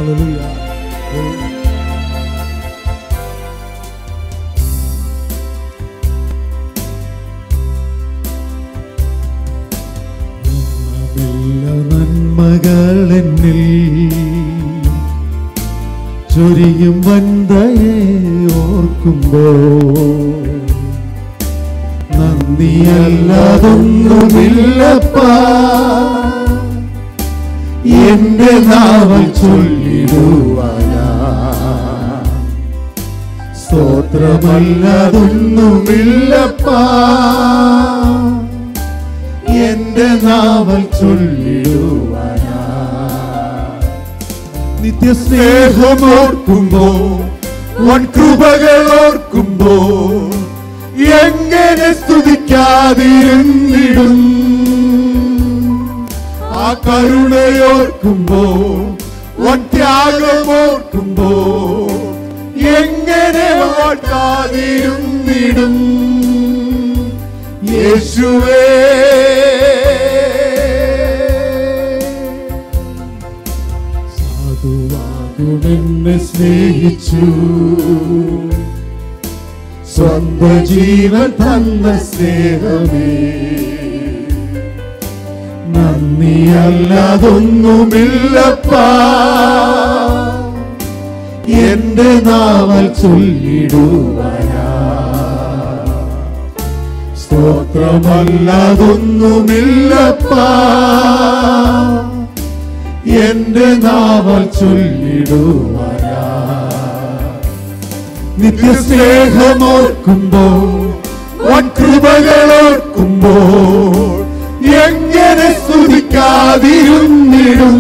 Hallelujah. എണ്ണമില്ല നന്മകൾ എന്നിൽ ചൊരിയും വന്തയെ ഓർക്കുമ്പോ നന്ദിയല്ലാതൊന്നുമില്ലപ്പാ എന്റെ നാവൽ ചൊല്ലിടുവാനാ സ്തോത്രമല്ലാതൊന്നുമില്ലപ്പാ എന്റെ നാവൽ ചൊല്ലിടുവാനാ നിത്യസ്നേഹമോർക്കുമ്പോ വൻ കൃപകൾ ഓർക്കുമ്പോ എങ്ങനെ സ്തുതിക്കാതിരുന്നിടും ആ കരുണയോർക്കുമ്പോ വൻ ത്യാഗമോർക്കുമ്പോ എങ്ങനെ വാഴ്ത്താതിരുന്നിടും യേശുവേ സാധുവാകുമെന്നെ സ്നേഹിച്ചു സ്വന്ത ജീവൻ തന്ന സ്നേഹമേ നന്ദിയല്ലാതൊന്നുമില്ലപ്പാ എന്റെ നാവൽ ചൊല്ലിടുവാനാ സ്തോത്രമല്ലാതൊന്നുമില്ലപ്പാ എന്റെ നാവൽ ചൊല്ലിടുവാനാ നിത്യസ്നേഹമോർക്കുമ്പോ വൻ കൃപകളോർക്കുമ്പോ എങ്ങനെ സ്തുതിക്കാതിരുന്നിടും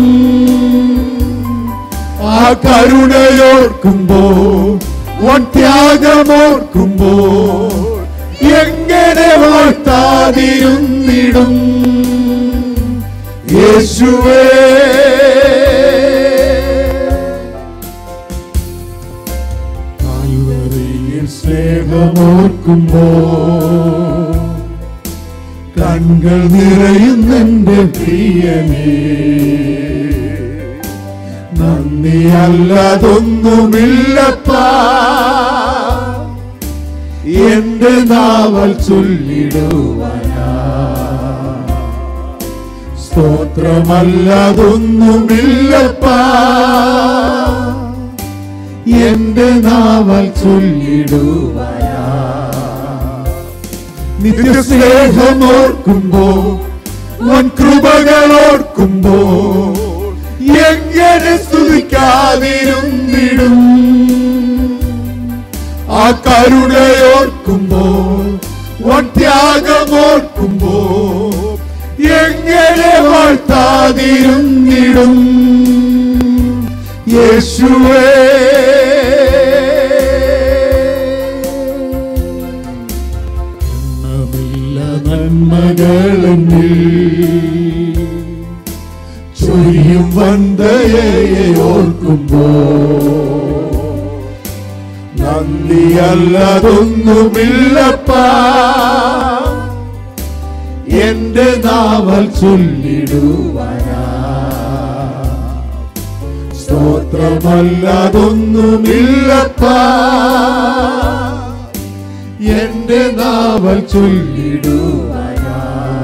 ആ കരുണയോർക്കുമ്പോ വൻ ത്യാഗമോർക്കുമ്പോ എങ്ങനെ വാഴ്ത്താതിരുന്നിടും യേശുവേ കാൽവറിയിൽ സ്നേഹമോർക്കുമ്പോ കൺകൾ നിറയുന്നെന്റെ പ്രിയനേ നന്ദി അല്ലതൊന്നുമില്ലപ്പാ എന്റെ നാവൽ ചൊല്ലിടുവാനാ സ്തോത്രമല്ലതൊന്നുമില്ലപ്പാ എന്റെ നാവൽ ചൊല്ലിടുവാനാ നിത്യസ്നേഹമോർക്കുമ്പോ വൻ കൃപകളോർക്കുമ്പോ എങ്ങനെ സ്തുതിക്കാതിരുന്നിടും ആ കരുണയോർക്കുമ്പോ വൻ ത്യാഗമോർക്കുമ്പോ എങ്ങനെ വാഴ്ത്താതിരുന്നിടും യേശുവേ എണ്ണമില്ല നന്മകളെന്നിൽ ചൊരിയും വന്തയെ ഓർക്കുമ്പോ നന്ദിയല്ലതൊന്നുമില്ലപ്പാ എന്റെ നാവൽ ചൊല്ലിടുവാനാ സ്തോത്രമല്ലതൊന്നുമില്ലപ്പാ എന്റെ നാവൽ ചൊല്ലിടുവാനാ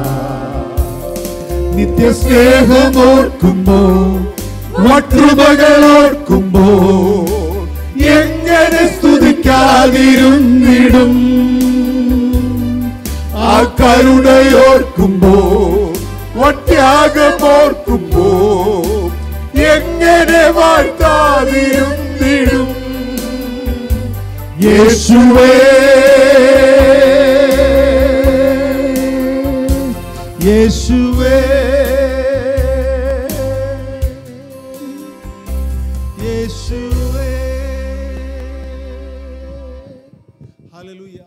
നിത്യസ്നേഹമോർക്കുമ്പോ വക്രുമകളോർക്കുമ്പോ എങ്ങനെ സ്തുതിക്കാതിരുന്നിടും ആ കരുണയോർക്കുമ്പോ വത്യാഗമോർക്കുമ്പോ എങ്ങനെ വാഴ്ത്താതിരുന്നിടും യേശുവേ യേശുവേ യേശുവേ ഹല്ലേലൂയ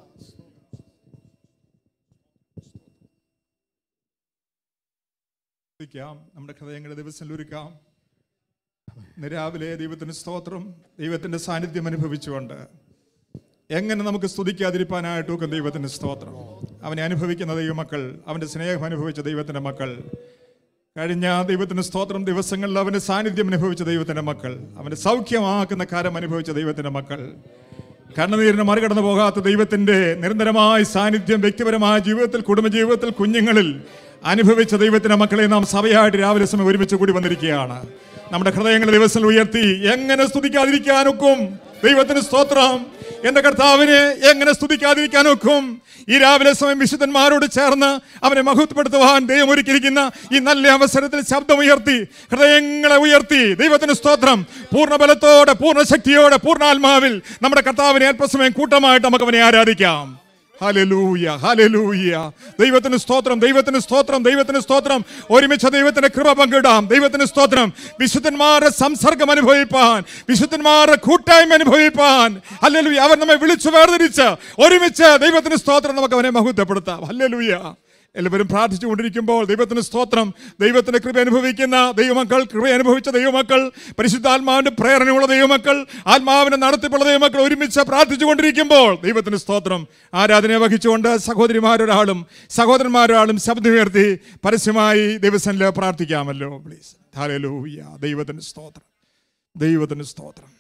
പ്രാർത്ഥിക്കാം നമ്മുടെ ഹൃദയങ്ങളെ ദിവസം ഒരുക്കാം ഇന്ന് രാവിലെ ദൈവത്തിന് സ്തോത്രം ദൈവത്തിന്റെ സാന്നിധ്യം അനുഭവിച്ചുകൊണ്ട് എങ്ങനെ നമുക്ക് സ്തുതിക്കാതിരിക്കാനായിട്ടൊക്കെ ദൈവത്തിന്റെ സ്തോത്രം അവനെ അനുഭവിക്കുന്ന ദൈവമക്കൾ അവന്റെ സ്നേഹം അനുഭവിച്ച ദൈവത്തിന്റെ മക്കൾ കഴിഞ്ഞ ദൈവത്തിന് സ്തോത്രം ദിവസങ്ങളിൽ അവന്റെ സാന്നിധ്യം അനുഭവിച്ച ദൈവത്തിന്റെ മക്കൾ അവന്റെ സൗഖ്യമാക്കുന്ന കാര്യം അനുഭവിച്ച ദൈവത്തിന്റെ മക്കൾ കണ്ണുനീരിന് മറികടന്നു പോകാത്ത ദൈവത്തിന്റെ നിരന്തരമായ സാന്നിധ്യം വ്യക്തിപരമായ ജീവിതത്തിൽ കുടുംബജീവിതത്തിൽ കുഞ്ഞുങ്ങളിൽ അനുഭവിച്ച ദൈവത്തിന്റെ മക്കളെ നാം സഭയായിട്ട് രാവിലെ സമയം ഒരുമിച്ച് കൂടി വന്നിരിക്കുകയാണ് നമ്മുടെ ഹൃദയങ്ങളെ ദിവസം ഉയർത്തി എങ്ങനെ സ്തുതിക്കാതിരിക്കാനൊക്കും ദൈവത്തിന് സ്തോത്രം എന്റെ കർത്താവിനെ എങ്ങനെ സ്തുതിക്കാതിരിക്കാനൊക്കും ഈ രാവിലെ സമയം വിശുദ്ധന്മാരോട് ചേർന്ന് അവനെ മഹത്വപ്പെടുത്തുവാൻ ദൈവം ഒരുക്കിയിരിക്കുന്ന ഈ നല്ല അവസരത്തിൽ ശബ്ദമുയർത്തി ഹൃദയങ്ങളെ ഉയർത്തി ദൈവത്തിന് സ്തോത്രം പൂർണ്ണ ബലത്തോടെ പൂർണ്ണ ശക്തിയോടെ പൂർണ്ണാത്മാവിൽ നമ്മുടെ കർത്താവിനെ അല്പസമയം കൂട്ടമായിട്ട് നമുക്ക് അവനെ ആരാധിക്കാം ഹല്ലേലൂയ ഹല്ലേലൂയ ദൈവത്തിന് സ്തോത്രം ദൈവത്തിന് സ്തോത്രം ദൈവത്തിന് സ്തോത്രം ഒരുമിച്ച് ദൈവത്തിന്റെ കൃപ പങ്കിടാം ദൈവത്തിന് സ്തോത്രം വിശുദ്ധന്മാരുടെ സംസർഗം അനുഭവിപ്പാൻ വിശുദ്ധന്മാരുടെ കൂട്ടായ്മ അനുഭവിപ്പാൻ ഹല്ലേലൂയ അവർ നമ്മെ വിളിച്ചു വേർതിരിച്ച് ഒരുമിച്ച് ദൈവത്തിന് സ്തോത്രം നമുക്ക് അവനെ മഹത്വപ്പെടുത്താം ഹല്ലേലൂയ എല്ലാവരും പ്രാർത്ഥിച്ചുകൊണ്ടിരിക്കുമ്പോൾ ദൈവത്തിന് സ്തോത്രം ദൈവത്തിന്റെ കൃപ അനുഭവിക്കുന്ന ദൈവമക്കൾ കൃപ അനുഭവിച്ച ദൈവമക്കൾ പരിശുദ്ധാത്മാവിന്റെ പ്രേരണയുള്ള ദൈവമക്കൾ ആത്മാവിനെ നടത്തിപ്പുള്ള ദൈവമക്കൾ ഒരുമിച്ച് പ്രാർത്ഥിച്ചുകൊണ്ടിരിക്കുമ്പോൾ ദൈവത്തിന് സ്തോത്രം ആരാധനയെ വഹിച്ചുകൊണ്ട് സഹോദരിമാരൊരാളും സഹോദരന്മാരൊരാളും ശബ്ദമുയർത്തി പരസ്യമായി ദൈവസനിൽ പ്രാർത്ഥിക്കാമല്ലോ പ്ലീസ് ഹാലലൂയ ദൈവത്തിന് സ്തോത്രം ദൈവത്തിന് സ്തോത്രം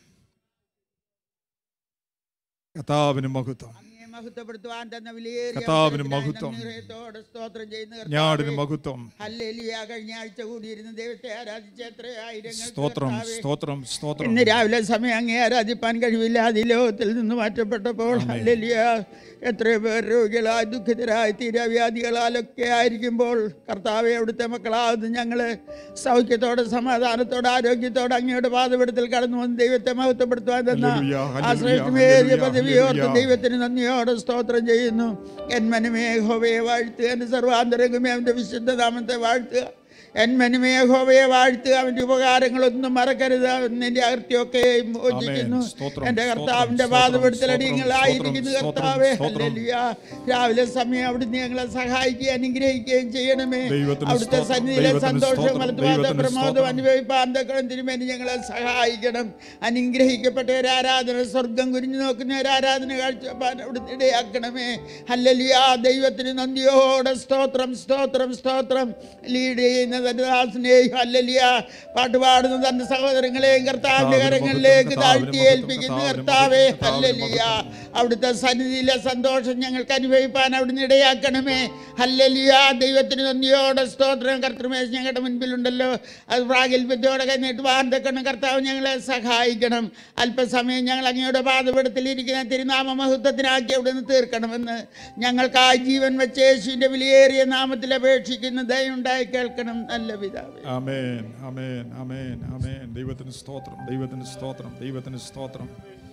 കഥാവിന് മഹത്വം അങ്ങയെ മഹത്വപ്പെടുത്തുവാൻ തന്ന വിലയേറിയ കർത്താവിന് അവസരത്തിനായി മഹത്വം. നന്ദി ഹൃദയത്തോടെ സ്തോത്രം ചെയ്യുന്ന കർത്താവേ. ഞാടിന് മഹത്വം ഹല്ലേലൂയ കഴിഞ്ഞ ആഴ്ച കൂടിയിരുന്ന ദൈവത്തെ ആരാധിച്ച എത്ര ആയിരങ്ങൾ സ്തോത്രം കർത്താവേ. സ്തോത്രം സ്തോത്രം ഇന്ന് രാവിലെ സമയം അങ്ങേ ആരാധിപ്പാൻ കഴിവില്ല ഈ ലോകത്തിൽ നിന്ന് മാറ്റപ്പെട്ടപ്പോൾ ഹല്ലേലൂയ എത്രയോ പേർ രോഗികളായി ദുഃഖിതരായി തീരാവ്യാധികളാലൊക്കെ ആയിരിക്കുമ്പോൾ കർത്താവെ അവിടുത്തെ മക്കളാവുന്ന ഞങ്ങള് സൗഖ്യത്തോടെ സമാധാനത്തോടെ ആരോഗ്യത്തോടെ അങ്ങയുടെ പാതപെടുത്തിൽ കടന്നു വന്ന് ദൈവത്തെ മഹത്വപ്പെടുത്തുവാൻ തന്ന ഹല്ലേലൂയ, ആ ഹല്ലേലൂയ, ശ്രേഷ്ഠമേറിയ ഹല്ലേലൂയ, പദവിയോർത്ത് ഹല്ലേലൂയ. ദൈവത്തിന് നന്ദിയോടെ സ്തോത്രം ചെയ്യുന്നു എൻ മനമേ ഹോവയെ വാഴ്ത്തുക എൻ്റെ സർവാന്തരംഗമേ അവൻ്റെ വിശുദ്ധ നാമത്തെ വാഴ്ത്തുക എൻ മനമേ ഹോവയെ വാഴ്ത്തുക അവൻ്റെ ഉപകാരങ്ങളൊന്നും മറക്കരുത് അവൻ്റെ അകൃത്യമൊക്കെ മോചിക്കുന്നു ആമേൻ. സ്തോത്രം, എൻ്റെ സ്തോത്രം, കർത്താവിൻ്റെ സ്തോത്രം, പാതപെടുത്തലടിങ്ങളായിരിക്കുന്നു സ്തോത്രം, കർത്താവേ സ്തോത്രം. ഹല്ലേലൂയ രാവിലെ സമയം അവിടുന്ന് ഞങ്ങളെ സഹായിക്കുകയും അനുഗ്രഹിക്കുകയും ചെയ്യണമേ ദൈവത്തിന് അവിടുത്തെ സ്തോത്രം, സന്നിധിയിലെ ദൈവത്തിന് സന്തോഷം സ്തോത്രം, വലത്തുപാത ദൈവത്തിന് പ്രമോദം സ്തോത്രം. അനുഭവിപ്പാൻ തക്കണം തിരുമേനി ഞങ്ങളെ സഹായിക്കണം അനുഗ്രഹിക്കപ്പെട്ട ഒരു ആരാധന സ്വർഗം കുരിഞ്ഞു നോക്കുന്ന ഒരു ആരാധന കാഴ്ചപ്പാൻ അവിടുന്ന് ഇടയാക്കണമേ ഹല്ലലിയ ദൈവത്തിന് നന്ദിയോടെ സ്തോത്രം സ്തോത്രം സ്തോത്രം ലീഡ് ചെയ്യുന്ന തന്റെ ദാസനെയും ഹല്ലലിയ പാട്ടുപാടുന്ന തന്റെ സഹോദരങ്ങളെയും കർത്താവിന്റെ കർത്താവിന് കരങ്ങളിലേക്ക് മഹത്വം, താഴ്ത്തി കർത്താവിന് ഏൽപ്പിക്കുന്ന മഹത്വം, കർത്താവേ കർത്താവിന് ഹല്ലലിയ അവിടുത്തെ സന്നിധിയിലെ സന്തോഷം ഞങ്ങൾക്ക് അനുഭവിപ്പാൻ അവിടുന്ന് ഇടയാക്കണമേ ഹല്ലലിയ ദൈവത്തിന് നന്ദിയോടെ സ്തോത്രം കർത്തൃമേശ് ഞങ്ങളുടെ മുൻപിലുണ്ടല്ലോ അത് പ്രാഗൽഭ്യത്തോടെ കൈനീട്ട് വാർദ്ധക്കണം കർത്താവ് ഞങ്ങളെ സഹായിക്കണം അല്പസമയം ഞങ്ങൾ അങ്ങയുടെ പാതപെടത്തിലിരിക്കുന്ന തിരുനാമ മഹത്വത്തിനാക്കി അവിടുന്ന് തീർക്കണമെന്ന് ഞങ്ങൾക്ക് ആ ജീവൻ വെച്ച യേശുവിൻ്റെ വിലയേറിയ നാമത്തിൽ അപേക്ഷിക്കുന്ന ദയുണ്ടായി കേൾക്കണം നല്ല പിതാവേ ആമേൻ ആമേൻ ആമേൻ ആമേൻ ദൈവത്തിന് സ്തോത്രം ദൈവത്തിന് സ്തോത്രം ദൈവത്തിന് സ്തോത്രം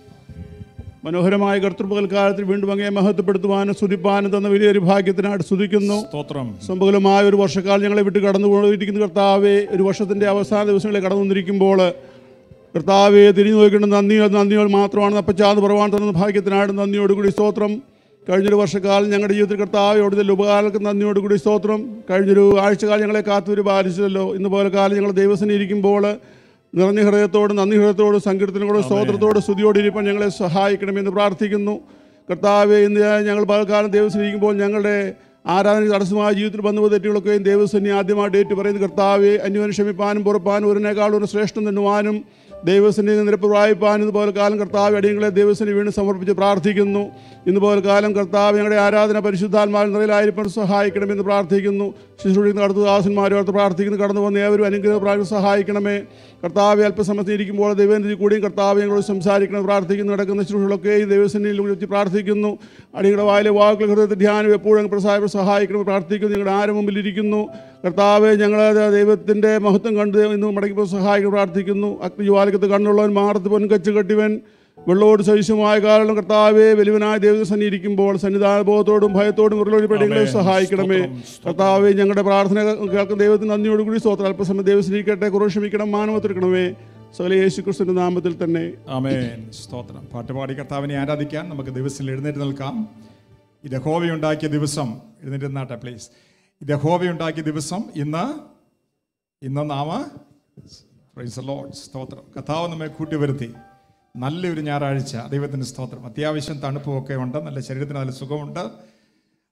മനോഹരമായ കർത്തൃപകൽക്കാലത്തിൽ വീണ്ടും അങ്ങയെ മഹത്വപ്പെടുത്തുവാനും സ്തുതിപ്പാനും തന്ന വലിയൊരു ഭാഗ്യത്തിനായിട്ട് സ്തുതിക്കുന്നു സ്തോത്രം സംഭവമായ ഒരു വർഷക്കാലം ഞങ്ങളെ വിട്ട് കടന്നുപോയിരിക്കുന്ന കർത്താവെ ഒരു വർഷത്തിൻ്റെ അവസാന ദിവസങ്ങളിൽ കടന്നു വന്നിരിക്കുമ്പോൾ കർത്താവെ തിരിഞ്ഞു നോക്കേണ്ട നന്ദിയോ നന്ദിയോ മാത്രമാണ് അപ്പച്ചാന്ന് പറവാൻ തന്ന ഭാഗ്യത്തിനായിട്ട് നന്ദിയോടുകൂടി സ്തോത്രം കഴിഞ്ഞൊരു വർഷക്കാലം ഞങ്ങളുടെ ജീവിതത്തിൽ കർത്താവ് അവിടുത്തെ ഉപകാരങ്ങൾക്ക് നന്ദിയോടുകൂടി സ്തോത്രം കഴിഞ്ഞൊരു ആഴ്ചക്കാലം ഞങ്ങളെ കാത്തുവരി പാലിച്ചല്ലോ ഇന്ന് പോലെ കാലം ഞങ്ങൾ ദൈവസനെ ഇരിക്കുമ്പോൾ നിറഞ്ഞ ഹൃദയത്തോടും നന്ദി ഹൃദയത്തോടും സങ്കീർത്തനത്തോടും സ്തോത്രത്തോടും സ്തുതിയോടും ഇരിപ്പം ഞങ്ങളെ സഹായിക്കണമെന്ന് പ്രാർത്ഥിക്കുന്നു കർത്താവെ ഇന്ന് ഞങ്ങൾ പലകാലം ദൈവസനെ ഇരിക്കുമ്പോൾ ഞങ്ങളുടെ ആരാധന തടസ്സമായ ജീവിതത്തിൽ വന്നു തെറ്റുകളൊക്കെയും ദൈവസനെ ആദ്യമായിട്ട് ഏറ്റു പറയുന്നത് കർത്താവെ അന്യോന്യം ക്ഷമിപ്പാനും പുറപ്പാനും ഒരുനേക്കാളും ഒരു ശ്രേഷ്ഠം തന്നുവാനും ദൈവസനെ നിരപ്പ് പ്രായിപ്പാനും ഇതുപോലെ കാലം കർത്താവ് അടിയങ്ങളെ ദൈവസനെ വീണ്ടും സമർപ്പിച്ച് പ്രാർത്ഥിക്കുന്നു ഇന്നുപോലെ കാലം കർത്താവ് ഞങ്ങളുടെ ആരാധന പരിശുദ്ധാത്മാവിൽ നിറയിലായിരിക്കും സഹായിക്കണമെന്ന് പ്രാർത്ഥിക്കുന്നു ശുശ്രൂഷിക്കുന്ന അടുത്ത ദാസന്മാരോർത്ത് പ്രാർത്ഥിക്കുന്നു കടന്നു വന്ന് ഏവരും അനുഗ്രഹ പ്രാർത്ഥന സഹായിക്കണമേ കർത്താവ് അല്പസമയത്ത് ഇരിക്കുമ്പോൾ ദൈവനിധി കൂടിയും കർത്താവ് ഞങ്ങളോട് സംസാരിക്കണം പ്രാർത്ഥിക്കുന്നു നടക്കുന്ന ശുശ്രൂഷകളൊക്കെ ഈ ദൈവസന്നിധിയിൽ വെച്ച് പ്രാർത്ഥിക്കുന്നു അടിയുടെ വായിലെ വാക്കുകൾ ഹൃദയത്തിൽ ധ്യാനം എപ്പോഴും പ്രസാദ സഹായിക്കണം പ്രാർത്ഥിക്കുന്നു ഞങ്ങളുടെ ആരും മുമ്പിൽ ഇരിക്കുന്നു കർത്താവെ ഞങ്ങൾ ദൈവത്തിൻ്റെ മഹത്വം കണ്ട് ഇന്ന് മടങ്ങിപ്പോൾ സഹായിക്കണം പ്രാർത്ഥിക്കുന്നു അഗ്നിജ്വാലകത്ത് കണ്ണുള്ളവൻ മാറത്ത് പൊൻ കച്ച് കെട്ടിവൻ വെള്ളോട് സവിശമായ കാരണം കർത്താവെ വലിയവനായ ദൈവസന്നി ഇരിക്കുമ്പോൾ സന്നിധാനബോധത്തോടും ഭയത്തോടും ഉരുളൊഴിപ്പെടെങ്കിലും ആമേൻ. സഹായിക്കണമേ സ്തോത്രം, സ്തോത്രം. കർത്താവെ ഞങ്ങളുടെ പ്രാർത്ഥന കേൾക്കുന്ന ദൈവത്തിന് നന്ദിയോടുകൂടി സ്തോത്രം അല്പസമയം ദൈവസ്നേഹിക്കട്ടെ കുറവ് ക്ഷമിക്കണം മാനവത്തിരിക്കണമേ സകല യേശു ക്രിസ്തുവിന്റെ നാമത്തിൽ തന്നെ ആമേൻ സ്തോത്രം പാട്ടുപാടി കർത്താവിനെ ആരാധിക്കാൻ നമുക്ക് ദിവസത്തിൽ എഴുന്നേറ്റ് നിൽക്കാം ഇത് ഹോവയുണ്ടാക്കിയ ദിവസം എഴുന്നേറ്റ് നിന്നാട്ടെ പ്ലീസ് ഇത് ഹോവയുണ്ടാക്കിയ ദിവസം ഇന്ന് ഇന്ന് നാമ പ്രൈസ് ലോഡ് സ്തോത്രം കർത്താവ് നമ്മെ കൂട്ടിവരുത്തി നല്ലൊരു ഞായറാഴ്ച ദൈവത്തിന് സ്തോത്രം അത്യാവശ്യം തണുപ്പുമൊക്കെ ഉണ്ട് നല്ല ശരീരത്തിന് നല്ല സുഖമുണ്ട്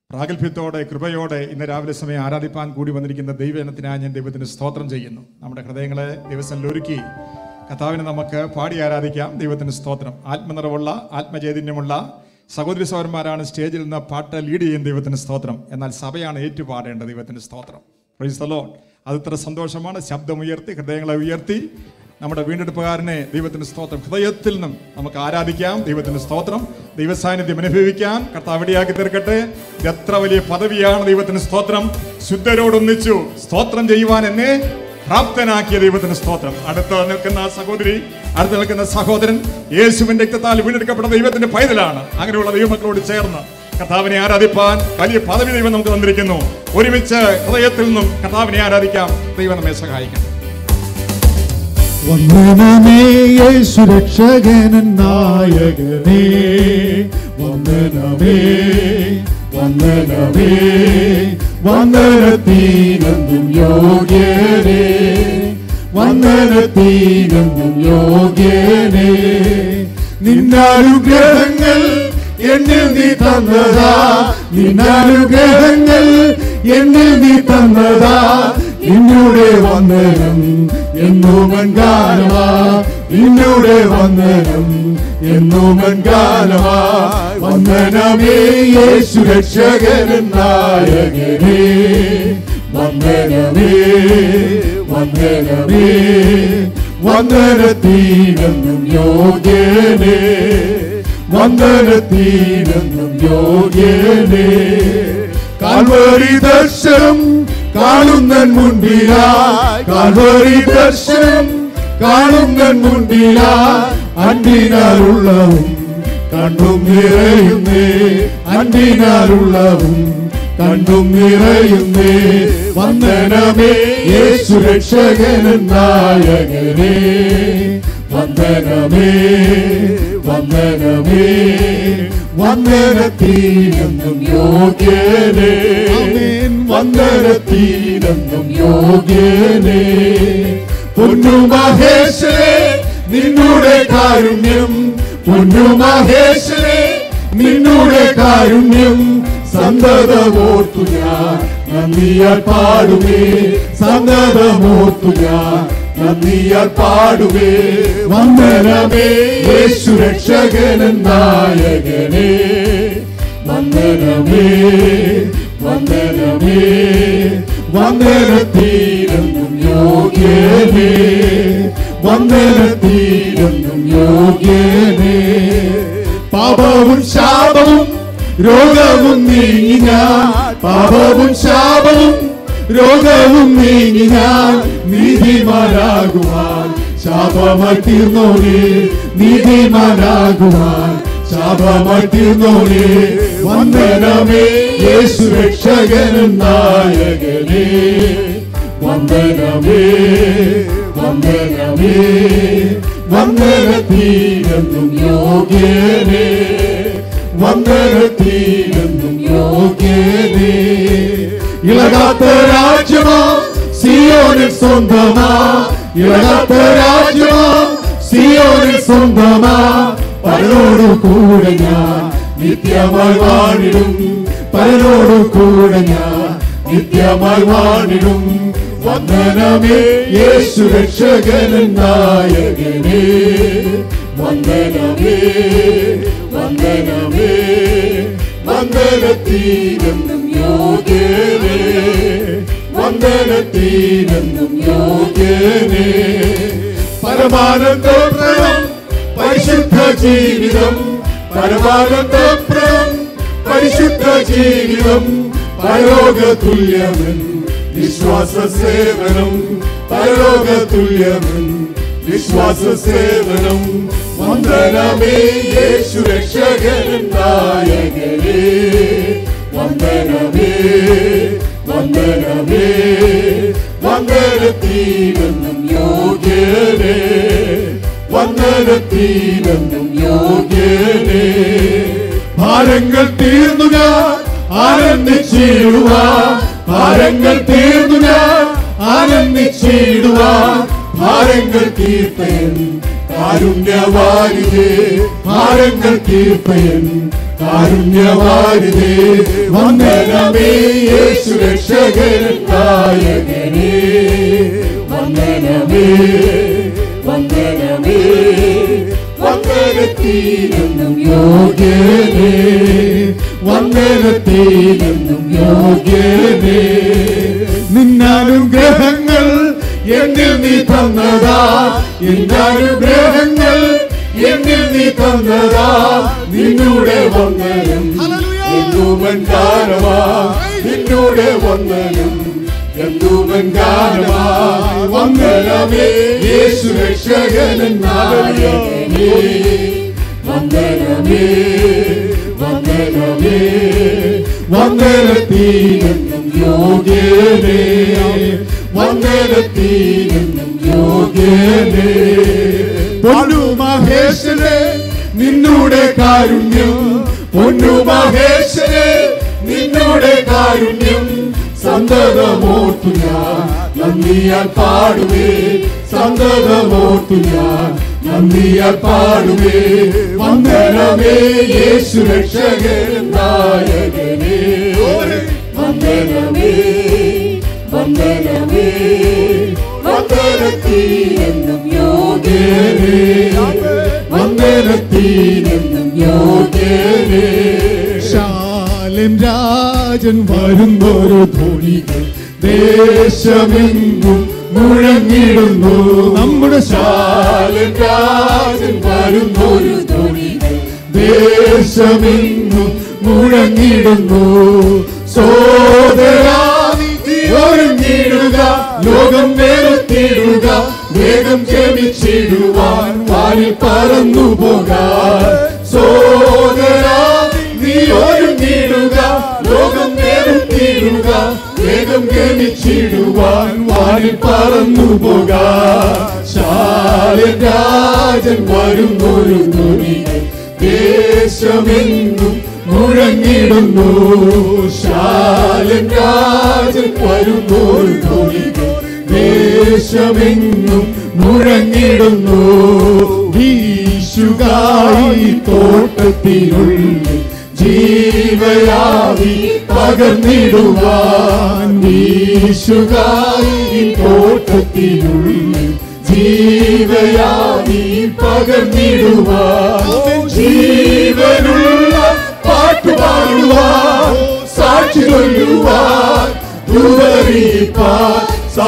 പ്രാഗൽഭ്യത്തോടെ കൃപയോടെ ഇന്ന് രാവിലെ സമയം ആരാധിപ്പാൻ കൂടി വന്നിരിക്കുന്ന ദൈവജനത്തിനായി ഞാൻ ദൈവത്തിന് സ്തോത്രം ചെയ്യുന്നു നമ്മുടെ ഹൃദയങ്ങളെ ദിവസം ഒരുക്കി കഥാവിനെ നമുക്ക് പാടി ആരാധിക്കാം ദൈവത്തിന് സ്തോത്രം ആത്മനിറവുള്ള ആത്മചൈതന്യമുള്ള സഹോദരി സഹോദരന്മാരാണ് സ്റ്റേജിൽ നിന്ന് പാട്ട് ലീഡ് ചെയ്യുന്ന ദൈവത്തിന് സ്തോത്രം എന്നാൽ സഭയാണ് ഏറ്റുപാടേണ്ടത് ദൈവത്തിന് സ്തോത്രം പ്രൈസ് ദ ലോർഡ് അത് ഇത്ര സന്തോഷമാണ് ശബ്ദമുയർത്തി ഹൃദയങ്ങളെ ഉയർത്തി നമ്മുടെ വീണ്ടെടുപ്പുകാരനെ ദൈവത്തിന് സ്തോത്രം ഹൃദയത്തിൽ നിന്നും നമുക്ക് ആരാധിക്കാം ദൈവത്തിന് സ്തോത്രം ദൈവസാന്നിധ്യം അനുഭവിക്കാൻ കർത്താവ് ഇടയാക്കി തീർക്കട്ടെ ഇത് എത്ര വലിയ പദവിയാണ് ദൈവത്തിന് സ്തോത്രം ശുദ്ധരോടൊന്നിച്ചു സ്തോത്രം ചെയ്യുവാൻ എന്നെ പ്രാപ്തനാക്കിയ ദൈവത്തിന് സ്തോത്രം അടുത്ത് നിൽക്കുന്ന ആ സഹോദരി അടുത്ത് നിൽക്കുന്ന സഹോദരൻ യേശുവിന്റെ രക്തത്താൽ വീണ്ടെടുക്കപ്പെട്ട ദൈവത്തിന്റെ പൈതലാണ് അങ്ങനെയുള്ള ദൈവമക്കളോട് ചേർന്ന് കർത്താവിനെ ആരാധിപ്പാൻ വലിയ പദവി ദൈവം നമുക്ക് തന്നിരിക്കുന്നു ഒരുമിച്ച് ഹൃദയത്തിൽ നിന്നും കർത്താവിനെ ആരാധിക്കാം ദൈവം നമ്മെ സഹായിക്കണം വന്ദനമേ യേശു രക്ഷകനൻ നായകനേ വന്ദനമേ വന്ദനമേ വന്ദനത്തീനെന്നും യോഗ്യനേ വന്ദനത്തീനെന്നും യോഗ്യനേ നിന്നാനുഗ്രഹങ്ങൾ എന്നിൽ നീ തന്നതാ നിന്നാനുഗ്രഹങ്ങൾ എന്നിൽ നീ തന്നതാ നിന്നൂടെ വന്ദനം എന്നുമൻ ഗാനമാ നിന്നൂടെ വന്ദനം എന്നുമൻ ഗാനമാ വന്ദനമേ യേശു രക്ഷകൻ നായകനേ വന്ദനമേ വന്ദനമേ വന്ദനത്തീനെന്നും യോഗ്യനേ വന്ദനത്തീനെന്നും യോഗ്യനേ കാൽവരി ദർശനം കാണുന്നൻ മുൻപിലാ കാൽവരി ദർശനം കാണുന്നൻ മുൻപിലാ അന്തിനാലുള്ളവും കണ്ടും നിറയുന്നേ അന്തിനാലുള്ളവും കണ്ടും നിറയുന്നേ വന്ദനമേ യേശു രക്ഷകനൻ നായകനേ വന്ദനമേ വന്ദനമേ വന്ദനത്തീനെന്നും യോഗ്യനേ വന്ദനത്തീനെന്നും യോഗ്യനേ പൊന്നു മഹേശ്വരേ നിന്നുടെ കാരുണ്യം പൊന്നു മഹേശ്വരേ നിന്നുടെ കാരുണ്യം സന്തതമോർത്തു ഞാൻ നന്ദിയാൽ പാടുമേ സന്തതമോർത്തു ഞാൻ നന്ദിയാൽ പാടുമേ വന്ദനമേ യേശു രക്ഷകനൻ നായകനേ വന്ദനമേ വന്ദനമേ വന്ദനത്തീരെന്നും യോഗ്യനേ വന്ദനത്തീരെന്നും യോഗ്യനേ പാപവും ശാപവും രോഗവും നീങ്ങി ഞാൻ പാപവും ശാപവും രോഗവും നീങ്ങി ഞാൻ നീതിമാനാകുവാൻ ശാപമായി തീർന്നോളേ നീതിമാനാകുവാൻ ശാപമായി തീർന്നോളേ വന്ദനമേ യേശു രക്ഷകനും നായകനേ വന്ദനമേ വന്ദനമേ വന്ദനത്തീരെന്നും യോഗ്യനേ വന്ദനത്തീരെന്നും യോഗ്യനേ ഇളകാത്ത രാജ്യമോ സിയോനിൽ സ്വന്തമാ ഇളകാത്ത രാജ്യമോ സിയോനിൽ സ്വന്തമാ പലരോടു കൂടെ ഞാൻ നിത്യമായി വാണിടും പലരോടു കൂടെ ഞാൻ നിത്യമായി വാണിടും വന്ദനമേ യേശു രക്ഷകനൻ നായകനേ വന്ദനമേ വന്ദനമേ വന്ദനത്തീരെന്നും യോഗ്യനേ വന്ദനത്തീരെന്നും യോഗ്യനേ പരമാനന്ദപ്രദം പരിശുദ്ധ ജീവിതം പരമാനന്ദപ്രദം പരിശുദ്ധ ജീവിതം പരലോക തുല്യമൻ വിശ്വാസ സേവനം പരലോക തുല്യമൻ വിശ്വാസ സേവനം വന്ദനമേ യേശു രക്ഷകൻ നായകനേ വന്ദനമേ വന്ദനമേ വന്ദനത്തീരെന്നും യോഗ്യനേ വന്ദനത്തീരെന്നും യോഗ്യനേ ഭാരങ്ങൾ തീർന്നു ഞാൻ ആനന്ദിച്ചിടുക ഭാരങ്ങൾ തീർന്നു ഞാൻ ആനന്ദിച്ചിടുക ഭാരങ്ങൾ തീർപ്പയൻ കാരുണ്യവാരിതേ ഭാരങ്ങൾ തീർപ്പയൻ കാരുണ്യവാരിതേ വന്ദനമേ യേശു രക്ഷകൻ നായകനേ വന്ദനമേ വന്ദനമേ വന്ദനത്തിനെന്നും യോഗ്യനേ വന്ദനത്തിനെന്നും യോഗ്യനേ നിന്നാനുഗ്രഹങ്ങൾ എന്നിൽ നീ തന്നതാ എന്നാനുഗ്രഹങ്ങൾ എന്നിൽ നീ തന്നതാ നിന്നൂടെ വന്നനും എന്നുമൻ ഗാനമാ നിന്നൂടെ വന്നനും എന്നുമൻ ഗാനമാ വന്ദനമേ യേശു രക്ഷകനൻ നായകനേ വന്ദനമേ വന്ദനമേ വന്ദനത്തിനെന്നും യോഗ്യനേ വന്ദനത്തിനെന്നും യോഗ്യനേ പൊന്നു മഹേശ്വരേ നിന്നൂടെ കാരുണ്യം പൊന്നു മഹേശ്വരേ നിന്നൂടെ കാരുണ്യം സന്തതമോർത്തു ഞാൻ നന്ദിയാൽ പാടുവേ സന്തതമോർത്തു ഞാൻ നന്ദിയാൽ പാടുവേ വന്ദനമേ യേശു രക്ഷകൻ നായകനേ വന്ദനമേ വന്ദനമേ വന്ദനത്തിനെന്നും യോഗ്യനേ വന്ദനത്തിനെന്നും യോഗ്യനേ ശാലൻ രാജൻ വരുന്നൊരു ധ്വനികൾ ദേശമെങ്ങും മുഴങ്ങിടുന്നു നമ്മുടെ ശാലൻ രാജൻ വരുന്നൊരു ധ്വനികൾ ദേശമെങ്ങും മുഴങ്ങിടുന്നു സോദരാ നീ ഒരുങ്ങിടുക ലോകം വേർത്തിടുക വേഗം ക്ഷമിച്ചിടുവാൻ വാനിൽ പറന്നു പോകാൻ സോദരാ നീ ഒരുങ്ങിടുക ലോകം വേർത്തിടുക വേഗം ക്ഷമിച്ചിടുവാൻ വാനിൽ പറന്നു പോകാൻ ശാലൻ രാജൻ വരുന്നൊരു ധ്വനികൾ ദേശമെങ്ങും മുഴങ്ങിടുന്നു ശാലൻ രാജൻ വരുന്നൊരു ധ്വനികൾ ദേശമെങ്ങും മുഴങ്ങിടുന്നു വീശുകായി തോട്ടത്തിനുള്ളിൽ ജീവയാവി പകർന്നിടുവാൻ വീശുകായി തോട്ടത്തിനുള്ളിൽ ജീവയാവി പകർന്നിടുവാൻ ജീവനുള്ള പാട്ടുപാടുവാൻ സാക്ഷി ചൊല്ലുവാൻ ദൂതറിയിപ്പാൻ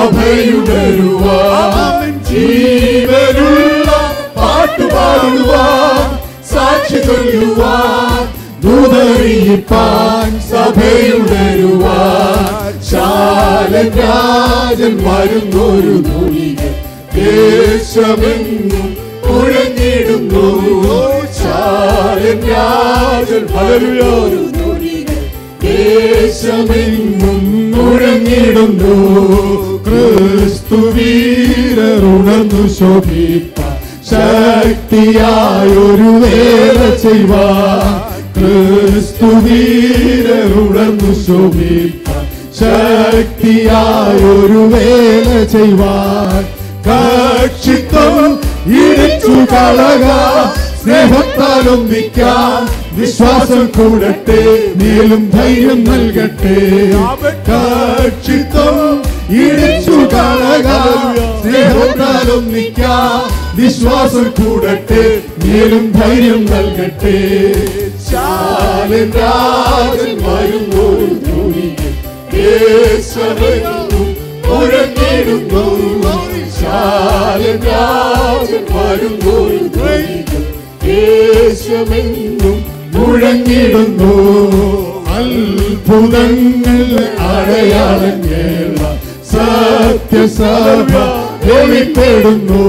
സഭയുടരുവാൻ ജീവനുള്ള പാട്ടുപാടുവാൻ സാക്ഷി ചൊല്ലുവാൻ ദൂതറിയിപ്പാൻ സഭയുടരുവാൻ ശാലൻ രാജൻ വരുന്നൊരു ധ്വനികൾ ദേശമെങ്ങും മുഴങ്ങിടുന്നു ശാലൻ രാജൻ വളരുന്നൊരു ധ്വനികൾ ദേശമെങ്ങും മുഴങ്ങിടുന്നു ക്രിസ്തു വീരറുണർന്നു ശോഭിപ്പ ശക്തിയായൊരു വേല ചെയ്യുവാൻ ക്രിസ്തു വീരറുണർന്നു ശോഭിപ്പ ശക്തിയായൊരു വേല ചെയ്യുവാൻ കക്ഷിത്വം ഇടിച്ചു കളക സ്നേഹത്താൽ ഒന്നിക്കാം വിശ്വാസം കൂടട്ടെ മേലും ധൈര്യം നൽകട്ടെ കക്ഷിത്വം ഇടിച്ചു കളക സ്നേഹത്താൽ ഒന്നിക്കാം വിശ്വാസം കൂടട്ടെ മേലും ധൈര്യം നൽകട്ടെ ശാലൻ രാജൻ വരുന്നൊരു ധ്വനികൾ യേശുവെന്നും മുഴങ്ങിടുന്നു ശാലൻ രാജൻ വരുന്നൊരു ധ്വനികൾ യേശുവെന്നും മുഴങ്ങിടുന്നു അത്ഭുതങ്ങൾ അടയാളങ്ങൾ സത്യസഭ വെളിപ്പെടുന്നു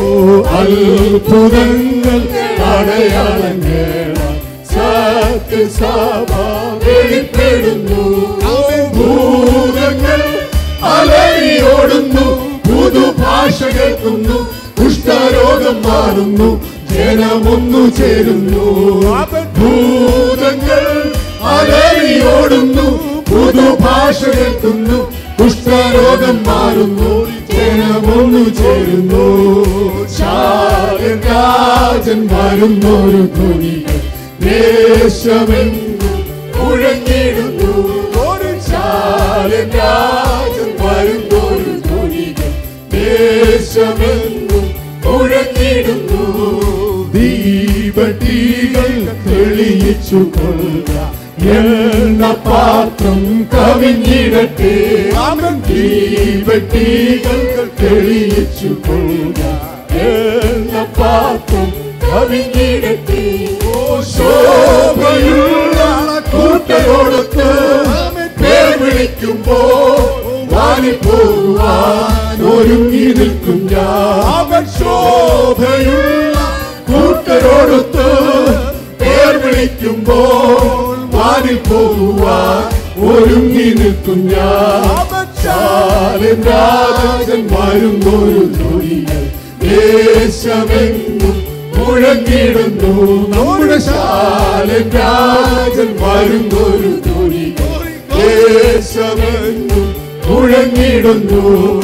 അത്ഭുതങ്ങൾ അടയാളങ്ങൾ സത്യസഭ വെളിപ്പെടുന്നു ഭൂതങ്ങൾ അലറിയോടുന്നു പുതുഭാഷ കേൾക്കുന്നു കുഷ്ഠരോഗം മാറുന്നു ജനമൊന്നു ചേരുന്നു ഭൂതങ്ങൾ അലറിയോടുന്നു പുതുഭാഷ കേൾക്കുന്നു കുഷ്ഠരോഗം മാറുന്നു ജനമൊന്നു ചേരുന്നു ശാലൻ രാജൻ വരുന്നൊരു ധ്വനികൾ ദേശമെങ്ങും മുഴങ്ങിടുന്നു ഒരു ചാലൻ രാജൻ വരുന്നൊരു ധ്വനികൾ ദേശമെങ്ങും മുഴങ്ങിടുന്നു ദീപട്ടീകൾ തെളിയിച്ചു കൊള്ളുക എണ്ണ പാത്രം കവിഞ്ഞിടട്ടെ അവൻ ദീപട്ടീകൾ തെളിയിച്ചു കൊള്ളുക എണ്ണ പാത്രം കവിഞ്ഞിടട്ടെ ഓ ശോഭയുള്ള കൂട്ടരോടൊത്ത് പേർ വിളിക്കുമ്പോ വാനി പോകുവാൻ ഒരുങ്ങി നിൽക്കും ഞാൻ അവൻ ശോഭയുള്ള കൂട്ടരോടൊത്ത് പേർ വിളിക്കുമ്പോൾ വാനിൽ പോകുവാൻ ഒരുങ്ങി നിൽക്കും ഞാൻ ചാലൻ രാജൻ വരുന്നൊരു ധ്വനികൾ ദേശമെങ്ങും മുഴങ്ങിടുന്നു നമ്മുടെ ശാലൻ രാജൻ വരുന്നൊരു ധ്വനികൾ ദേശമെങ്ങും മുഴങ്ങിടുന്നു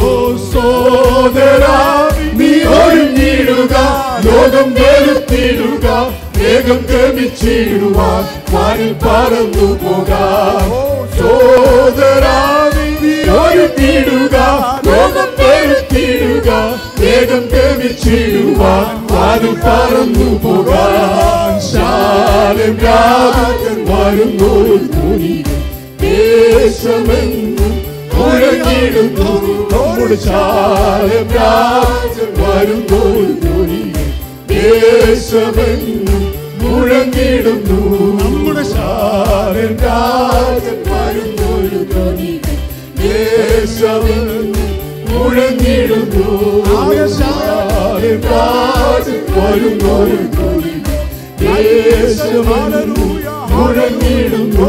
സോദരാ നീ ഒരുങ്ങിടുക ലോകം വെളുത്തിടുക വേഗം ഗമിച്ചിടുവാൻ വാനിൽ പറന്നു പോകാം സോദരാ നീ ഒരുങ്ങിടുക ലോകം വെളുത്തിടുക വേഗം ഗമിച്ചിടുവാൻ വാനിൽ പറന്നു പോകാം ശാലം രാജൻ വരുന്നൊരു ധ്വനികൾ ദേശമെങ്ങും മുഴങ്ങിടുന്നു നമ്മുടെ ശാലം രാജൻ വരുന്നൊരു ധ്വനികൾ ദേശമെങ്ങും മുഴങ്ങിടുന്നു നമ്മുടെ ശാലൻ രാജൻ വരുന്നൊരു ധ്വനികൾ ദേശമെങ്ങും മുഴങ്ങിടുന്നു നമ്മുടെ ശാലൻ രാജൻ വരുന്നൊരു ധ്വനികൾ ദേശമെങ്ങും മുഴങ്ങിടുന്നു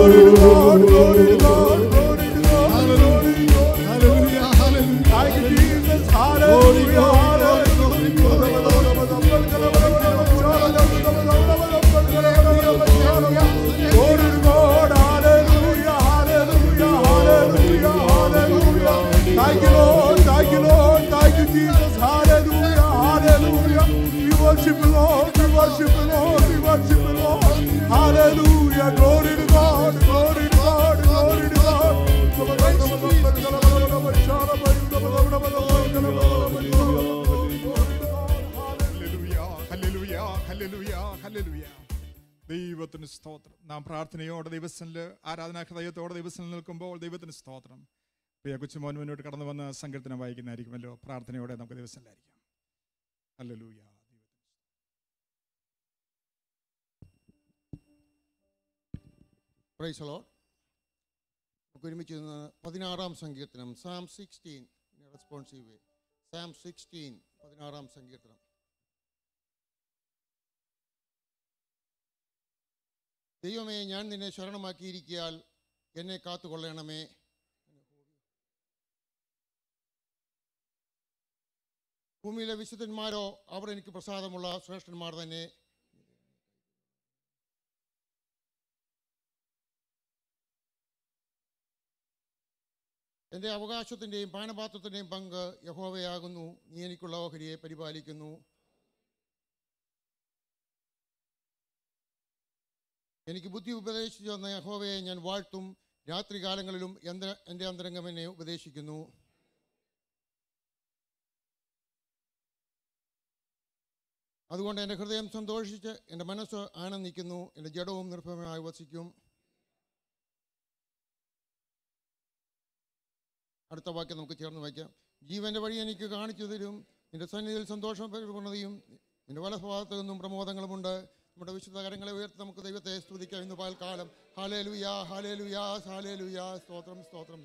Thank you, Lord. Thank you, Lord. Thank you, Jesus. Hallelujah. Hallelujah. We worship you, Lord. We worship you, Lord. We worship you, Lord. Hallelujah. Glory to God. Glory to God. Glory to God. Hallelujah, hallelujah, hallelujah, hallelujah. ദൈവത്തിന് സ്തോത്രം നാം പ്രാർത്ഥനയോടെ ദിവസത്തിൽ ആരാധനാ ഹൃദയത്തോടെ ദിവസത്തിൽ നിൽക്കുമ്പോൾ ദൈവത്തിന് സ്തോത്രം പ്രിയ കൊച്ചുമോൻ മുന്നോട്ട് കടന്നു വന്ന് സങ്കീർത്തനം വായിക്കുന്നതായിരിക്കുമല്ലോ പ്രാർത്ഥനയോടെ നമുക്ക് ദിവസത്തിലായിരിക്കാം ഹല്ലേലൂയ പ്രൈസ് ലോഡ് നമുക്ക് ഒരുമിച്ച് നിന്ന് പതിനാറാം സങ്കീർത്തനം psalm sixteen responsive psalm sixteen പതിനാറാം സങ്കീർത്തനം ദൈവമേ ഞാൻ നിന്നെ ശരണമാക്കിയിരിക്കിയാൽ എന്നെ കാത്തുകൊള്ളണമേ ഭൂമിയിലെ വിശുദ്ധന്മാരോ അവർ എനിക്ക് പ്രസാദമുള്ള ശ്രേഷ്ഠന്മാർ തന്നെ എൻ്റെ അവകാശത്തിൻ്റെയും പാനപാത്രത്തിൻ്റെയും പങ്ക് യഹോവയാകുന്നു നീ എനിക്കുള്ള ഓഹരിയെ പരിപാലിക്കുന്നു എനിക്ക് ബുദ്ധി ഉപദേശിച്ചു തന്ന യഹോവയെ ഞാൻ വാഴ്ത്തും രാത്രികാലങ്ങളിലും എന്ത എൻ്റെ അന്തരംഗം എന്നെ ഉപദേശിക്കുന്നു അതുകൊണ്ട് എൻ്റെ ഹൃദയം സന്തോഷിച്ച് എൻ്റെ മനസ്സ് ആനന്ദിക്കുന്നു എൻ്റെ ജഡവും നിർഭയമായി വസിക്കും അടുത്ത വാക്യം നമുക്ക് ചേർന്ന് വയ്ക്കാം ജീവന്റെ വഴി എനിക്ക് കാണിച്ചു തരും നിന്റെ സന്നിധിയിൽ സന്തോഷം പരിപൂർണതയും നിന്റെ വലഭാഗത്ത് നിന്നും പ്രമോദങ്ങളുമുണ്ട് നമ്മുടെ വിശുദ്ധ കരങ്ങളെ ഉയർത്തി നമുക്ക് ദൈവത്തെ സ്തുതിക്കാം ഇന്ന് പൽക്കാലം ഹാലേ ലുയാ ഹാലേ ലുയാ ഹാലേ ലുയാ സ്തോത്രം സ്തോത്രം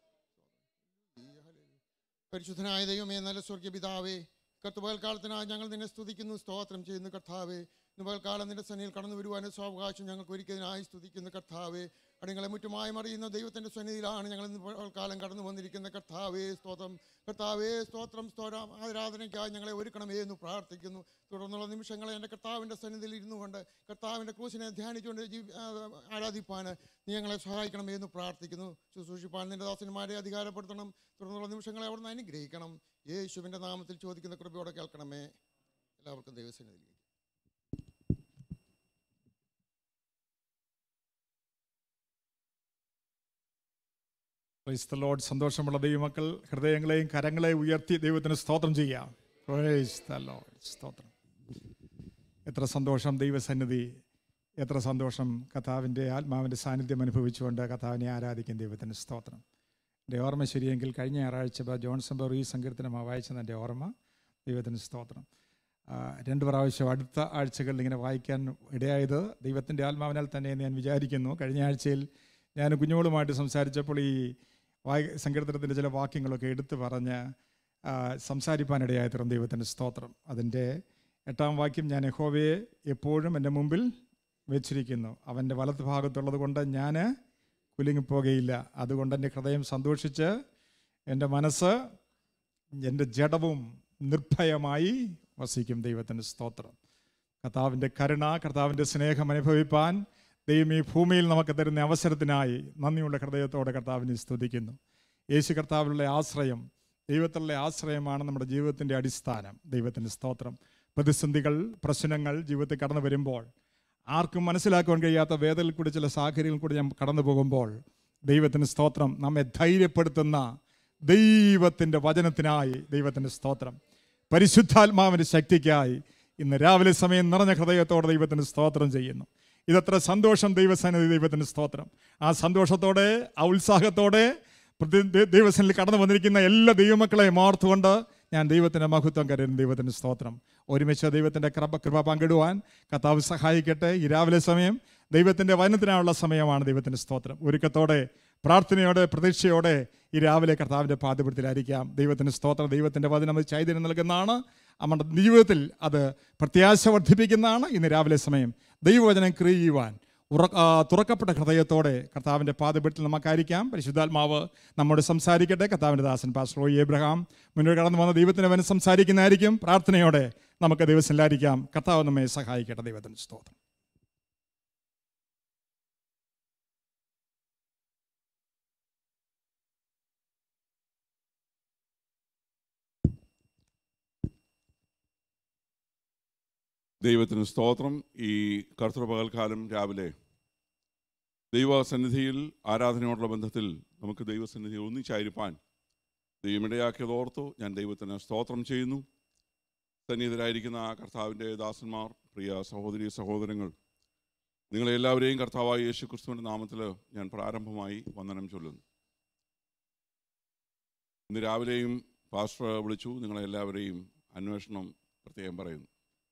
പരിശുദ്ധനായ ദൈവമേ നല്ല സ്വർഗീയ പിതാവേ കർത്തുപകൽക്കാലത്തിനായി ഞങ്ങൾ നിന്നെ സ്തുതിക്കുന്നു സ്തോത്രം ചെയ്യുന്നു കർത്താവേ ഇന്ന് പകൽക്കാലം നിന്റെ സന്നിധിയിൽ കടന്നു വരുവാനും സ്വാവകാശം ഞങ്ങൾക്ക് ഒരിക്കലിനായി സ്തുതിക്കുന്നു കർത്താവേ അടിങ്ങളെ മുറ്റുമായി മറിയുന്ന ദൈവത്തിൻ്റെ സന്നിധിയിലാണ് ഞങ്ങൾ ഇന്ന് പകൽക്കാലം കടന്നു വന്നിരിക്കുന്ന കർത്താവേ സ്തോത്രം കർത്താവേ സ്തോത്രം സ്തോത്രം ആരാധനയ്ക്കായി ഞങ്ങളെ ഒരുക്കണമേ എന്ന് പ്രാർത്ഥിക്കുന്നു തുടർന്നുള്ള നിമിഷങ്ങളെ എൻ്റെ കർത്താവിൻ്റെ സന്നിധിയിൽ ഇരുന്നു കൊണ്ട് കർത്താവിൻ്റെ ക്രൂശിനെ ധ്യാനിച്ചുകൊണ്ട് ജീ ആ, ആരാധിപ്പാൻ നീ ഞങ്ങളെ സഹായിക്കണമേ എന്ന് പ്രാർത്ഥിക്കുന്നു ശുശ്രൂഷിപ്പാൻ നിന്റെ ദാസന്മാരെ അധികാരപ്പെടുത്തണം തുടർന്നുള്ള നിമിഷങ്ങളെ അവിടുന്ന് അനുഗ്രഹിക്കണം യേശുവിൻ്റെ നാമത്തിൽ ചോദിക്കുന്ന കൃപയോടെ കേൾക്കണമേ എല്ലാവർക്കും ദൈവസന്നിധിയിൽ Praise the Lord. സന്തോഷമുള്ള ദൈവമക്കൾ ഹൃദയങ്ങളെയും കരങ്ങളെയും ഉയർത്തി ദൈവത്തിന് സ്തോത്രം ചെയ്യാം Praise the Lord. സ്തോത്രം എത്ര സന്തോഷം ദൈവസന്നിധി എത്ര സന്തോഷം കഥാവിൻ്റെ ആത്മാവിൻ്റെ സാന്നിധ്യം അനുഭവിച്ചുകൊണ്ട് കഥാവിനെ ആരാധിക്കും ദൈവത്തിന് സ്തോത്രം എൻ്റെ ഓർമ്മ ശരിയെങ്കിൽ കഴിഞ്ഞ ഞായറാഴ്ച ബ- ജോൺസൺ ബർ ഈ സങ്കീർത്തനമാണ് വായിച്ചത് എൻ്റെ ഓർമ്മ ദൈവത്തിന് സ്തോത്രം ആ, രണ്ട് പ്രാവശ്യം അടുത്ത ആഴ്ചകളിൽ ഇങ്ങനെ വായിക്കാൻ ഇടയായത് ദൈവത്തിൻ്റെ ആത്മാവിനാൽ തന്നെ എന്ന് ഞാൻ വിചാരിക്കുന്നു കഴിഞ്ഞ ആഴ്ചയിൽ ഞാൻ കുഞ്ഞുങ്ങളുമായിട്ട് സംസാരിച്ചപ്പോൾ ഈ വായി സങ്കീർത്തനത്തിൻ്റെ ചില വാക്യങ്ങളൊക്കെ എടുത്തു പറഞ്ഞ് ആ, സംസാരിപ്പാനിടയായ തരം ദൈവത്തിൻ്റെ സ്തോത്രം അതിൻ്റെ എട്ടാം വാക്യം ഞാൻ യഹോവയെ എപ്പോഴും എൻ്റെ മുമ്പിൽ വെച്ചിരിക്കുന്നു അവൻ്റെ വലത്ത് ഭാഗത്തുള്ളത് കൊണ്ട് ഞാൻ കുലുങ്ങിപ്പോകയില്ല അതുകൊണ്ട് എൻ്റെ ഹൃദയം സന്തോഷിച്ച് എൻ്റെ മനസ്സ് എൻ്റെ ജഡവും നിർഭയമായി വസിക്കും ദൈവത്തിൻ്റെ സ്തോത്രം കർത്താവിൻ്റെ കരുണ കർത്താവിൻ്റെ സ്നേഹം അനുഭവിപ്പാൻ ദൈവം ഈ ഭൂമിയിൽ നമുക്ക് തരുന്ന അവസരത്തിനായി നന്ദിയുള്ള ഹൃദയത്തോടെ കർത്താവിനെ സ്തുതിക്കുന്നു യേശു കർത്താവിലുള്ള ആശ്രയം ദൈവത്തിലുള്ള ആശ്രയമാണ് നമ്മുടെ ജീവിതത്തിൻ്റെ അടിസ്ഥാനം ദൈവത്തിൻ്റെ സ്തോത്രം പ്രതിസന്ധികൾ പ്രശ്നങ്ങൾ ജീവിതത്തിൽ കടന്നു വരുമ്പോൾ ആർക്കും മനസ്സിലാക്കുവാൻ കഴിയാത്ത വേദനയിൽ കൂടി ചില സാഹചര്യങ്ങളിൽ കൂടി ഞാൻ കടന്നു പോകുമ്പോൾ ദൈവത്തിന് സ്തോത്രം നമ്മെ ധൈര്യപ്പെടുത്തുന്ന ദൈവത്തിൻ്റെ വചനത്തിനായി ദൈവത്തിൻ്റെ സ്തോത്രം പരിശുദ്ധാത്മാവിൻ്റെ ശക്തിക്കായി ഇന്ന് രാവിലെ സമയം നിറഞ്ഞ ഹൃദയത്തോടെ ദൈവത്തിന് സ്തോത്രം ചെയ്യുന്നു ഇതത്ര സന്തോഷം ദൈവസന്നിധി ദൈവത്തിന് സ്തോത്രം ആ സന്തോഷത്തോടെ ആ ഉത്സാഹത്തോടെ പ്രതി- ദൈ- ദൈവസന്നിധിയിൽ കടന്നു വന്നിരിക്കുന്ന എല്ലാ ദൈവമക്കളെയും ഓർത്തുകൊണ്ട് ഞാൻ ദൈവത്തിൻ്റെ മഹത്വം കരുതുന്നു ദൈവത്തിൻ്റെ സ്തോത്രം ഒരുമിച്ച് ദൈവത്തിൻ്റെ കൃപ കൃപ പങ്കിടുവാൻ കർത്താവ് സഹായിക്കട്ടെ ഈ രാവിലെ സമയം ദൈവത്തിൻ്റെ വചനത്തിനായുള്ള സമയമാണ് ദൈവത്തിൻ്റെ സ്തോത്രം ഒരുക്കത്തോടെ പ്രാർത്ഥനയോടെ പ്രതീക്ഷയോടെ ഈ രാവിലെ കർത്താവിൻ്റെ പാദപീഠത്തിലായിരിക്കാം ദൈവത്തിൻ്റെ സ്തോത്രം ദൈവത്തിൻ്റെ വചനം അത് ചൈതന്യം നൽകുന്നതാണ് നമ്മുടെ ജീവിതത്തിൽ അത് പ്രത്യാശ വർദ്ധിപ്പിക്കുന്നതാണ് ഇന്ന് രാവിലെ സമയം ദൈവവചനം ക്രിയ ചെയ്യുവാൻ ഉറ ആ, തുറക്കപ്പെട്ട ഹൃദയത്തോടെ കർത്താവിൻ്റെ പാദപീഠത്തിൽ നമുക്കായിരിക്കാം പരിശുദ്ധാത്മാവ് നമ്മോട് സംസാരിക്കട്ടെ കർത്താവിൻ്റെ ദാസൻ പാസ്റ്റർ ഒ എബ്രഹാം മുന്നോട്ട് കടന്നു വന്ന ദൈവത്തിന് അവൻ സംസാരിക്കുന്നതായിരിക്കും പ്രാർത്ഥനയോടെ നമുക്ക് ദൈവത്തിലായിരിക്കാം കർത്താവ് നമ്മെ സഹായിക്കട്ടെ ദൈവത്തിൻ്റെ സ്തോത്രം ദൈവത്തിന് സ്തോത്രം ഈ കർത്തൃപകൽക്കാലം രാവിലെ ദൈവസന്നിധിയിൽ ആരാധനയോടുള്ള ബന്ധത്തിൽ നമുക്ക് ദൈവസന്നിധിയിൽ ഒന്നിച്ചായിരിക്കാൻ ദൈവമിടയാക്കിയത് ഓർത്തു ഞാൻ ദൈവത്തിന് സ്തോത്രം ചെയ്യുന്നു സന്നിഹിതരായിരിക്കുന്ന ആ കർത്താവിൻ്റെ ദാസന്മാർ പ്രിയ സഹോദരി സഹോദരങ്ങൾ നിങ്ങളെല്ലാവരെയും കർത്താവായ യേശു ക്രിസ്തുവിൻ്റെ നാമത്തിൽ ഞാൻ പ്രാരംഭമായി വന്ദനം ചൊല്ലുന്നു ഇന്ന് രാവിലെയും പാസ്റ്റർ വിളിച്ചു നിങ്ങളെല്ലാവരെയും അന്വേഷണം പ്രത്യേകം പറയുന്നു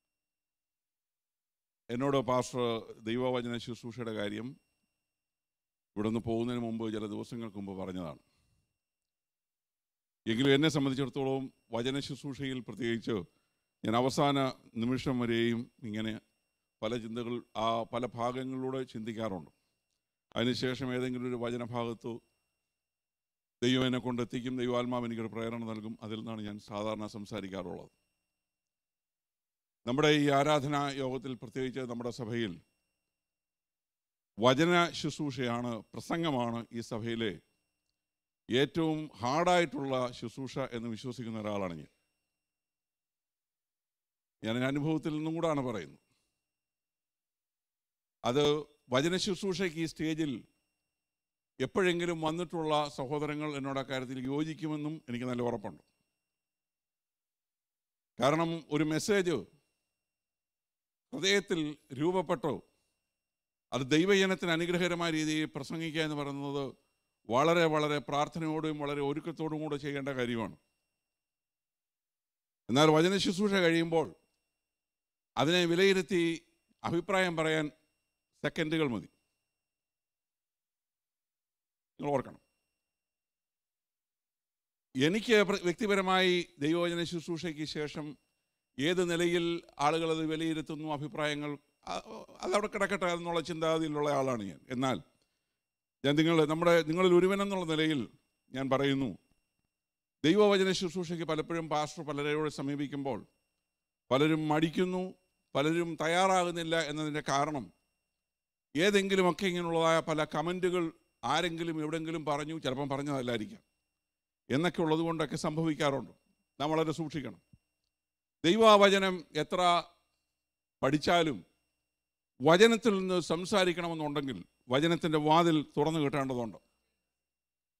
എന്നോട് പാസ്റ്റർ ദൈവവചന ശുശ്രൂഷയുടെ കാര്യം ഇവിടെ നിന്ന് പോകുന്നതിന് മുമ്പ് ചില ദിവസങ്ങൾക്ക് മുമ്പ് പറഞ്ഞതാണ് എങ്കിലും എന്നെ സംബന്ധിച്ചിടത്തോളം വചന ശുശ്രൂഷയിൽ പ്രത്യേകിച്ച് ഞാൻ അവസാന നിമിഷം വരെയും ഇങ്ങനെ പല ചിന്തകൾ ആ പല ഭാഗങ്ങളിലൂടെ ചിന്തിക്കാറുണ്ട് അതിനുശേഷം ഏതെങ്കിലും ഒരു വചനഭാഗത്ത് ദൈവം എന്നെ കൊണ്ടെത്തിക്കും ദൈവാത്മാവ് എനിക്കൊരു പ്രേരണ നൽകും അതിൽ നിന്നാണ് ഞാൻ സാധാരണ സംസാരിക്കാറുള്ളത് നമ്മുടെ ഈ ആരാധനാ യോഗത്തിൽ പ്രത്യേകിച്ച് നമ്മുടെ സഭയിൽ വചന ശുശ്രൂഷയാണ് പ്രസംഗമാണ് ഈ സഭയിലെ ഏറ്റവും ഹാർഡായിട്ടുള്ള ശുശ്രൂഷ എന്ന് വിശ്വസിക്കുന്ന ഒരാളാണ് ഞാൻ ഞാൻ എൻ്റെ അനുഭവത്തിൽ നിന്നും കൂടാണ് പറയുന്നത് അത് വചന ശുശ്രൂഷയ്ക്ക് ഈ സ്റ്റേജിൽ എപ്പോഴെങ്കിലും വന്നിട്ടുള്ള സഹോദരങ്ങൾ എന്നോട് അക്കാര്യത്തിൽ യോജിക്കുമെന്നും എനിക്ക് നല്ല ഉറപ്പുണ്ട് കാരണം ഒരു മെസ്സേജ് ഹൃദയത്തിൽ രൂപപ്പെട്ടോ അത് ദൈവജനത്തിന് അനുഗ്രഹകരമായ രീതിയിൽ പ്രസംഗിക്കുക എന്ന് പറയുന്നത് വളരെ വളരെ പ്രാർത്ഥനയോടും വളരെ ഒരുക്കത്തോടും കൂടെ ചെയ്യേണ്ട കാര്യമാണ് എന്നാൽ വചന ശുശ്രൂഷ കഴിയുമ്പോൾ അതിനെ വിലയിരുത്തി അഭിപ്രായം പറയാൻ സെക്കൻഡുകൾ മതി നിങ്ങൾ ഓർക്കണം എനിക്ക് പ്ര- വ്യക്തിപരമായി ദൈവവചന ശുശ്രൂഷയ്ക്ക് ശേഷം ഏത് നിലയിൽ ആളുകൾ അത് വിലയിരുത്തുന്നു അഭിപ്രായങ്ങൾ അ- അതവിടെ കിടക്കട്ടെ എന്നുള്ള ചിന്താഗതിയിലുള്ള ആളാണ് ഞാൻ എന്നാൽ ഞാൻ നിങ്ങൾ നമ്മുടെ നിങ്ങളിൽ ഒരുവനെന്നുള്ള നിലയിൽ ഞാൻ പറയുന്നു ദൈവവചന ശുശ്രൂഷയ്ക്ക് പലപ്പോഴും പാസ്റ്റർ പലരോട് സമീപിക്കുമ്പോൾ പലരും മടിക്കുന്നു പലരും തയ്യാറാകുന്നില്ല എന്നതിൻ്റെ കാരണം ഏതെങ്കിലുമൊക്കെ ഇങ്ങനെയുള്ളതായ പല കമൻറ്റുകൾ ആരെങ്കിലും എവിടെങ്കിലും പറഞ്ഞു ചിലപ്പം പറഞ്ഞതല്ലായിരിക്കാം എന്നൊക്കെ ഉള്ളത് കൊണ്ടൊക്കെ സംഭവിക്കാറുണ്ട് നാം വളരെ സൂക്ഷിക്കണം ദൈവവചനം എത്ര പഠിച്ചാലും വചനത്തിൽ നിന്ന് സംസാരിക്കണമെന്നുണ്ടെങ്കിൽ വചനത്തിൻ്റെ വാതിൽ തുറന്നു കിട്ടേണ്ടതുണ്ട്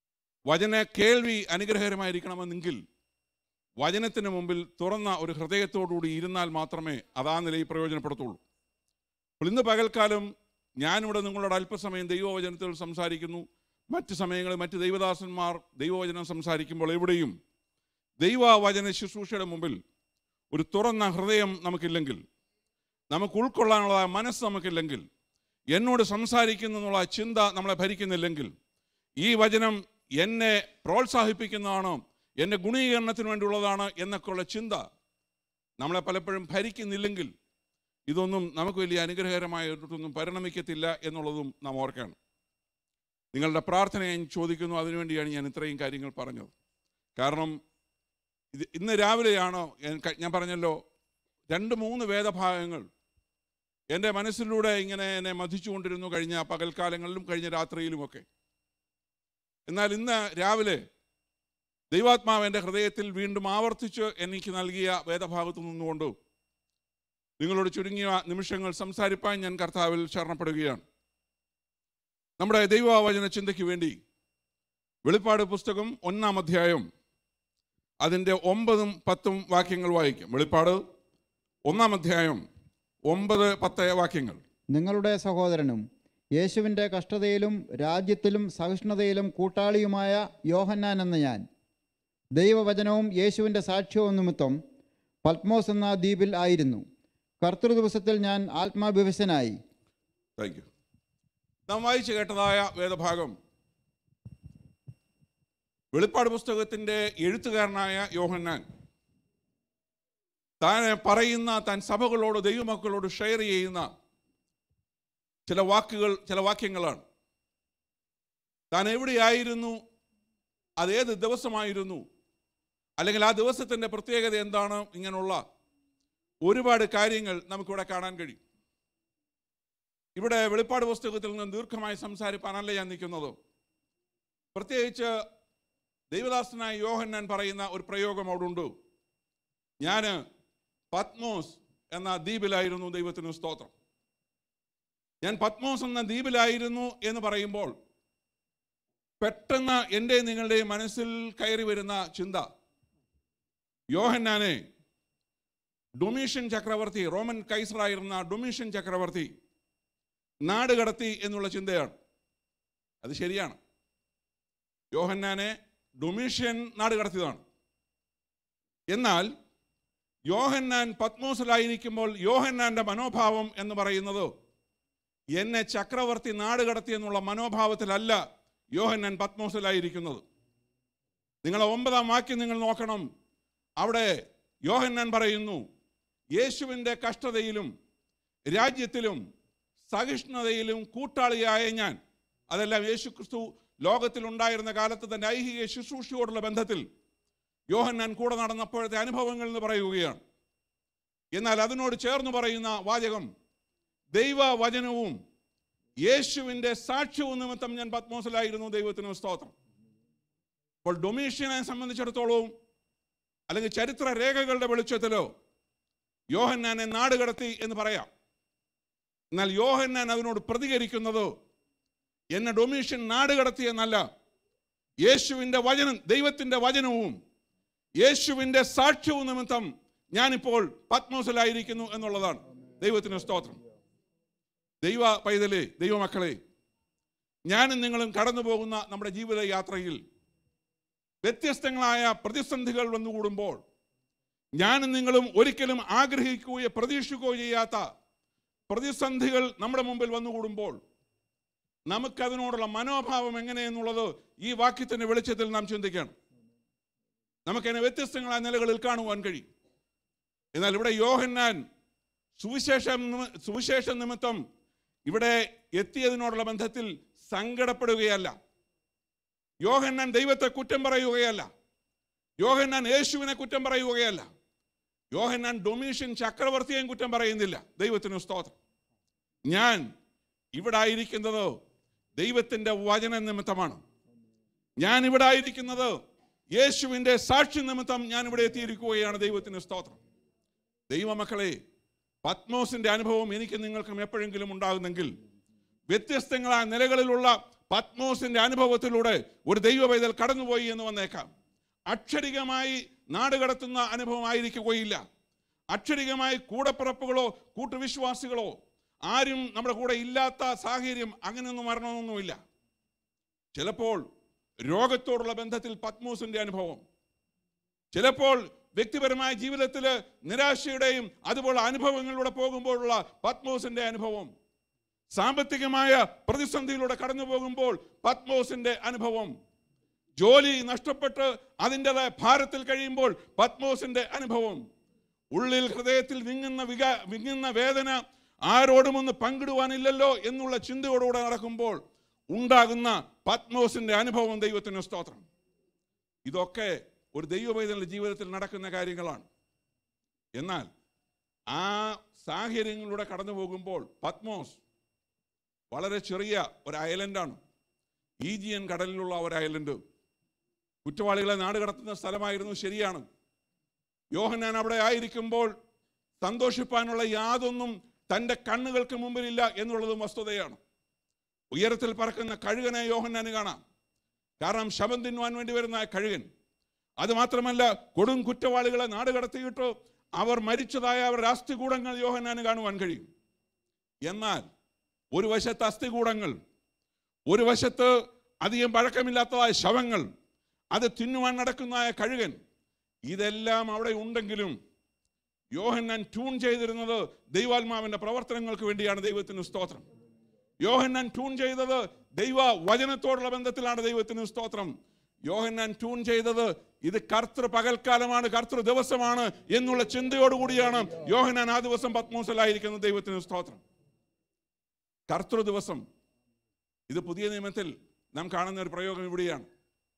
വചന കേൾവി അനുഗ്രഹകരമായിരിക്കണമെന്നെങ്കിൽ വചനത്തിന് മുമ്പിൽ തുറന്ന ഒരു ഹൃദയത്തോടുകൂടി ഇരുന്നാൽ മാത്രമേ അതാ നിലയിൽ പ്രയോജനപ്പെടുത്തുള്ളൂ അപ്പോൾ ഇന്ന് പകൽക്കാലം ഞാനിവിടെ നിങ്ങളോട് അല്പസമയം ദൈവവചനത്തിൽ സംസാരിക്കുന്നു മറ്റ് സമയങ്ങളിൽ മറ്റ് ദൈവദാസന്മാർ ദൈവവചനം സംസാരിക്കുമ്പോൾ എവിടെയും ദൈവവചന ശുശ്രൂഷയുടെ മുമ്പിൽ ഒരു തുറന്ന ഹൃദയം നമുക്കില്ലെങ്കിൽ നമുക്ക് ഉൾക്കൊള്ളാനുള്ള മനസ്സ് നമുക്കില്ലെങ്കിൽ എന്നോട് സംസാരിക്കുന്നു എന്നുള്ള ചിന്ത നമ്മളെ ഭരിക്കുന്നില്ലെങ്കിൽ ഈ വചനം എന്നെ പ്രോത്സാഹിപ്പിക്കുന്നതാണോ എൻ്റെ ഗുണീകരണത്തിന് വേണ്ടിയുള്ളതാണ് എന്നൊക്കെയുള്ള ചിന്ത നമ്മളെ പലപ്പോഴും ഭരിക്കുന്നില്ലെങ്കിൽ ഇതൊന്നും നമുക്ക് വലിയ അനുഗ്രഹകരമായിട്ടൊന്നും പരിണമിക്കത്തില്ല എന്നുള്ളതും നാം ഓർക്കണം നിങ്ങളുടെ പ്രാർത്ഥന ഞാൻ ചോദിക്കുന്നു അതിനുവേണ്ടിയാണ് ഞാൻ ഇത്രയും കാര്യങ്ങൾ പറഞ്ഞത് കാരണം ഇത് ഇന്ന് രാവിലെയാണോ ഞാൻ ക- ഞാൻ പറഞ്ഞല്ലോ രണ്ട് മൂന്ന് വേദഭാഗങ്ങൾ എൻ്റെ മനസ്സിലൂടെ ഇങ്ങനെ എന്നെ മതിച്ചുകൊണ്ടിരുന്നു കഴിഞ്ഞ പകൽക്കാലങ്ങളിലും കഴിഞ്ഞ രാത്രിയിലുമൊക്കെ എന്നാൽ ഇന്ന് രാവിലെ ദൈവാത്മാവ് എൻ്റെ ഹൃദയത്തിൽ വീണ്ടും ആവർത്തിച്ച് എനിക്ക് നൽകിയ വേദഭാഗത്തു നിന്നുകൊണ്ട് നിങ്ങളോട് ചുരുങ്ങിയ നിമിഷങ്ങൾ സംസാരിപ്പാൻ ഞാൻ കർത്താവിൽ ശരണപ്പെടുകയാണ് നമ്മുടെ ദൈവവചന ചിന്തയ്ക്ക് വേണ്ടി വെളിപ്പാട് പുസ്തകം ഒന്നാം അധ്യായം അതിൻ്റെ ഒമ്പതും പത്തും വാക്യങ്ങൾ വായിക്കും വെളിപ്പാട് ഒന്നാം അധ്യായം ഒമ്പത് പത്ത് വാക്യങ്ങൾ നിങ്ങളുടെ സഹോദരനും യേശുവിൻ്റെ കഷ്ടതയിലും രാജ്യത്തിലും സഹിഷ്ണുതയിലും കൂട്ടാളിയുമായ യോഹന്നാൻ എന്ന ഞാൻ ദൈവവചനവും യേശുവിൻ്റെ സാക്ഷ്യവും നിമിത്തം പത്മോസ് എന്ന ദ്വീപിൽ ആയിരുന്നു കർത്തൃ ദിവസത്തിൽ ഞാൻ ആത്മാഭിവശനായി താങ്ക് യു നാം വായിച്ചു കേട്ടതായ വേദഭാഗം വെളിപ്പാട് പുസ്തകത്തിൻ്റെ എഴുത്തുകാരനായ യോഹന്നാൻ താൻ പറയുന്ന താൻ സഭകളോട് ദൈവമക്കളോട് ഷെയർ ചെയ്യുന്ന ചില വാക്കുകൾ ചില വാക്യങ്ങളാണ് താൻ എവിടെയായിരുന്നു അതേത് ദിവസമായിരുന്നു അല്ലെങ്കിൽ ആ ദിവസത്തിൻ്റെ പ്രത്യേകത എന്താണ് ഇങ്ങനെയുള്ള ഒരുപാട് കാര്യങ്ങൾ നമുക്കിവിടെ കാണാൻ കഴിയും ഇവിടെ വെളിപ്പാട് പുസ്തകത്തിൽ നിന്ന് ദീർഘമായി സംസാരിപ്പാനല്ല ഞാൻ നിൽക്കുന്നത് പ്രത്യേകിച്ച് ദൈവദാസനായ യോഹന്നാൻ പറയുന്ന ഒരു പ്രയോഗം അവിടെ ഉണ്ട് ഞാൻ പത്മോസ് എന്ന ദ്വീപിലായിരുന്നു ദൈവത്തിന് സ്തോത്രം ഞാൻ പത്മോസ് എന്ന ദ്വീപിലായിരുന്നു എന്ന് പറയുമ്പോൾ പെട്ടെന്ന് എൻ്റെ നിങ്ങളുടെ മനസ്സിൽ കയറി വരുന്ന ചിന്ത യോഹന്നാനെ ഡൊമീഷ്യൻ ചക്രവർത്തി റോമൻ കൈസറായിരുന്ന ഡൊമീഷ്യൻ ചക്രവർത്തി നാട് കടത്തി എന്നുള്ള ചിന്തയാണ് അത് ശരിയാണ് യോഹന്നാനെ ഡൊമീഷ്യൻ നാട് കടത്തിയതാണ് എന്നാൽ യോഹന്നാൻ പത്മോസിലായിരിക്കുമ്പോൾ യോഹന്നാന്റെ മനോഭാവം എന്ന് പറയുന്നത് എന്നെ ചക്രവർത്തി നാട് കടത്തി എന്നുള്ള മനോഭാവത്തിലല്ല യോഹന്നാൻ പത്മോസിലായിരിക്കുന്നത് നിങ്ങൾ ഒമ്പതാം വാക്യം നിങ്ങൾ നോക്കണം അവിടെ യോഹന്നാൻ പറയുന്നു യേശുവിൻ്റെ കഷ്ടതയിലും രാജ്യത്തിലും സഹിഷ്ണുതയിലും കൂട്ടാളിയായ ഞാൻ അതെല്ലാം യേശു ക്രിസ്തു ലോകത്തിലുണ്ടായിരുന്ന കാലത്ത് തൻ്റെ ഐഹിക ശുശ്രൂഷയോടുള്ള ബന്ധത്തിൽ യോഹന്നാൻ കൂടെ നടന്നപ്പോഴത്തെ അനുഭവങ്ങൾ എന്ന് പറയുകയാണ് എന്നാൽ അതിനോട് ചേർന്ന് പറയുന്ന വാചകം ദൈവവചനവും യേശുവിൻ്റെ സാക്ഷ്യവും നിമിത്തം ഞാൻ പത്മോസിലായിരുന്നു ദൈവത്തിന് സ്തോത്രം അപ്പോൾ ഡൊമീഷ്യനെ സംബന്ധിച്ചിടത്തോളം അല്ലെങ്കിൽ ചരിത്ര രേഖകളുടെ വെളിച്ചത്തിലോ യോഹന്നാനെ നാട് കടത്തി എന്ന് പറയാം എന്നാൽ യോഹന്നാൻ അതിനോട് പ്രതികരിക്കുന്നത് എന്നെ ഡൊമീഷ്യൻ നാട് കടത്തി എന്നല്ല യേശുവിൻ്റെ വചനം ദൈവത്തിൻ്റെ വചനവും യേശുവിൻ്റെ സാക്ഷ്യവും നിമിത്തം ഞാനിപ്പോൾ പത്മോസിലായിരിക്കുന്നു എന്നുള്ളതാണ് ദൈവത്തിന് സ്തോത്രം ദൈവ പൈതലേ ദൈവമക്കളെ ഞാനും നിങ്ങളും കടന്നു പോകുന്ന നമ്മുടെ ജീവിത യാത്രയിൽ വ്യത്യസ്തങ്ങളായ പ്രതിസന്ധികൾ വന്നുകൂടുമ്പോൾ ഞാനും നിങ്ങളും ഒരിക്കലും ആഗ്രഹിക്കുകയോ പ്രതീക്ഷിക്കുകയോ ചെയ്യാത്ത പ്രതിസന്ധികൾ നമ്മുടെ മുമ്പിൽ വന്നുകൂടുമ്പോൾ നമുക്കതിനോടുള്ള മനോഭാവം എങ്ങനെയെന്നുള്ളത് ഈ വാക്യത്തിൻ്റെ വെളിച്ചത്തിൽ നാം ചിന്തിക്കണം നമുക്കതിനെ വ്യത്യസ്തങ്ങളായ നിലകളിൽ കാണുവാൻ കഴിയും എന്നാൽ ഇവിടെ യോഹന്നാൻ സുവിശേഷം നിമി- സുവിശേഷ നിമിത്തം ഇവിടെ എത്തിയതിനോടുള്ള ബന്ധത്തിൽ സങ്കടപ്പെടുകയല്ല യോഹന്നാൻ ദൈവത്തെ കുറ്റം പറയുകയല്ല യോഹന്നാൻ യേശുവിനെ കുറ്റം പറയുകയല്ല യോഹന്നാൻ ഡൊമീഷ്യൻ ചക്രവർത്തിയെയും കുറ്റം പറയുന്നില്ല ദൈവത്തിന് സ്തോത്രം ഞാൻ ഇവിടെ ആയിരിക്കുന്നത് ദൈവത്തിൻ്റെ വചന നിമിത്തമാണ് ഞാൻ ഇവിടെ ആയിരിക്കുന്നത് യേശുവിൻ്റെ സാക്ഷി നിമിത്തം ഞാൻ ഇവിടെ എത്തിയിരിക്കുകയാണ് ദൈവത്തിന് സ്തോത്രം ദൈവമക്കളെ പത്മോസിന്റെ അനുഭവം എനിക്ക് നിങ്ങൾക്കും എപ്പോഴെങ്കിലും ഉണ്ടാകുന്നെങ്കിൽ വ്യത്യസ്തങ്ങളായ നിലകളിലുള്ള പത്മോസിന്റെ അനുഭവത്തിലൂടെ ഒരു ദൈവ പൈതൽ കടന്നുപോയി എന്ന് വന്നേക്കാം അക്ഷരികമായി നാട് കടത്തുന്ന അനുഭവമായിരിക്കുകയില്ല അക്ഷരികമായി കൂടപ്പിറപ്പുകളോ കൂട്ടുവിശ്വാസികളോ ആരും നമ്മുടെ കൂടെ ഇല്ലാത്ത സാഹചര്യം അങ്ങനെയൊന്നും മരണമൊന്നുമില്ല ചിലപ്പോൾ രോഗത്തോടുള്ള ബന്ധത്തിൽ പത്മോസിന്റെ അനുഭവം ചിലപ്പോൾ വ്യക്തിപരമായ ജീവിതത്തിൽ നിരാശയുടെയും അതുപോലെ അനുഭവങ്ങളിലൂടെ പോകുമ്പോഴുള്ള പത്മോസിന്റെ അനുഭവം സാമ്പത്തികമായ പ്രതിസന്ധിയിലൂടെ കടന്നു പോകുമ്പോൾ പത്മോസിന്റെ അനുഭവം ജോലി നഷ്ടപ്പെട്ട് അതിൻ്റെതായ ഭാരത്തിൽ കഴിയുമ്പോൾ പത്മോസിന്റെ അനുഭവം ഉള്ളിൽ ഹൃദയത്തിൽ വിങ്ങുന്ന വിക വിങ്ങുന്ന വേദന ആരോടുമൊന്ന് പങ്കിടുവാനില്ലല്ലോ എന്നുള്ള ചിന്തയോടുകൂടെ നടക്കുമ്പോൾ ഉണ്ടാകുന്ന പത്മോസിന്റെ അനുഭവം ദൈവത്തിന് സ്തോത്രം ഇതൊക്കെ ഒരു ദൈവപൈതലിന്റെ ജീവിതത്തിൽ നടക്കുന്ന കാര്യങ്ങളാണ് എന്നാൽ ആ സാഹചര്യങ്ങളിലൂടെ കടന്നു പോകുമ്പോൾ പത്മോസ് വളരെ ചെറിയ ഒരു ഐലൻഡാണ് ഈജിയൻ കടലിലുള്ള ഒരു ഐലൻഡ് കുറ്റവാളികളെ നാട് കടത്തുന്ന സ്ഥലമായിരുന്നു ശരിയാണ് യോഹന്നാൻ അവിടെ ആയിരിക്കുമ്പോൾ സന്തോഷിപ്പാനുള്ള യാതൊന്നും തൻ്റെ കണ്ണുകൾക്ക് മുമ്പിലില്ല എന്നുള്ളതും വസ്തുതയാണ് ഉയരത്തിൽ പറക്കുന്ന കഴുകനെ യോഹന്നാന് കാണാം കാരണം ശബം തിന്നുവാൻ വേണ്ടി വരുന്ന ആ കഴുകൻ അത് മാത്രമല്ല കൊടും കുറ്റവാളികളെ നാട് കടത്തിയിട്ട് അവർ മരിച്ചതായ അവരുടെ അസ്ഥികൂടങ്ങൾ യോഹന്നാന് കാണുവാൻ കഴിയും എന്നാൽ ഒരു വശത്ത് അസ്ഥികൂടങ്ങൾ ഒരു വശത്ത് അധികം പഴക്കമില്ലാത്തതായ ശവങ്ങൾ അത് തിന്നുവാൻ നടക്കുന്നതായ കഴുകൻ ഇതെല്ലാം അവിടെ ഉണ്ടെങ്കിലും യോഹന്നാൻ ട്യൂൺ ചെയ്തിരുന്നത് ദൈവാത്മാവിന്റെ പ്രവർത്തനങ്ങൾക്ക് വേണ്ടിയാണ് ദൈവത്തിന് സ്തോത്രം യോഹന്നാൻ ട്യൂൺ ചെയ്തത് ദൈവ വചനത്തോടുള്ള ബന്ധത്തിലാണ് ദൈവത്തിന് സ്തോത്രം യോഹന്നാൻ ട്യൂൺ ചെയ്തത് ഇത് കർത്തൃ പകൽക്കാലമാണ് കർത്തൃ ദിവസമാണ് എന്നുള്ള ചിന്തയോടുകൂടിയാണ് യോഹന്നാൻ ആ ദിവസം പത്മോസലായിരിക്കുന്നത് ദൈവത്തിന് സ്തോത്രം കർത്തൃ ദിവസം ഇത് പുതിയ നിയമത്തിൽ നാം കാണുന്ന ഒരു പ്രയോഗം ഇവിടെയാണ്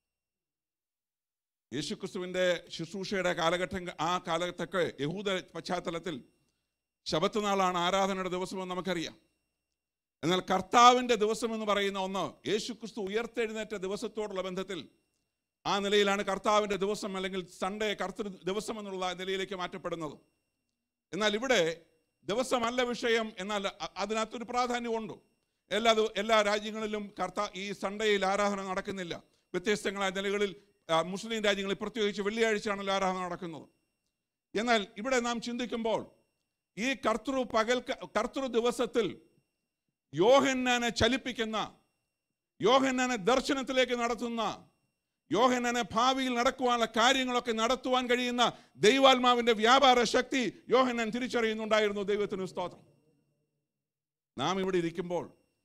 യേശുക്രിസ്തുവിൻ്റെ ശുശ്രൂഷയുടെ കാലഘട്ടം ആ കാലത്തൊക്കെ യഹൂദ പശ്ചാത്തലത്തിൽ ശബത്ത് നാളാണ് ആരാധനയുടെ ദിവസമെന്ന് നമുക്കറിയാം എന്നാൽ കർത്താവിൻ്റെ ദിവസം എന്ന് പറയുന്ന ഒന്ന് യേശുക്രിസ്തു ഉയർത്തെഴുന്നേറ്റ ദിവസത്തോടുള്ള ബന്ധത്തിൽ ആ നിലയിലാണ് കർത്താവിൻ്റെ ദിവസം അല്ലെങ്കിൽ സൺഡേ കർത്തൃ ദിവസം എന്നുള്ള നിലയിലേക്ക് മാറ്റപ്പെടുന്നത് എന്നാൽ ഇവിടെ ദിവസമല്ല വിഷയം എന്നാൽ അ- അതിനകത്തൊരു പ്രാധാന്യമുണ്ട് എല്ലാ ദിവ- എല്ലാ രാജ്യങ്ങളിലും കർത്ത ഈ സൺഡേയിൽ ആരാധന നടക്കുന്നില്ല വ്യത്യസ്തങ്ങളായ നിലകളിൽ ആ, മുസ്ലിം രാജ്യങ്ങളിൽ പ്രത്യേകിച്ച് വെള്ളിയാഴ്ചയാണല്ലോ ആരാധന നടക്കുന്നത് എന്നാൽ ഇവിടെ നാം ചിന്തിക്കുമ്പോൾ ഈ കർത്തൃ പകൽ കർത്തൃ ദിവസത്തിൽ യോഹന്നാനെ ചലിപ്പിക്കുന്ന യോഹന്നാനെ ദർശനത്തിലേക്ക് നടത്തുന്ന യോഹന്നാനെ ഭാവിയിൽ നടക്കുവാനുള്ള കാര്യങ്ങളൊക്കെ നടത്തുവാൻ കഴിയുന്ന ദൈവാത്മാവിന്റെ വ്യാപാര ശക്തി യോഹന്നാൻ തിരിച്ചറിയുന്നുണ്ടായിരുന്നു ദൈവത്തിന് സ്തോത്രം നാം ഇവിടെ ഇരിക്കുമ്പോൾ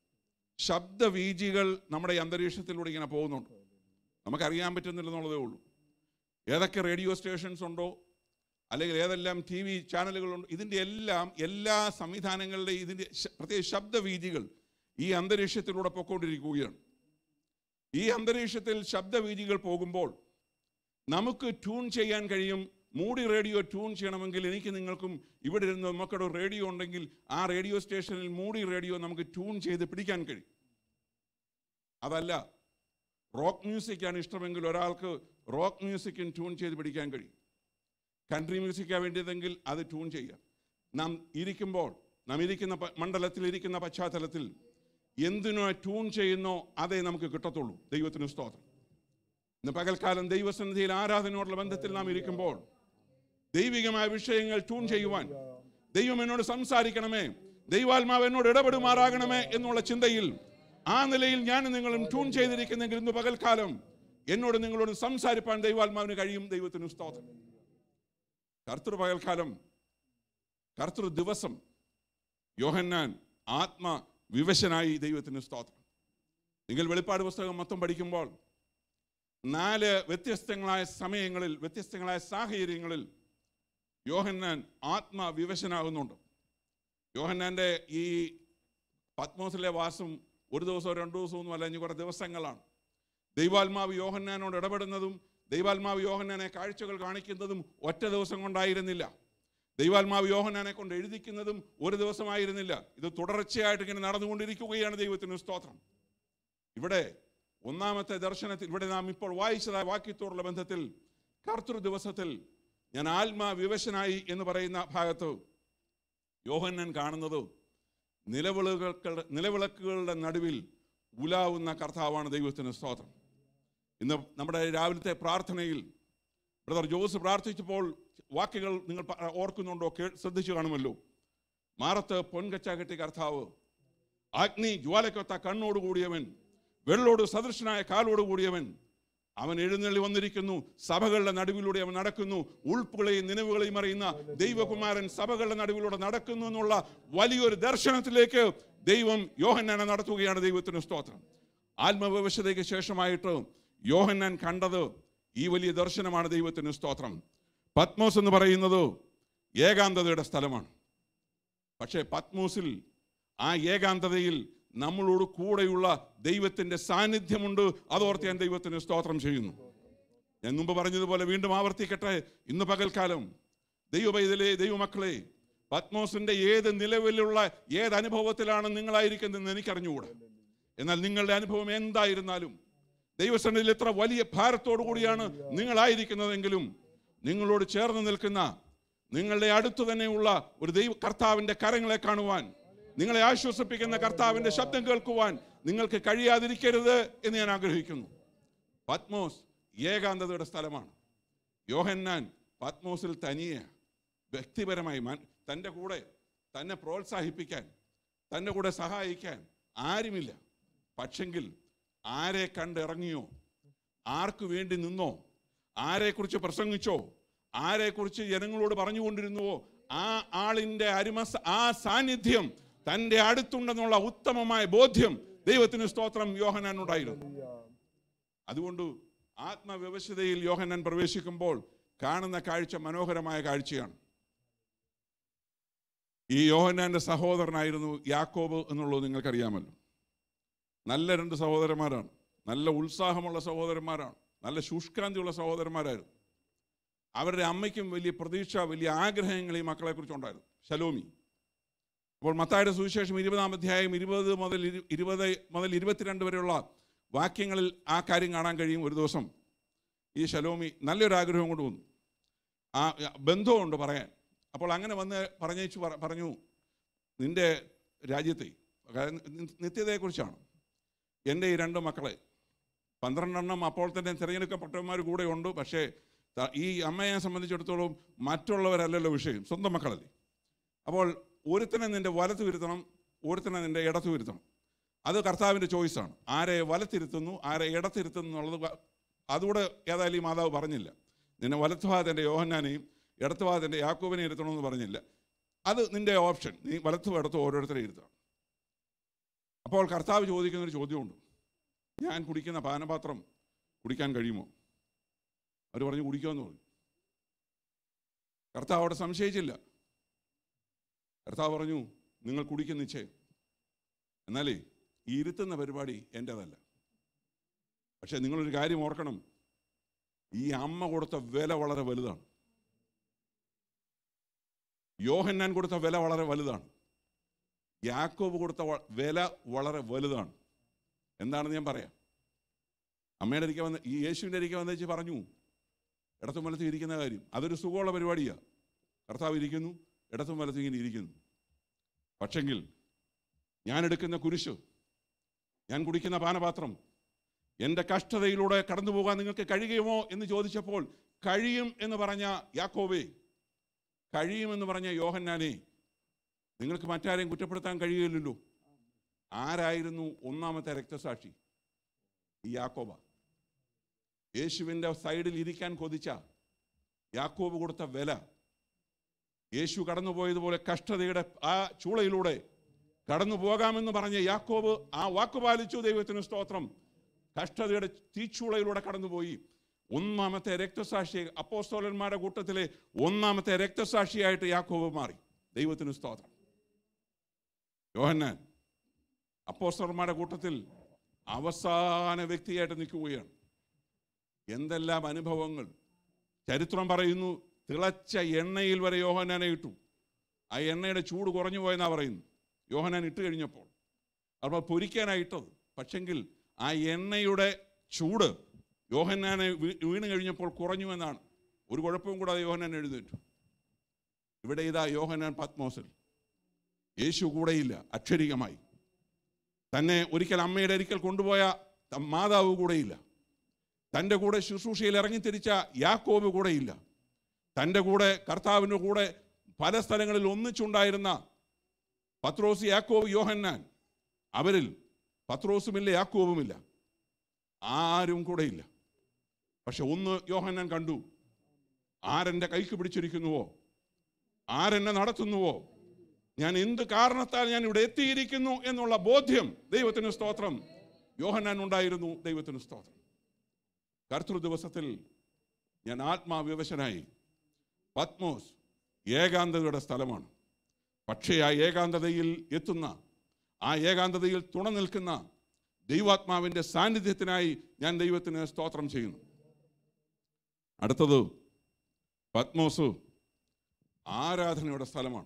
ശബ്ദവീജികൾ നമ്മുടെ ഈ അന്തരീക്ഷത്തിലൂടെ ഇങ്ങനെ പോകുന്നുണ്ട് നമുക്കറിയാൻ പറ്റുന്നില്ലെന്നുള്ളതേ ഉള്ളൂ ഏതൊക്കെ റേഡിയോ സ്റ്റേഷൻസ് ഉണ്ടോ അല്ലെങ്കിൽ ഏതെല്ലാം ടി വി ചാനലുകളുണ്ടോ ഇതിൻ്റെ എല്ലാം എല്ലാ സംവിധാനങ്ങളുടെയും ഇതിൻ്റെ ശ- പ്രത്യേക ശബ്ദവീജികൾ ഈ അന്തരീക്ഷത്തിലൂടെ പൊയ്ക്കൊണ്ടിരിക്കുകയാണ് ഈ അന്തരീക്ഷത്തിൽ ശബ്ദവീജികൾ പോകുമ്പോൾ നമുക്ക് ട്യൂൺ ചെയ്യാൻ കഴിയും മൂടി റേഡിയോ ട്യൂൺ ചെയ്യണമെങ്കിൽ എനിക്ക് നിങ്ങൾക്കും ഇവിടെ ഇരുന്ന് നമുക്കൊരു റേഡിയോ ഉണ്ടെങ്കിൽ ആ റേഡിയോ സ്റ്റേഷനിൽ മൂടി റേഡിയോ നമുക്ക് ട്യൂൺ ചെയ്ത് പിടിക്കാൻ കഴിയും അതല്ല റോക്ക് മ്യൂസിക്കാണ് ഇഷ്ടമെങ്കിൽ ഒരാൾക്ക് റോക്ക് മ്യൂസിക്കും ട്യൂൺ ചെയ്ത് പിടിക്കാൻ കഴിയും കൺട്രി മ്യൂസിക്കാണ് വേണ്ടിയതെങ്കിൽ അത് ട്യൂൺ ചെയ്യുക നാം ഇരിക്കുമ്പോൾ നാം ഇരിക്കുന്ന പ- മണ്ഡലത്തിൽ ഇരിക്കുന്ന പശ്ചാത്തലത്തിൽ എന്തിനോ ട്യൂൺ ചെയ്യുന്നോ അതേ നമുക്ക് കിട്ടത്തുള്ളൂ ദൈവത്തിന് സ്തോത്രം ഇന്ന് പകൽക്കാലം ദൈവസന്നിധിയിൽ ആരാധനയോടുള്ള ബന്ധത്തിൽ നാം ഇരിക്കുമ്പോൾ ദൈവികമായ വിഷയങ്ങൾ ട്യൂൺ ചെയ്യുവാൻ ദൈവം എന്നോട് സംസാരിക്കണമേ ദൈവാത്മാവ് എന്നോട് ഇടപെടുമാറാകണമേ എന്നുള്ള ചിന്തയിൽ ആ നിലയിൽ ഞാൻ നിങ്ങളും ട്യൂൺ ചെയ്തിരിക്കുന്നെങ്കിൽ ഇന്ന് പകൽക്കാലം എന്നോട് നിങ്ങളോട് സംസാരിപ്പാൻ ദൈവാത്മാവിന് കഴിയും ദൈവത്തിന് സ്തോത്രം കർത്തൃ പകൽക്കാലം കർത്തൃ ദിവസം യോഹന്നാൻ ആത്മ വിവശനായി ദൈവത്തിന് സ്തോത്രം നിങ്ങൾ വെളിപ്പാട് പുസ്തകം മൊത്തം പഠിക്കുമ്പോൾ നാല് വ്യത്യസ്തങ്ങളായ സമയങ്ങളിൽ വ്യത്യസ്തങ്ങളായ സാഹചര്യങ്ങളിൽ യോഹന്നാൻ ആത്മവിവശനാകുന്നുണ്ട് യോഹന്നാൻ്റെ ഈ പത്മോസിലെ വാസം ഒരു ദിവസമോ രണ്ടു ദിവസമോ ഒന്നും അല്ല ഇനി കുറേ ദിവസങ്ങളാണ് ദൈവാത്മാവ് യോഹന്നാനോട് ഇടപെടുന്നതും ദൈവാത്മാവ് യോഹന്നാനെ കാഴ്ചകൾ കാണിക്കുന്നതും ഒറ്റ ദിവസം കൊണ്ടായിരുന്നില്ല ദൈവാത്മാവ് യോഹന്നാനെ കൊണ്ട് എഴുതിക്കുന്നതും ഒരു ദിവസമായിരുന്നില്ല ഇത് തുടർച്ചയായിട്ട് ഇങ്ങനെ നടന്നുകൊണ്ടിരിക്കുകയാണ് ദൈവത്തിന് സ്തോത്രം ഇവിടെ ഒന്നാമത്തെ ദർശനത്തിൽ ഇവിടെ നാം ഇപ്പോൾ വായിച്ചതായ വാക്യത്തോടുള്ള ബന്ധത്തിൽ കർത്തൃ ദിവസത്തിൽ ഞാൻ ആത്മാ വിവശനായി എന്ന് പറയുന്ന ഭാഗത്ത് യോഹന്നൻ കാണുന്നത് നിലവിളക്കുകളുടെ നിലവിളക്കുകളുടെ നടുവിൽ ഉലാവുന്ന കർത്താവാണ് ദൈവത്തിന് സ്തോത്രം ഇന്ന് നമ്മുടെ രാവിലത്തെ പ്രാർത്ഥനയിൽ ബ്രദർ ജോസ് പ്രാർത്ഥിച്ചപ്പോൾ വാക്കുകൾ നിങ്ങൾ പ- ഓർക്കുന്നുണ്ടോ കേ ശ്രദ്ധിച്ചു കാണുമല്ലോ മാറത്ത് പൊൻകച്ച കെട്ടി കർത്താവ് അഗ്നി ജ്വാലക്കൊത്ത കണ്ണോട് കൂടിയവൻ വെള്ളോട് സദൃശനായ കാലോട് കൂടിയവൻ അവൻ എഴുന്നള്ളി വന്നിരിക്കുന്നു സഭകളുടെ നടുവിലൂടെ അവൻ നടക്കുന്നു ഉൾപ്പുകളെയും നിലവുകളെയും അറിയുന്ന ദൈവകുമാരൻ സഭകളുടെ നടുവിലൂടെ നടക്കുന്നു എന്നുള്ള വലിയൊരു ദർശനത്തിലേക്ക് ദൈവം യോഹന്നാനെ നടത്തുകയാണ് ദൈവത്തിന് സ്തോത്രം ആത്മവിവശതയ്ക്ക് ശേഷമായിട്ട് യോഹന്നാൻ കണ്ടത് ഈ വലിയ ദർശനമാണ് ദൈവത്തിന് സ്തോത്രം പത്മോസ് എന്ന് പറയുന്നത് ഏകാന്തതയുടെ സ്ഥലമാണ് പക്ഷേ പത്മോസിൽ ആ ഏകാന്തതയിൽ നമ്മളോട് കൂടെയുള്ള ദൈവത്തിൻ്റെ സാന്നിധ്യമുണ്ട് അതോർത്ത് ഞാൻ ദൈവത്തിന് സ്തോത്രം ചെയ്യുന്നു ഞാൻ മുമ്പ് പറഞ്ഞതുപോലെ വീണ്ടും ആവർത്തിക്കട്ടെ ഇന്ന് പകൽക്കാലം ദൈവപൈതലെ ദൈവമക്കളെ പത്മോസിന്റെ ഏത് നിലവിലുള്ള ഏത് അനുഭവത്തിലാണ് നിങ്ങളായിരിക്കുന്നതെന്ന് എനിക്കറിഞ്ഞുകൂടാ എന്നാൽ നിങ്ങളുടെ അനുഭവം എന്തായിരുന്നാലും ദൈവസന്നിധിയിൽ എത്ര വലിയ ഭാരത്തോടു കൂടിയാണ് നിങ്ങളായിരിക്കുന്നതെങ്കിലും നിങ്ങളോട് ചേർന്ന് നിൽക്കുന്ന നിങ്ങളുടെ അടുത്തു തന്നെയുള്ള ഒരു ദൈവ കർത്താവിന്റെ കരങ്ങളെ കാണുവാൻ നിങ്ങളെ ആശ്വസിപ്പിക്കുന്ന കർത്താവിന്റെ ശബ്ദം കേൾക്കുവാൻ നിങ്ങൾക്ക് കഴിയാതിരിക്കരുത് എന്ന് ഞാൻ ആഗ്രഹിക്കുന്നു പത്മോസ് ഏകാന്തതയുടെ സ്ഥലമാണ് യോഹന്നാൻ പത്മോസിൽ തനിയെ വ്യക്തിപരമായി മൻ- തൻ്റെ കൂടെ തന്നെ പ്രോത്സാഹിപ്പിക്കാൻ തൻ്റെ കൂടെ സഹായിക്കാൻ ആരുമില്ല പക്ഷെങ്കിൽ ആരെ കണ്ടിറങ്ങിയോ ആർക്കു വേണ്ടി നിന്നോ ആരെക്കുറിച്ച് പ്രസംഗിച്ചോ ആരെക്കുറിച്ച് ജനങ്ങളോട് പറഞ്ഞുകൊണ്ടിരുന്നുവോ ആ ആളിൻ്റെ അരിമ ആ സാന്നിധ്യം തൻ്റെ അടുത്തുണ്ടെന്നുള്ള ഉത്തമമായ ബോധ്യം ദൈവത്തിന് സ്തോത്രം യോഹനാനുണ്ടായിരുന്നു അതുകൊണ്ട് ആത്മവ്യവശതയിൽ യോഹന്നാൻ പ്രവേശിക്കുമ്പോൾ കാണുന്ന കാഴ്ച മനോഹരമായ കാഴ്ചയാണ് ഈ യോഹന്നാന്റെ സഹോദരനായിരുന്നു യാക്കോബ് എന്നുള്ളത് നിങ്ങൾക്കറിയാമല്ലോ നല്ല രണ്ട് സഹോദരന്മാരാണ് നല്ല ഉത്സാഹമുള്ള സഹോദരന്മാരാണ് നല്ല ശുഷ്കാന്തിയുള്ള സഹോദരന്മാരായിരുന്നു അവരുടെ അമ്മയ്ക്കും വലിയ പ്രതീക്ഷ വലിയ ആഗ്രഹങ്ങൾ ഈ മക്കളെക്കുറിച്ചുണ്ടായിരുന്നു ശലോമി അപ്പോൾ മത്തായുടെ സുവിശേഷം ഇരുപതാം അധ്യായം ഇരുപത് മുതൽ ഇരു- ഇരുപത് മുതൽ ഇരുപത്തിരണ്ട് വരെയുള്ള വാക്യങ്ങളിൽ ആ കാര്യം കാണാൻ കഴിയും ഒരു ദിവസം ഈ ശലോമി നല്ലൊരു ആഗ്രഹം കൊണ്ട് വന്നു ആ ബന്ധമുണ്ട് പറയാൻ അപ്പോൾ അങ്ങനെ വന്ന് പറഞ്ഞേച്ചു പറ- പറഞ്ഞു നിന്റെ രാജ്യത്തെ അതായത് നി- നിത്യതയെക്കുറിച്ചാണ് എൻ്റെ ഈ രണ്ട് മക്കളെ പന്ത്രണ്ടെണ്ണം അപ്പോൾ തന്നെ തിരഞ്ഞെടുക്കപ്പെട്ടവന്മാർ കൂടെ ഉണ്ട് പക്ഷേ ത- ഈ അമ്മയെ സംബന്ധിച്ചിടത്തോളം മറ്റുള്ളവരല്ലല്ലോ വിഷയം സ്വന്തം മക്കളല്ലേ അപ്പോൾ ഒരുത്തനെ നിന്റെ വലത്ത് വരുത്തണം ഒരുത്തനെ നിന്റെ ഇടത്ത് വരുത്തണം അത് കർത്താവിൻ്റെ ചോയ്സാണ് ആരെ വലത്തിരുത്തുന്നു ആരെ ഇടത്തിരുത്തുന്നു എന്നുള്ളത് വ- അതുകൂടെ ഏതായാലും ഈ മാതാവ് പറഞ്ഞില്ല നിന്നെ വലത്തുഭാഗത്തിൻ്റെ യോഹന്നാനെയും ഇടത്തുഭാഗത്തിൻ്റെ യാക്കോബിനെ ഇരുത്തണമെന്ന് പറഞ്ഞില്ല അത് നിന്റെ ഓപ്ഷൻ നീ വലത്തും ഇടത്തും ഓരോരുത്തരെ ഇരുത്താം അപ്പോൾ കർത്താവ് ചോദിക്കുന്ന ഒരു ചോദ്യമുണ്ട് ഞാൻ കുടിക്കുന്ന പാനപാത്രം കുടിക്കാൻ കഴിയുമോ അവർ പറഞ്ഞു കുടിക്കുമെന്ന് പറഞ്ഞു കർത്താവ് അവിടെ സംശയിച്ചില്ല കർത്താവ് പറഞ്ഞു നിങ്ങൾ കുടിക്കുന്ന നിശ്ചയം എന്നാലേ ഈ ഇരുത്തുന്ന പരിപാടി എൻ്റേതല്ല പക്ഷേ നിങ്ങളൊരു കാര്യം ഓർക്കണം ഈ അമ്മ കൊടുത്ത വില വളരെ വലുതാണ് യോഹന്നാൻ കൊടുത്ത വില വളരെ വലുതാണ് യാക്കോബ് കൊടുത്ത വ- വില വളരെ വലുതാണ് എന്താണെന്ന് ഞാൻ പറയാം അമ്മയുടെ അരികെ വന്ന് ഈ യേശുവിൻ്റെ അരികെ വന്ന് വെച്ച് പറഞ്ഞു ഇടത്തും വലത്തും ഇരിക്കുന്ന കാര്യം അതൊരു സുഖമുള്ള പരിപാടിയാണ് കർത്താവ് ഇരിക്കുന്നു ഇടത്തും വലത്തും ഇങ്ങനെ ഇരിക്കുന്നു പക്ഷെങ്കിൽ ഞാൻ എടുക്കുന്ന കുരിശ് ഞാൻ കുടിക്കുന്ന പാനപാത്രം എൻ്റെ കഷ്ടതയിലൂടെ കടന്നു പോകാൻ നിങ്ങൾക്ക് കഴിയുമോ എന്ന് ചോദിച്ചപ്പോൾ കഴിയും എന്ന് പറഞ്ഞ യാക്കോബേ കഴിയുമെന്ന് പറഞ്ഞ യോഹന്നാനെ നിങ്ങൾക്ക് മറ്റാരെയും കുറ്റപ്പെടുത്താൻ കഴിയില്ലല്ലോ ആരായിരുന്നു ഒന്നാമത്തെ രക്തസാക്ഷി ഈ യാക്കോബ യേശുവിൻ്റെ സൈഡിൽ ഇരിക്കാൻ കൊതിച്ച യാക്കോബ് കൊടുത്ത വില യേശു കടന്നുപോയതുപോലെ കഷ്ടതയുടെ ആ ചൂളയിലൂടെ കടന്നു പോകാമെന്ന് പറഞ്ഞ യാക്കോബ് ആ വാക്ക് പാലിച്ചു ദൈവത്തിന് സ്തോത്രം കഷ്ടതയുടെ തീച്ചൂളയിലൂടെ കടന്നുപോയി ഒന്നാമത്തെ രക്തസാക്ഷി അപ്പോസ്തോലന്മാരുടെ കൂട്ടത്തിലെ ഒന്നാമത്തെ രക്തസാക്ഷിയായിട്ട് യാക്കോബ് മാറി ദൈവത്തിന് സ്തോത്രം യോഹന്നാൻ അപ്പോസ്തലന്മാരുടെ കൂട്ടത്തിൽ അവസാന വ്യക്തിയായിട്ട് നിൽക്കുകയാണ് എന്തെല്ലാം അനുഭവങ്ങൾ ചരിത്രം പറയുന്നു തിളച്ച എണ്ണയിൽ വരെ യോഹന്നാനെ ഇട്ടു ആ എണ്ണയുടെ ചൂട് കുറഞ്ഞു പോയെന്നാ പറയുന്നു യോഹന്നാൻ ഇട്ട് കഴിഞ്ഞപ്പോൾ അപ്പോൾ പൊരിക്കാനായി ഇട്ടത് പക്ഷെങ്കിൽ ആ എണ്ണയുടെ ചൂട് യോഹന്നാനെ വീ- വീണ് കഴിഞ്ഞപ്പോൾ കുറഞ്ഞു എന്നാണ് ഒരു കുഴപ്പവും കൂടാതെ യോഹന്നാൻ എഴുന്നേറ്റു ഇവിടെ ഇതാ യോഹന്നാൻ പത്മോസിൽ യേശു കൂടെയില്ല അക്ഷരികമായി തന്നെ ഒരിക്കൽ അമ്മയുടെ അരിക്കൽ കൊണ്ടുപോയ ത- മാതാവ് കൂടെയില്ല തൻ്റെ കൂടെ ശുശ്രൂഷയിൽ ഇറങ്ങിത്തിരിച്ച യാക്കോബ് കൂടെയില്ല തൻ്റെ കൂടെ കർത്താവിൻ്റെ കൂടെ പല സ്ഥലങ്ങളിൽ ഒന്നിച്ചുണ്ടായിരുന്ന പത്രോസ് യാക്കോബ് യോഹന്നാൻ അവരിൽ പത്രോസുമില്ല യാക്കോബുമില്ല ആരും കൂടെയില്ല പക്ഷെ ഒന്ന് യോഹന്നാൻ കണ്ടു ആരെൻ്റെ കൈക്ക് പിടിച്ചിരിക്കുന്നുവോ ആരെന്നെ നടത്തുന്നുവോ ഞാൻ എന്ത് കാരണത്താൽ ഞാൻ ഇവിടെ എത്തിയിരിക്കുന്നു എന്നുള്ള ബോധ്യം ദൈവത്തിന് സ്തോത്രം യോഹന്നാൻ ഉണ്ടായിരുന്നു ദൈവത്തിന് സ്തോത്രം കർത്തൃ ദിവസത്തിൽ ഞാൻ ആത്മാവിവശനായി പത്മോസ് ഏകാന്തതയുടെ സ്ഥലമാണ് പക്ഷേ ആ ഏകാന്തതയിൽ എത്തുന്ന ആ ഏകാന്തതയിൽ തുണ നിൽക്കുന്ന ദൈവാത്മാവിൻ്റെ സാന്നിധ്യത്തിനായി ഞാൻ ദൈവത്തിന് സ്തോത്രം ചെയ്യുന്നു അടുത്തത് പത്മോസ് ആരാധനയുടെ സ്ഥലമാണ്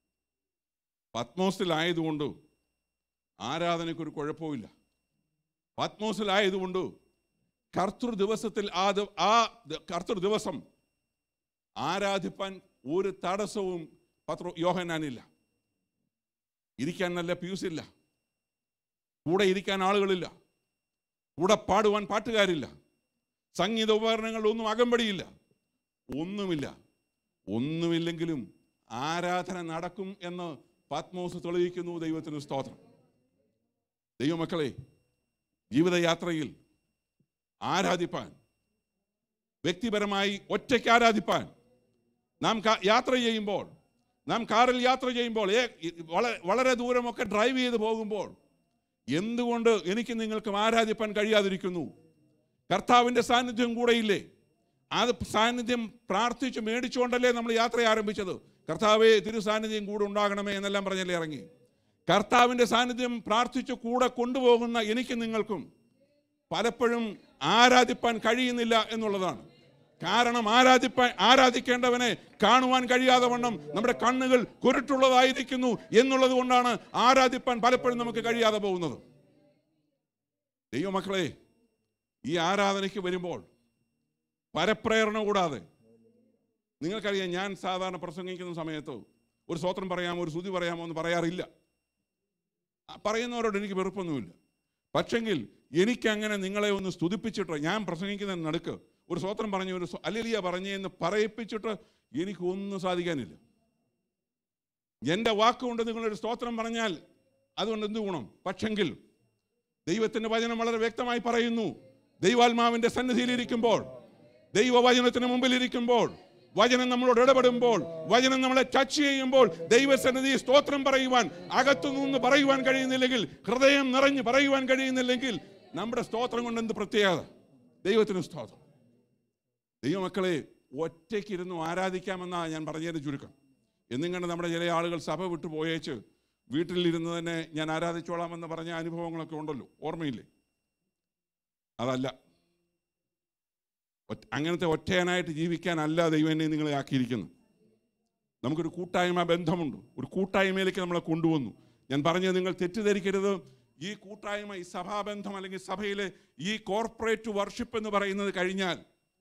പത്മോസിലായതുകൊണ്ട് ആരാധനയ്ക്കൊരു കുഴപ്പമില്ല പത്മോസിലായതുകൊണ്ട് കർത്തൃ ദിവസത്തിൽ ആ ദി- ആ ദ- കർത്തൃ ദിവസം ആരാധിപ്പാൻ ഒരു തടസ്സവും പത്ര യോഹനാനില്ല ഇരിക്കാൻ നല്ല പ്യൂസില്ല കൂടെ ഇരിക്കാൻ ആളുകളില്ല കൂടെ പാടുവാൻ പാട്ടുകാരില്ല സംഗീത ഉപകരണങ്ങളിലൊന്നും അകമ്പടിയില്ല ഒന്നുമില്ല ഒന്നുമില്ലെങ്കിലും ആരാധന നടക്കും എന്ന് പത്മോസ് തെളിയിക്കുന്നു ദൈവത്തിന് സ്തോത്രം ദൈവമക്കളെ ജീവിതയാത്രയിൽ ആരാധിപ്പാൻ വ്യക്തിപരമായി ഒറ്റയ്ക്ക് ആരാധിപ്പാൻ നാം കാ- യാത്ര ചെയ്യുമ്പോൾ നാം കാറിൽ യാത്ര ചെയ്യുമ്പോൾ ഏ- ഇ- വളരെ വളരെ ദൂരമൊക്കെ ഡ്രൈവ് ചെയ്ത് പോകുമ്പോൾ എന്തുകൊണ്ട് എനിക്ക് നിങ്ങൾക്കും ആരാധിപ്പാൻ കഴിയാതിരിക്കുന്നു കർത്താവിൻ്റെ സാന്നിധ്യം കൂടെയില്ലേ അത് സാന്നിധ്യം പ്രാർത്ഥിച്ച് മേടിച്ചുകൊണ്ടല്ലേ നമ്മൾ യാത്ര ആരംഭിച്ചത് കർത്താവെ തിരു സാന്നിധ്യം കൂടെ ഉണ്ടാകണമേ എന്നെല്ലാം പറഞ്ഞല്ലേ ഇറങ്ങി കർത്താവിൻ്റെ സാന്നിധ്യം പ്രാർത്ഥിച്ച് കൂടെ കൊണ്ടുപോകുന്ന എനിക്ക് നിങ്ങൾക്കും പലപ്പോഴും ആരാധിപ്പാൻ കഴിയുന്നില്ല എന്നുള്ളതാണ് കാരണം ആരാധിപ്പാൻ ആരാധിക്കേണ്ടവനെ കാണുവാൻ കഴിയാതെ വണ്ണം നമ്മുടെ കണ്ണുകൾ കുരുട്ടുള്ളതായിരിക്കുന്നു എന്നുള്ളത് കൊണ്ടാണ് ആരാധിപ്പാൻ പലപ്പോഴും നമുക്ക് കഴിയാതെ പോകുന്നത് ദൈവമക്കളെ ഈ ആരാധനയ്ക്ക് വരുമ്പോൾ പരപ്രേരണ കൂടാതെ നിങ്ങൾക്കറിയാം ഞാൻ സാധാരണ പ്രസംഗിക്കുന്ന സമയത്ത് ഒരു സ്വത്രം പറയാമോ ഒരു സ്തുതി പറയാമോ എന്ന് പറയാറില്ല ആ, പറയുന്നവരോട് എനിക്ക് വെറുപ്പൊന്നുമില്ല പക്ഷെങ്കിൽ എനിക്കങ്ങനെ നിങ്ങളെ ഒന്ന് സ്തുതിപ്പിച്ചിട്ട് ഞാൻ പ്രസംഗിക്കുന്ന നടുക്ക് ഒരു സ്വത്രം പറഞ്ഞ് ഒരു അല്ലിയ പറഞ്ഞേ എന്ന് പറയിപ്പിച്ചിട്ട് എനിക്കൊന്നും സാധിക്കാനില്ല എൻ്റെ വാക്കുകൊണ്ട് നിങ്ങളൊരു സ്തോത്രം പറഞ്ഞാൽ അതുകൊണ്ട് എന്ത് ഗുണം പക്ഷെങ്കിൽ ദൈവത്തിൻ്റെ വചനം വളരെ വ്യക്തമായി പറയുന്നു ദൈവാത്മാവിൻ്റെ സന്നിധിയിലിരിക്കുമ്പോൾ ദൈവവചനത്തിന് മുമ്പിലിരിക്കുമ്പോൾ വചനം നമ്മളോട് ഇടപെടുമ്പോൾ വചനം നമ്മളെ ടച്ച് ചെയ്യുമ്പോൾ ദൈവസന്നിധി സ്തോത്രം പറയുവാൻ അകത്തുനിന്ന് പറയുവാൻ കഴിയുന്നില്ലെങ്കിൽ ഹൃദയം നിറഞ്ഞ് പറയുവാൻ കഴിയുന്നില്ലെങ്കിൽ നമ്മുടെ സ്തോത്രം കൊണ്ട് എന്ത് പ്രത്യേകത ദൈവത്തിന് സ്തോത്രം ദൈവമക്കളെ ഒറ്റയ്ക്കിരുന്നു ആരാധിക്കാമെന്നാണ് ഞാൻ പറഞ്ഞതിൻ്റെ ചുരുക്കം എന്നും കണ്ട് നമ്മുടെ ചില ആളുകൾ സഭ വിട്ടു പോയേച്ച് വീട്ടിലിരുന്ന് തന്നെ ഞാൻ ആരാധിച്ചോളാമെന്ന് പറഞ്ഞ അനുഭവങ്ങളൊക്കെ ഉണ്ടല്ലോ ഓർമ്മയില്ലേ അതല്ല ഒറ്റ- അങ്ങനത്തെ ഒറ്റയനായിട്ട് ജീവിക്കാനല്ല ദൈവം എന്നെ നിങ്ങളെ ആക്കിയിരിക്കുന്നത് നമുക്കൊരു കൂട്ടായ്മ ബന്ധമുണ്ട് ഒരു കൂട്ടായ്മയിലേക്ക് നമ്മളെ കൊണ്ടുവന്നു ഞാൻ പറഞ്ഞത് നിങ്ങൾ തെറ്റിദ്ധരിക്കരുത് ഈ കൂട്ടായ്മ ഈ സഭാബന്ധം അല്ലെങ്കിൽ സഭയിലെ ഈ കോർപ്പറേറ്റ് വർഷിപ്പ് എന്ന് പറയുന്നത് കഴിഞ്ഞാൽ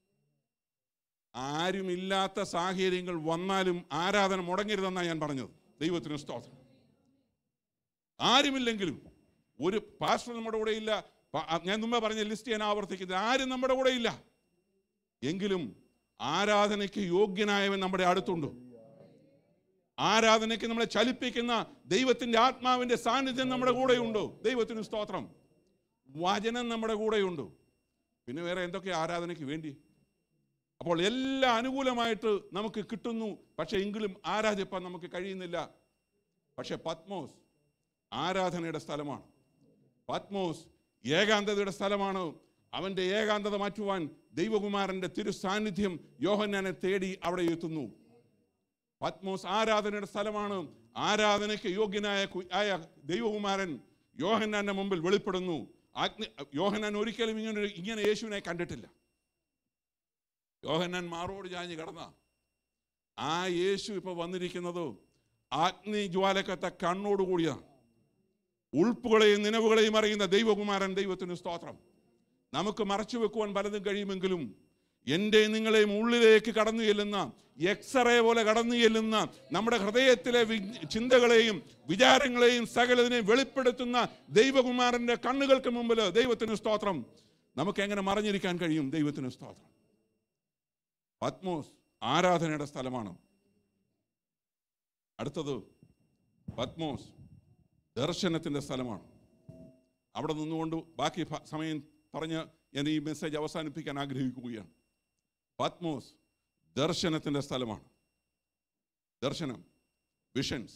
ആരുമില്ലാത്ത സാഹചര്യങ്ങൾ വന്നാലും ആരാധന മുടങ്ങരുതെന്നാണ് ഞാൻ പറഞ്ഞത് ദൈവത്തിന് സ്തോത്രം ആരുമില്ലെങ്കിലും ഒരു പാസ്റ്റർ നമ്മുടെ കൂടെ ഇല്ല പ- ഞാൻ മുമ്പേ പറഞ്ഞ ലിസ്റ്റ് ഞാൻ ആവർത്തിക്കുന്നത് ആരും നമ്മുടെ കൂടെ ഇല്ല എങ്കിലും ആരാധനയ്ക്ക് യോഗ്യനായവൻ നമ്മുടെ അടുത്തുണ്ട് ആരാധനയ്ക്ക് നമ്മളെ ചലിപ്പിക്കുന്ന ദൈവത്തിന്റെ ആത്മാവിന്റെ സാന്നിധ്യം നമ്മുടെ കൂടെയുണ്ട് ദൈവത്തിന് സ്തോത്രം വചനം നമ്മുടെ കൂടെയുണ്ട് പിന്നെ വേറെ എന്തൊക്കെ ആരാധനയ്ക്ക് വേണ്ടി അപ്പോൾ എല്ലാം അനുകൂലമായിട്ട് നമുക്ക് കിട്ടുന്നു പക്ഷെ എങ്കിലും ആരാധിപ്പാൻ നമുക്ക് കഴിയുന്നില്ല പക്ഷെ പത്മോസ് ആരാധനയുടെ സ്ഥലമാണ് പത്മോസ് ഏകാന്തതയുടെ സ്ഥലമാണ് അവൻ്റെ ഏകാന്തത മാറ്റുവാൻ ദൈവകുമാരൻ്റെ തിരു സാന്നിധ്യം യോഹന്നാനെ തേടി അവിടെ എത്തുന്നു പത്മോസ് ആരാധനയുടെ സ്ഥലമാണ് ആരാധനയ്ക്ക് യോഗ്യനായ കു- ആയ ദൈവകുമാരൻ യോഹന്നാന്റെ മുമ്പിൽ വെളിപ്പെടുന്നു അഗ്നി യോഹന്നാൻ ഒരിക്കലും ഇങ്ങനെ ഇങ്ങനെ യേശുവിനെ കണ്ടിട്ടില്ല യോഹന്നാൻ മാറോട് ചാഞ്ഞ് കിടന്ന ആ യേശു ഇപ്പൊ വന്നിരിക്കുന്നത് അഗ്നി ജ്വാലക്കത്ത കണ്ണോടുകൂടിയാണ് ഉൾപ്പുകളെയും നിലവുകളെയും അറിയുന്ന ദൈവകുമാരൻ ദൈവത്തിന് സ്തോത്രം നമുക്ക് മറച്ചു വെക്കുവാൻ പലതും കഴിയുമെങ്കിലും എൻ്റെ നിങ്ങളെയും ഉള്ളിലേക്ക് കടന്നു ചെല്ലുന്ന എക്സ്റേ പോലെ കടന്നു ചെല്ലുന്ന നമ്മുടെ ഹൃദയത്തിലെ വി- ചിന്തകളെയും വിചാരങ്ങളെയും സകലതിനെയും വെളിപ്പെടുത്തുന്ന ദൈവകുമാരന്റെ കണ്ണുകൾക്ക് മുമ്പിൽ ദൈവത്തിന് സ്തോത്രം നമുക്ക് എങ്ങനെ മറഞ്ഞിരിക്കാൻ കഴിയും ദൈവത്തിന് സ്തോത്രം പത്മോസ് ആരാധനയുടെ സ്ഥലമാണ് അടുത്തത് പത്മോസ് ദർശനത്തിന്റെ സ്ഥലമാണ് അവിടെ നിന്നുകൊണ്ട് ബാക്കി ഭ- സമയം പറഞ്ഞ് ഞാൻ ഈ മെസ്സേജ് അവസാനിപ്പിക്കാൻ ആഗ്രഹിക്കുകയാണ് പത്മോസ് ദർശനത്തിന്റെ സ്ഥലമാണ് ദർശനം വിഷൻസ്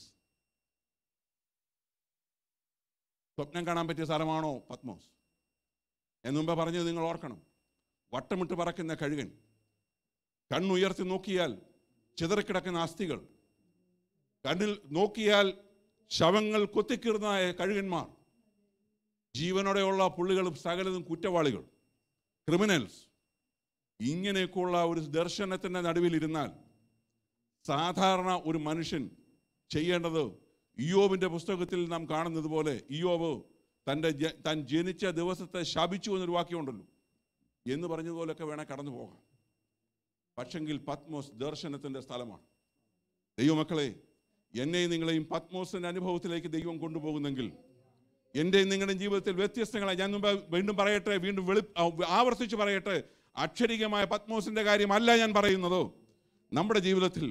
സ്വപ്നം കാണാൻ പറ്റിയ സ്ഥലമാണോ പത്മോസ് എന്ന് മുമ്പ് പറഞ്ഞത് നിങ്ങൾ ഓർക്കണം വട്ടമിട്ട് പറക്കുന്ന കഴുകൻ കണ്ണുയർത്തി നോക്കിയാൽ ചിതറിക്കിടക്കുന്ന അസ്ഥികൾ കണ്ണിൽ നോക്കിയാൽ ശവങ്ങൾ കൊത്തിക്കീർന്ന കഴുകന്മാർ ജീവനോടെയുള്ള പുള്ളികളും സകലതും കുറ്റവാളികൾ ക്രിമിനൽസ് ഇങ്ങനെയൊക്കെയുള്ള ഒരു ദർശനത്തിൻ്റെ നടുവിലിരുന്നാൽ സാധാരണ ഒരു മനുഷ്യൻ ചെയ്യേണ്ടത് ഇയോബിൻ്റെ പുസ്തകത്തിൽ നാം കാണുന്നത് പോലെ ഇയോബ് തൻ്റെ ജ- താൻ ജനിച്ച ദിവസത്തെ ശപിച്ചു എന്നൊരു വാക്യമുണ്ടല്ലോ എന്ന് പറഞ്ഞതുപോലൊക്കെ വേണേൽ കടന്നു പോകാം പക്ഷെങ്കിൽ പത്മോസ് ദർശനത്തിൻ്റെ സ്ഥലമാണ് ദൈവമക്കളെ എന്നെയും നിങ്ങളെയും പത്മോസിൻ്റെ അനുഭവത്തിലേക്ക് ദൈവം കൊണ്ടുപോകുന്നെങ്കിൽ എൻ്റെയും നിങ്ങളുടെയും ജീവിതത്തിൽ വ്യത്യസ്തങ്ങളായി ഞാൻ മുമ്പ് വീണ്ടും പറയട്ടെ വീണ്ടും വെളി ആ- ആവർത്തിച്ച് പറയട്ടെ അക്ഷരികമായ പത്മോസിൻ്റെ കാര്യമല്ല ഞാൻ പറയുന്നത് നമ്മുടെ ജീവിതത്തിൽ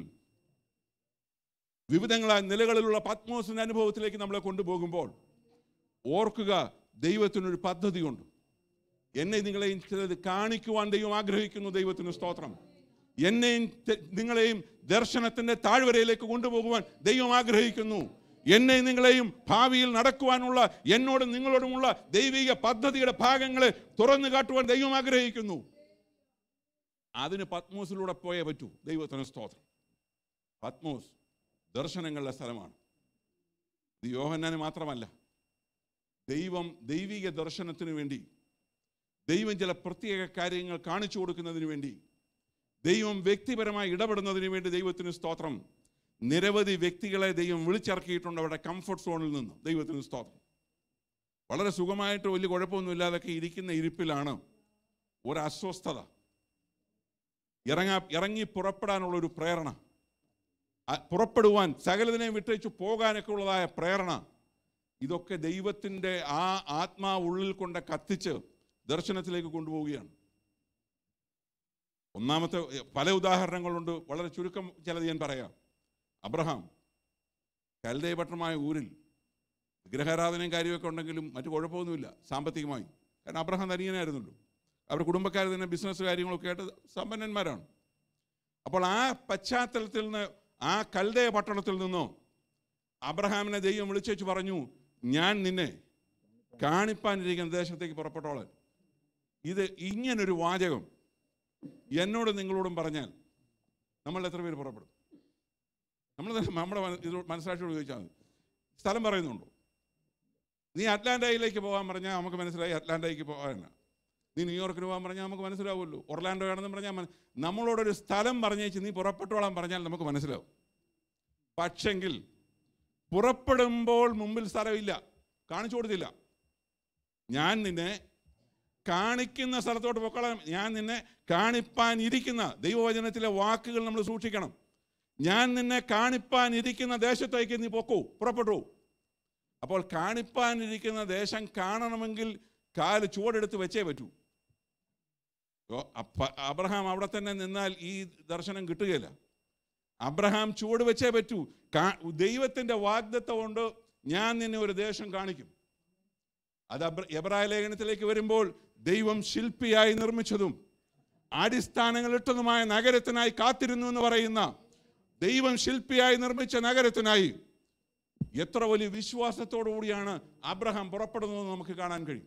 വിവിധങ്ങളായ നിലകളിലുള്ള പത്മോസിൻ്റെ അനുഭവത്തിലേക്ക് നമ്മളെ കൊണ്ടുപോകുമ്പോൾ ഓർക്കുക ദൈവത്തിനൊരു പദ്ധതിയുണ്ട് എന്നെ നിങ്ങളെയും ചിലത് കാണിക്കുവാൻ ദൈവം ആഗ്രഹിക്കുന്നു ദൈവത്തിന് സ്തോത്രം എന്നെയും തെ- നിങ്ങളെയും ദർശനത്തിന്റെ താഴ്വരയിലേക്ക് കൊണ്ടുപോകുവാൻ ദൈവം ആഗ്രഹിക്കുന്നു എന്നെയും നിങ്ങളെയും ഭാവിയിൽ നടക്കുവാനുള്ള എന്നോടും നിങ്ങളോടുമുള്ള ദൈവിക പദ്ധതിയുടെ ഭാഗങ്ങളെ തുറന്നു കാട്ടുവാൻ ദൈവം ആഗ്രഹിക്കുന്നു അതിന് പത്മോസിലൂടെ പോയേ പറ്റൂ ദൈവത്തിന് സ്തോത്രം പത്മോസ് ദർശനങ്ങളുടെ സ്ഥലമാണ് ഇത് യോഹന്നാന് മാത്രമല്ല ദൈവം ദൈവിക ദർശനത്തിന് വേണ്ടി ദൈവം ചില പ്രത്യേക കാര്യങ്ങൾ കാണിച്ചു കൊടുക്കുന്നതിന് വേണ്ടി ദൈവം വ്യക്തിപരമായി ഇടപെടുന്നതിന് വേണ്ടി ദൈവത്തിന് സ്തോത്രം നിരവധി വ്യക്തികളെ ദൈവം വിളിച്ചിറക്കിയിട്ടുണ്ട് അവരുടെ കംഫർട്ട് സോണിൽ നിന്ന് ദൈവത്തിന് സ്തോത്രം വളരെ സുഖമായിട്ട് വലിയ കുഴപ്പമൊന്നുമില്ലാതൊക്കെ ഇരിക്കുന്ന ഇരിപ്പിലാണ് ഒരു അസ്വസ്ഥത ഇറങ്ങാ ഇറങ്ങി പുറപ്പെടാനുള്ള ഒരു പ്രേരണ അ- പുറപ്പെടുവാൻ സകലതിനെ വിട്ടേച്ച് പോകാനൊക്കെ ഉള്ളതായ പ്രേരണ ഇതൊക്കെ ദൈവത്തിൻ്റെ ആ ആത്മാവ് ഉള്ളിൽ കൊണ്ട് കത്തിച്ച് ദർശനത്തിലേക്ക് കൊണ്ടുപോവുകയാണ് ഒന്നാമത്തെ എ, പല ഉദാഹരണങ്ങളുണ്ട് വളരെ ചുരുക്കം ചിലത് ഞാൻ പറയാം അബ്രഹാം കൽദയപട്ടണമായ ഊരിൽ വിഗ്രഹാരാധനയും കാര്യമൊക്കെ ഉണ്ടെങ്കിലും മറ്റു കുഴപ്പമൊന്നുമില്ല സാമ്പത്തികമായി കാരണം അബ്രഹാം തനിയനായിരുന്നല്ലോ അവരുടെ കുടുംബക്കാർ തന്നെ ബിസിനസ് കാര്യങ്ങളൊക്കെ ആയിട്ട് സമ്പന്നന്മാരാണ് അപ്പോൾ ആ പശ്ചാത്തലത്തിൽ നിന്ന് ആ കൽദയ പട്ടണത്തിൽ നിന്നോ അബ്രഹാമിനെ ദൈവം വിളിച്ചേച്ച് പറഞ്ഞു ഞാൻ നിന്നെ കാണിപ്പാനിരിക്കുന്ന ദേശത്തേക്ക് പുറപ്പെട്ടോളാൻ ഇത് ഇങ്ങനൊരു വാചകം എന്നോട് നിങ്ങളോടും പറഞ്ഞാൽ നമ്മൾ എത്ര പേര് പുറപ്പെടും നമ്മൾ തന്നെ നമ്മുടെ മന- ഇത് മനസ്സാക്ഷിയോട് ചോദിച്ചാൽ മതി സ്ഥലം പറയുന്നുണ്ടോ നീ അറ്റ്ലാന്റയിലേക്ക് പോകാൻ പറഞ്ഞാൽ നമുക്ക് മനസ്സിലായി അറ്റ്ലാന്റയിലേക്ക് പോകാനാണ് നീ ന്യൂയോർക്കിന് പോകാൻ പറഞ്ഞാൽ നമുക്ക് മനസ്സിലാവുമല്ലോ ഒർലാൻഡോ ആണെന്ന് പറഞ്ഞാൽ മന- നമ്മളോടൊരു സ്ഥലം പറഞ്ഞേച്ച് നീ പുറപ്പെട്ടോളാൻ പറഞ്ഞാൽ നമുക്ക് മനസ്സിലാവും പക്ഷെങ്കിൽ പുറപ്പെടുമ്പോൾ മുമ്പിൽ സ്ഥലമില്ല കാണിച്ചു കൊടുത്തില്ല ഞാൻ നിന്നെ കാണിക്കുന്ന സ്ഥലത്തോട്ട് പൊക്കളാം ഞാൻ നിന്നെ കാണിപ്പാൻ ഇരിക്കുന്ന ദൈവവചനത്തിലെ വാക്കുകൾ നമ്മൾ സൂക്ഷിക്കണം ഞാൻ നിന്നെ കാണിപ്പാൻ ഇരിക്കുന്ന ദേശത്തേക്ക് നീ പൊക്കൂ പുറപ്പെട്ടു അപ്പോൾ കാണിപ്പാൻ ഇരിക്കുന്ന ദേശം കാണണമെങ്കിൽ കാല് ചുവടെടുത്ത് വെച്ചേ പറ്റൂ ഓ, അപ്പ- അബ്രഹാം അവിടെ തന്നെ നിന്നാൽ ഈ ദർശനം കിട്ടുകയില്ല അബ്രഹാം ചുവട് വെച്ചേ പറ്റൂ കാ- ദൈവത്തിന്റെ വാഗ്ദത്വം കൊണ്ട് ഞാൻ നിന്നെ ഒരു ദേശം കാണിക്കും അത് അബ്ര- എബ്രായ ലേഖനത്തിലേക്ക് വരുമ്പോൾ ദൈവം ശില്പിയായി നിർമ്മിച്ചതും അടിസ്ഥാനങ്ങൾ ഇട്ടതുമായ നഗരത്തിനായി കാത്തിരുന്നു എന്ന് പറയുന്ന ദൈവം ശില്പിയായി നിർമ്മിച്ച നഗരത്തിനായി എത്ര വലിയ വിശ്വാസത്തോടു കൂടിയാണ് അബ്രഹാം പുറപ്പെടുന്നതെന്ന് നമുക്ക് കാണാൻ കഴിയും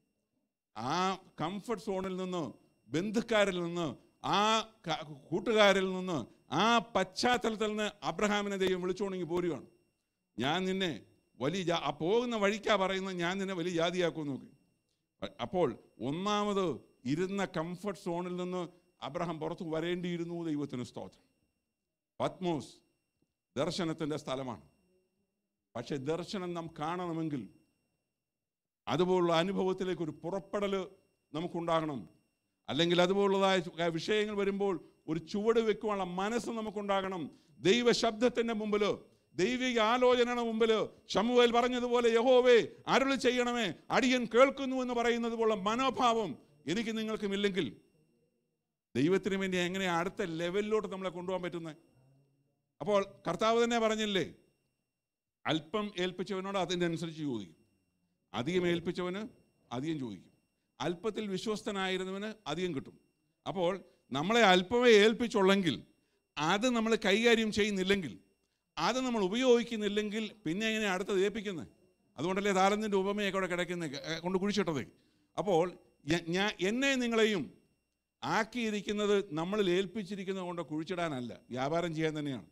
ആ കംഫർട്ട് സോണിൽ നിന്ന് ബന്ധുക്കാരിൽ നിന്ന് ആ ക- കൂട്ടുകാരിൽ നിന്ന് ആ പശ്ചാത്തലത്തിൽ നിന്ന് അബ്രഹാമിനെ ദൈവം വിളിച്ചോണെങ്കിൽ പോരുകയാണ് ഞാൻ നിന്നെ വലിയ ജാ- ആ പോകുന്ന വഴിക്കാ പറയുന്നത് ഞാൻ നിന്നെ വലിയ ജാതിയാക്കും നോക്കി അ- അപ്പോൾ ഒന്നാമത് ഇരുന്ന കംഫർട്ട് സോണിൽ നിന്ന് അബ്രഹാം പുറത്ത് വരേണ്ടിയിരുന്നു ദൈവത്തിന് സ്തോത്രം പത്മോസ് ദർശനത്തിൻ്റെ സ്ഥലമാണ് പക്ഷെ ദർശനം നാം കാണണമെങ്കിൽ അതുപോലുള്ള അനുഭവത്തിലേക്ക് ഒരു പുറപ്പെടൽ നമുക്കുണ്ടാകണം അല്ലെങ്കിൽ അതുപോലുള്ളതായ ചു- വിഷയങ്ങൾ വരുമ്പോൾ ഒരു ചുവട് വെക്കുവാനുള്ള മനസ്സ് നമുക്കുണ്ടാകണം ദൈവ ശബ്ദത്തിന്റെ മുമ്പിലോ ദൈവിക ആലോചനയുടെ മുമ്പിലോ ഷമുവേൽ പറഞ്ഞതുപോലെ യഹോവേ അരുളി ചെയ്യണമേ അടിയൻ കേൾക്കുന്നു എന്ന് പറയുന്നത് പോലെ മനോഭാവം എനിക്ക് നിങ്ങൾക്കും ഇല്ലെങ്കിൽ ദൈവത്തിന് വേണ്ടി എങ്ങനെ അടുത്ത ലെവലിലോട്ട് നമ്മളെ കൊണ്ടുപോകാൻ പറ്റുന്നത് അപ്പോൾ കർത്താവ് തന്നെ പറഞ്ഞില്ലേ അല്പം ഏൽപ്പിച്ചവനോട് അതിൻ്റെ അനുസരിച്ച് ചോദിക്കും അധികം ഏൽപ്പിച്ചവന് അധികം ചോദിക്കും അല്പത്തിൽ വിശ്വസ്തനായിരുന്നവന് അധികം കിട്ടും അപ്പോൾ നമ്മളെ അല്പമേ ഏൽപ്പിച്ചുള്ളെങ്കിൽ അത് നമ്മൾ കൈകാര്യം ചെയ്യുന്നില്ലെങ്കിൽ അത് നമ്മൾ ഉപയോഗിക്കുന്നില്ലെങ്കിൽ പിന്നെ എങ്ങനെ അടുത്തത് ഏൽപ്പിക്കുന്നത് അതുകൊണ്ടല്ലേ താരത്തിൻ്റെ ഉപമയൊക്കെ അവിടെ കിടക്കുന്നത് കൊണ്ട് കുഴിച്ചിട്ടത് അപ്പോൾ ഞ- ഞാൻ എന്നെ നിങ്ങളെയും ആക്കിയിരിക്കുന്നത് നമ്മളിൽ ഏൽപ്പിച്ചിരിക്കുന്നത് കൊണ്ട് കുഴിച്ചിടാനല്ല വ്യാപാരം ചെയ്യാൻ തന്നെയാണ്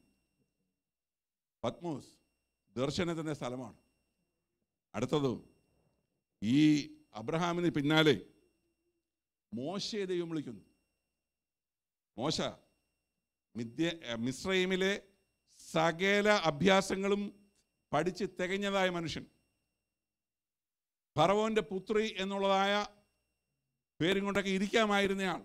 പത്മോസ് ദർശനത്തിൻ്റെ സ്ഥലമാണ് അടുത്തത് ഈ അബ്രഹാമിന് പിന്നാലെ മോശയെ ദൈവം വിളിക്കുന്നു മോശ മിദ്യ മിശ്രൈമിലെ സകല അഭ്യാസങ്ങളും പഠിച്ച് തികഞ്ഞതായ മനുഷ്യൻ ഫറവോന്റെ പുത്രി എന്നുള്ളതായ പേരും കൊണ്ടൊക്കെ ഇരിക്കാമായിരുന്നയാൾ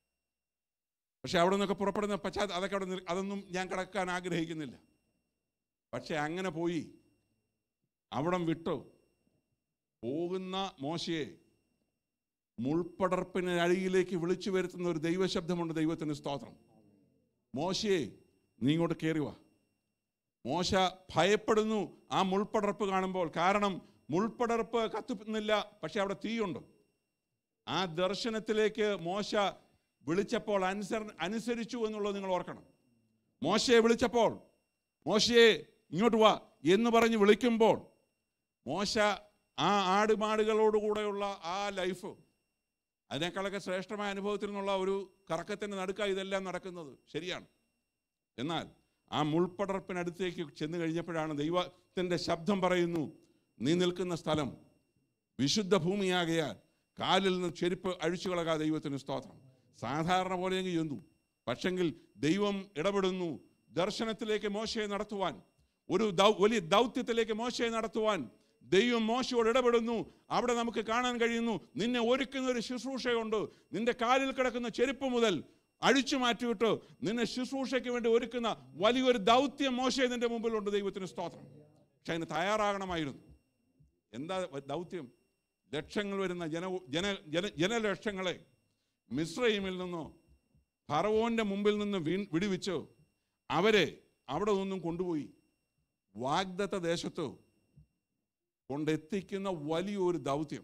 പക്ഷെ അവിടെ നിന്നൊക്കെ പുറപ്പെടുന്ന പശ്ചാത്ത അതൊക്കെ അവിടെ നിർ- അതൊന്നും ഞാൻ കിടക്കാൻ ആഗ്രഹിക്കുന്നില്ല പക്ഷെ അങ്ങനെ പോയി അവിടം വിട്ടു പോകുന്ന മോശയെ മുൾപ്പടർപ്പിന് അഴിയിലേക്ക് വിളിച്ചു വരുത്തുന്ന ഒരു ദൈവശബ്ദമുണ്ട് ദൈവത്തിന് സ്തോത്രം മോശയെ നീ ഇങ്ങോട്ട് കയറി വാ മോശ ഭയപ്പെടുന്നു ആ മുൾപ്പടർപ്പ് കാണുമ്പോൾ കാരണം മുൾപ്പടർപ്പ് കത്തുന്നില്ല പക്ഷെ അവിടെ തീയുണ്ട് ആ ദർശനത്തിലേക്ക് മോശ വിളിച്ചപ്പോൾ അനുസര അനുസരിച്ചു എന്നുള്ളത് നിങ്ങൾ ഓർക്കണം മോശയെ വിളിച്ചപ്പോൾ മോശയെ ഇങ്ങോട്ട് വാ എന്ന് പറഞ്ഞ് വിളിക്കുമ്പോൾ മോശ ആ ആടുമാടുകളോടുകൂടെയുള്ള ആ ലൈഫ് അതിനേക്കാളൊക്കെ ശ്രേഷ്ഠമായ അനുഭവത്തിൽ നിന്നുള്ള ഒരു കറക്കത്തിൻ്റെ നടുക്ക ഇതെല്ലാം നടക്കുന്നത് ശരിയാണ് എന്നാൽ ആ മുൾപ്പടർപ്പിനടുത്തേക്ക് ചെന്ന് കഴിഞ്ഞപ്പോഴാണ് ദൈവത്തിൻ്റെ ശബ്ദം പറയുന്നു നീ നിൽക്കുന്ന സ്ഥലം വിശുദ്ധ ഭൂമിയാകയാൽ കാലിൽ നിന്ന് ചെരുപ്പ് അഴിച്ചു കളകാ ദൈവത്തിന് സ്തോത്രം സാധാരണ പോലെയെങ്കിൽ ചെന്നു പക്ഷെങ്കിൽ ദൈവം ഇടപെടുന്നു ദർശനത്തിലേക്ക് മോശയെ നടത്തുവാൻ ഒരു ദൗ വലിയ ദൗത്യത്തിലേക്ക് മോശയെ നടത്തുവാൻ ദൈവം മോശയോട് ഇടപെടുന്നു അവിടെ നമുക്ക് കാണാൻ കഴിയുന്നു നിന്നെ ഒരുക്കുന്ന ഒരു ശുശ്രൂഷയുണ്ട് നിന്റെ കാലിൽ കിടക്കുന്ന ചെരുപ്പ് മുതൽ അഴിച്ചു മാറ്റിവിട്ട് നിന്നെ ശുശ്രൂഷയ്ക്ക് വേണ്ടി ഒരുക്കുന്ന വലിയൊരു ദൗത്യം മോശയെ നിന്റെ മുമ്പിലുണ്ട് ദൈവത്തിന് സ്തോത്രം പക്ഷെ അതിന് തയ്യാറാകണമായിരുന്നു എന്താ ദൗത്യം ലക്ഷങ്ങൾ വരുന്ന ജന ജന ജന ജനലക്ഷങ്ങളെ മിശ്രയിമിൽ നിന്നോ ഫറവോന്റെ മുമ്പിൽ നിന്ന് വീ വിടുവിച്ച് അവരെ അവിടെ നിന്നും കൊണ്ടുപോയി വാഗ്ദത്ത ദേശത്ത് കൊണ്ടെത്തിക്കുന്ന വലിയൊരു ദൗത്യം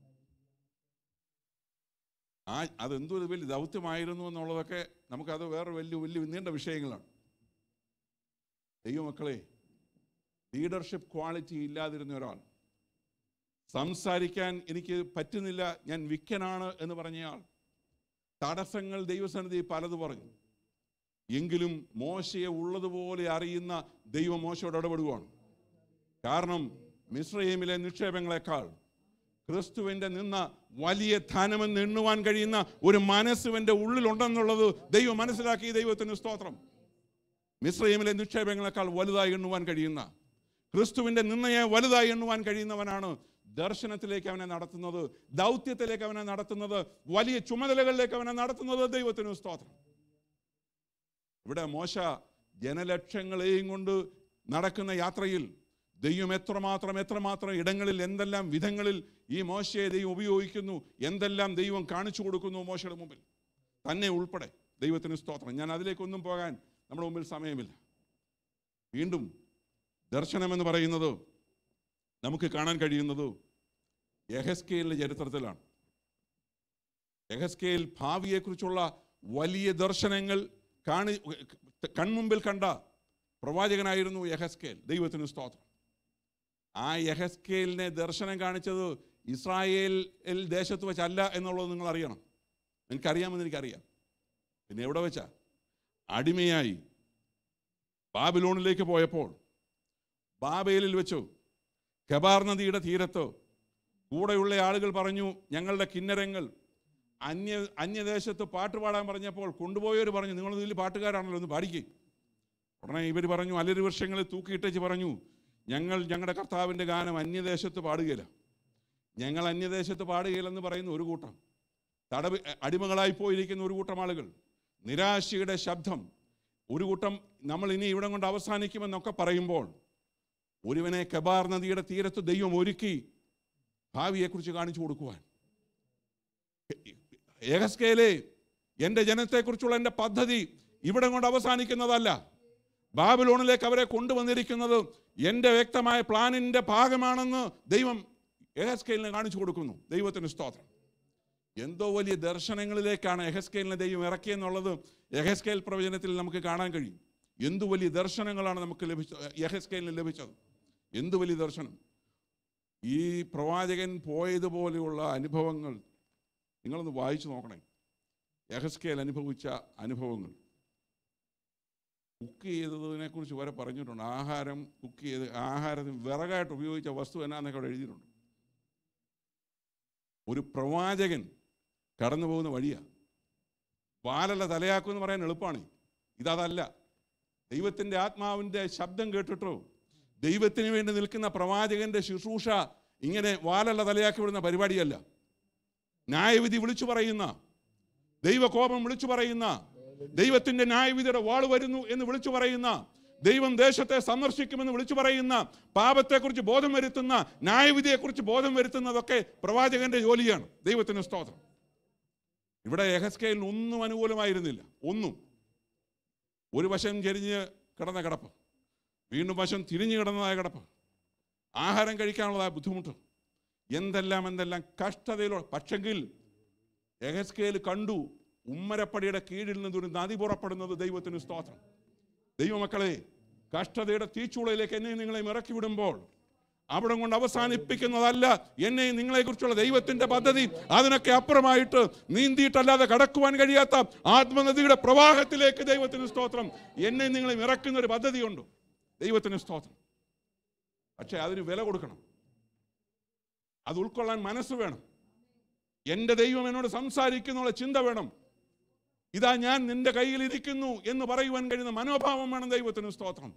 ആ അതെന്തൊരു വലിയ ദൗത്യമായിരുന്നു എന്നുള്ളതൊക്കെ നമുക്കത് വേറെ വലിയ വലിയ നീണ്ട വിഷയങ്ങളാണ് ദൈവമക്കളെ ലീഡർഷിപ്പ് ക്വാളിറ്റി ഇല്ലാതിരുന്ന ഒരാൾ സംസാരിക്കാൻ എനിക്ക് പറ്റുന്നില്ല ഞാൻ വിക്കനാണ് എന്ന് പറഞ്ഞയാൾ തടസ്സങ്ങൾ ദൈവസന്നിധി പലത് പറഞ്ഞു എങ്കിലും മോശയെ ഉള്ളതുപോലെ അറിയുന്ന ദൈവം മോശയോട് ഇടപെടുകയാണ് കാരണം മിശ്രയിമിലെ നിക്ഷേപങ്ങളെക്കാൾ ക്രിസ്തുവിൻ്റെ നിന്ന വലിയ ധനമെന്ന് എണ്ണുവാൻ കഴിയുന്ന ഒരു മനസ്സുവിൻ്റെ ഉള്ളിലുണ്ടെന്നുള്ളത് ദൈവം മനസ്സിലാക്കി ദൈവത്തിന് സ്തോത്രം മിശ്രയിമിലെ നിക്ഷേപങ്ങളെക്കാൾ വലുതായി എണ്ണുവാൻ കഴിയുന്ന ക്രിസ്തുവിൻ്റെ നിന്നയെ വലുതായി എണ്ണുവാൻ കഴിയുന്നവനാണ് ദർശനത്തിലേക്ക് അവനെ നടത്തുന്നത് ദൗത്യത്തിലേക്ക് അവനെ നടത്തുന്നത് വലിയ ചുമതലകളിലേക്ക് അവനെ നടത്തുന്നത് ദൈവത്തിന് സ്തോത്രം ഇവിടെ മോശ ജനലക്ഷങ്ങളെയും കൊണ്ട് നടക്കുന്ന യാത്രയിൽ ദൈവം എത്രമാത്രം എത്രമാത്രം ഇടങ്ങളിൽ എന്തെല്ലാം വിധങ്ങളിൽ ഈ മോശയെ ദൈവം ഉപയോഗിക്കുന്നു എന്തെല്ലാം ദൈവം കാണിച്ചു കൊടുക്കുന്നു മോശയുടെ മുമ്പിൽ തന്നെ ഉൾപ്പെടെ ദൈവത്തിന് സ്തോത്രം ഞാൻ അതിലേക്കൊന്നും പോകാൻ നമ്മുടെ മുമ്പിൽ സമയമില്ല വീണ്ടും ദർശനമെന്ന് പറയുന്നത് നമുക്ക് കാണാൻ കഴിയുന്നത് യഹസ്കേലിൻ്റെ ചരിത്രത്തിലാണ് യഹസ്കേൽ ഭാവിയെക്കുറിച്ചുള്ള വലിയ ദർശനങ്ങൾ കാണി കൺമുമ്പിൽ കണ്ട പ്രവാചകനായിരുന്നു യഹസ്കേൽ ദൈവത്തിന് സ്തോത്രം ആ യഹസ്കേലിനെ ദർശനം കാണിച്ചത് ഇസ്രായേൽ ദേശത്ത് വെച്ചല്ല എന്നുള്ളത് നിങ്ങൾ അറിയണം എനിക്കറിയാമെന്ന് എനിക്കറിയാം പിന്നെ എവിടെ വെച്ചാ അടിമയായി ബാബിലോണിലേക്ക് പോയപ്പോൾ ബാബേലിൽ വെച്ചു കബാർ നദിയുടെ തീരത്ത് കൂടെയുള്ള ആളുകൾ പറഞ്ഞു ഞങ്ങളുടെ കിന്നരങ്ങൾ അന്യ അന്യദേശത്ത് പാട്ട് പാടാൻ പറഞ്ഞപ്പോൾ കൊണ്ടുപോയവർ പറഞ്ഞു നിങ്ങൾ ഇതിൽ പാട്ടുകാരാണല്ലോ ഒന്ന് പാടിക്കേ ഉടനെ ഇവർ പറഞ്ഞു അലരി വർഷങ്ങളിൽ തൂക്കിയിട്ടേച്ച് പറഞ്ഞു ഞങ്ങൾ ഞങ്ങളുടെ കർത്താവിൻ്റെ ഗാനം അന്യദേശത്ത് പാടുകയില്ല ഞങ്ങൾ അന്യദേശത്ത് പാടുകയില്ലെന്ന് പറയുന്ന ഒരു കൂട്ടം തടവ് അടിമകളായി പോയിരിക്കുന്ന ഒരു കൂട്ടം ആളുകൾ നിരാശയുടെ ശബ്ദം ഒരു കൂട്ടം നമ്മൾ ഇനി ഇവിടെ കൊണ്ട് അവസാനിക്കുമെന്നൊക്കെ പറയുമ്പോൾ ഒരുവനെ കബാർ നദിയുടെ തീരത്ത് ദൈവം ഒരുക്കി ഭാവിയെക്കുറിച്ച് കാണിച്ചു കൊടുക്കുവാൻ ഏകസ്കേലെ എൻ്റെ ജനത്തെക്കുറിച്ചുള്ള എൻ്റെ പദ്ധതി ഇവിടെ കൊണ്ട് അവസാനിക്കുന്നതല്ല ബാബിലോണിലേക്ക് അവരെ കൊണ്ടുവന്നിരിക്കുന്നത് എൻ്റെ വ്യക്തമായ പ്ലാനിൻ്റെ ഭാഗമാണെന്ന് ദൈവം എഹസ്കേലിനെ കാണിച്ചു കൊടുക്കുന്നു ദൈവത്തിന് സ്തോത്രം എന്തോ വലിയ ദർശനങ്ങളിലേക്കാണ് എഹസ്കേലിനെ ദൈവം ഇറക്കിയെന്നുള്ളത് എഹസ്കേൽ പ്രവചനത്തിൽ നമുക്ക് കാണാൻ കഴിയും എന്തു വലിയ ദർശനങ്ങളാണ് നമുക്ക് ലഭിച്ചത് യഹസ്കേലിന് ലഭിച്ചത് എന്തു വലിയ ദർശനം ഈ പ്രവാചകൻ പോയതുപോലെയുള്ള അനുഭവങ്ങൾ നിങ്ങളൊന്ന് വായിച്ചു നോക്കണേ യഹസ്കേൽ അനുഭവിച്ച അനുഭവങ്ങൾ കുക്ക് ചെയ്തതിനെ കുറിച്ച് വരെ പറഞ്ഞിട്ടുണ്ട് ആഹാരം കുക്ക് ചെയ്ത് ആഹാരത്തിന് വിറകായിട്ട് ഉപയോഗിച്ച വസ്തു എന്നാന്നൊക്കെ അവിടെ എഴുതിയിട്ടുണ്ട് ഒരു പ്രവാചകൻ കടന്നു പോകുന്ന വഴിയാണ് വാലല്ല തലയാക്കും എന്ന് പറയാൻ എളുപ്പമാണ് ഇതല്ല ദൈവത്തിൻ്റെ ആത്മാവിൻ്റെ ശബ്ദം കേട്ടിട്ടോ ദൈവത്തിന് വേണ്ടി നിൽക്കുന്ന പ്രവാചകന്റെ ശുശ്രൂഷ ഇങ്ങനെ വാലല്ല തലയാക്കി വിടുന്ന പരിപാടിയല്ല ന്യായവിധി വിളിച്ചു പറയുന്ന ദൈവകോപം വിളിച്ചു പറയുന്ന ദൈവത്തിന്റെ ന്യായവിധിയുടെ വാൾ വരുന്നു എന്ന് വിളിച്ചു പറയുന്ന ദൈവം ദേശത്തെ സന്ദർശിക്കുമെന്ന് വിളിച്ചു പറയുന്ന പാപത്തെക്കുറിച്ച് ബോധം വരുത്തുന്ന ന്യായവിധിയെക്കുറിച്ച് ബോധം വരുത്തുന്നതൊക്കെ പ്രവാചകന്റെ ജോലിയാണ് ദൈവത്തിന് സ്തോത്രം ഇവിടെ യഹസ്കേലിന് ഒന്നും അനുകൂലമായിരുന്നില്ല ഒന്നും ഒരു വശം ചെരിഞ്ഞ് കിടന്ന കിടപ്പ് വീണ്ടും വശം തിരിഞ്ഞു കിടന്നതായ കിടപ്പ് ആഹാരം കഴിക്കാനുള്ളതായ ബുദ്ധിമുട്ട് എന്തെല്ലാം എന്തെല്ലാം കഷ്ടതയിലോ പക്ഷെങ്കിൽ എഹസ്കേൽ കണ്ടു ഉമ്മരപ്പടിയുടെ കീഴിൽ നിന്ന് ഒരു നദി പുറപ്പെടുന്നത് ദൈവത്തിന് സ്തോത്രം ദൈവമക്കളെ കഷ്ടതയുടെ തീച്ചൂളയിലേക്ക് എന്നെ നിങ്ങളെ ഇറക്കി വിടുമ്പോൾ അവിടെ കൊണ്ട് അവസാനിപ്പിക്കുന്നതല്ല എന്നെ നിങ്ങളെക്കുറിച്ചുള്ള ദൈവത്തിന്റെ പദ്ധതി അതിനൊക്കെ അപ്പുറമായിട്ട് നീന്തിയിട്ടല്ലാതെ കടക്കുവാൻ കഴിയാത്ത ആത്മനദിയുടെ പ്രവാഹത്തിലേക്ക് ദൈവത്തിന് സ്തോത്രം എന്നെ നിങ്ങളെ ഇറക്കുന്ന ഒരു പദ്ധതിയുണ്ട് ദൈവത്തിന് സ്തോത്രം പക്ഷേ അതിന് വില കൊടുക്കണം അത് ഉൾക്കൊള്ളാൻ മനസ്സ് വേണം എൻ്റെ ദൈവം എന്നോട് സംസാരിക്കുന്നുള്ള ചിന്ത വേണം ഇതാ ഞാൻ നിന്റെ കയ്യിൽ ഇരിക്കുന്നു എന്ന് പറയുവാൻ കഴിയുന്ന മനോഭാവം വേണം ദൈവത്തിന് സ്തോത്രം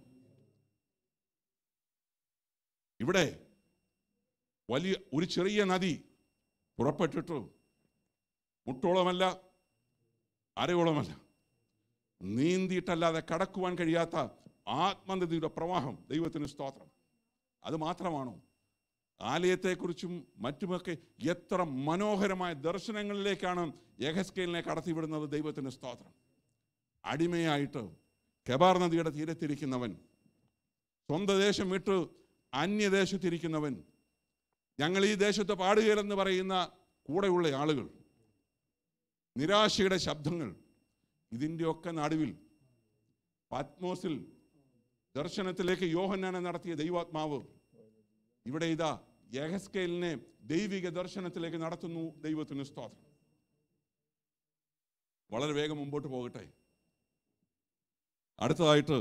ഇവിടെ വലിയ ഒരു ചെറിയ നദി പുറപ്പെട്ടിട്ടു മുട്ടോളമല്ല അരയോളമല്ല നീന്തിയിട്ടല്ലാതെ കടക്കുവാൻ കഴിയാത്ത ആത്മനദിയുടെ പ്രവാഹം ദൈവത്തിന് സ്തോത്രം അത് മാത്രമാണോ ആലയത്തെക്കുറിച്ചും മറ്റുമൊക്കെ എത്ര മനോഹരമായ ദർശനങ്ങളിലേക്കാണ് യഹസ്കേലിനെ കടത്തിവിടുന്നത് ദൈവത്തിന് സ്തോത്രം അടിമയായിട്ട് കെബാർ നദിയുടെ തീരത്തിരിക്കുന്നവൻ സ്വന്തം ദേശം വിട്ട് അന്യദേശത്തിരിക്കുന്നവൻ ഞങ്ങൾ ഈ ദേശത്ത് പാടുകയില്ലെന്ന് പറയുന്ന കൂടെയുള്ള ആളുകൾ നിരാശയുടെ ശബ്ദങ്ങൾ ഇതിൻ്റെയൊക്കെ നടുവിൽ പത്മോസിൽ ദർശനത്തിലേക്ക് യോഹന്നാനെ നടത്തിയ ദൈവാത്മാവ് ഇവിടെ ഇതാ യഹസ്കേലിനെ ദൈവിക ദർശനത്തിലേക്ക് നടത്തുന്നു ദൈവത്തിന് സ്തോത്രം വളരെ വേഗം മുമ്പോട്ട് പോകട്ടെ അടുത്തതായിട്ട്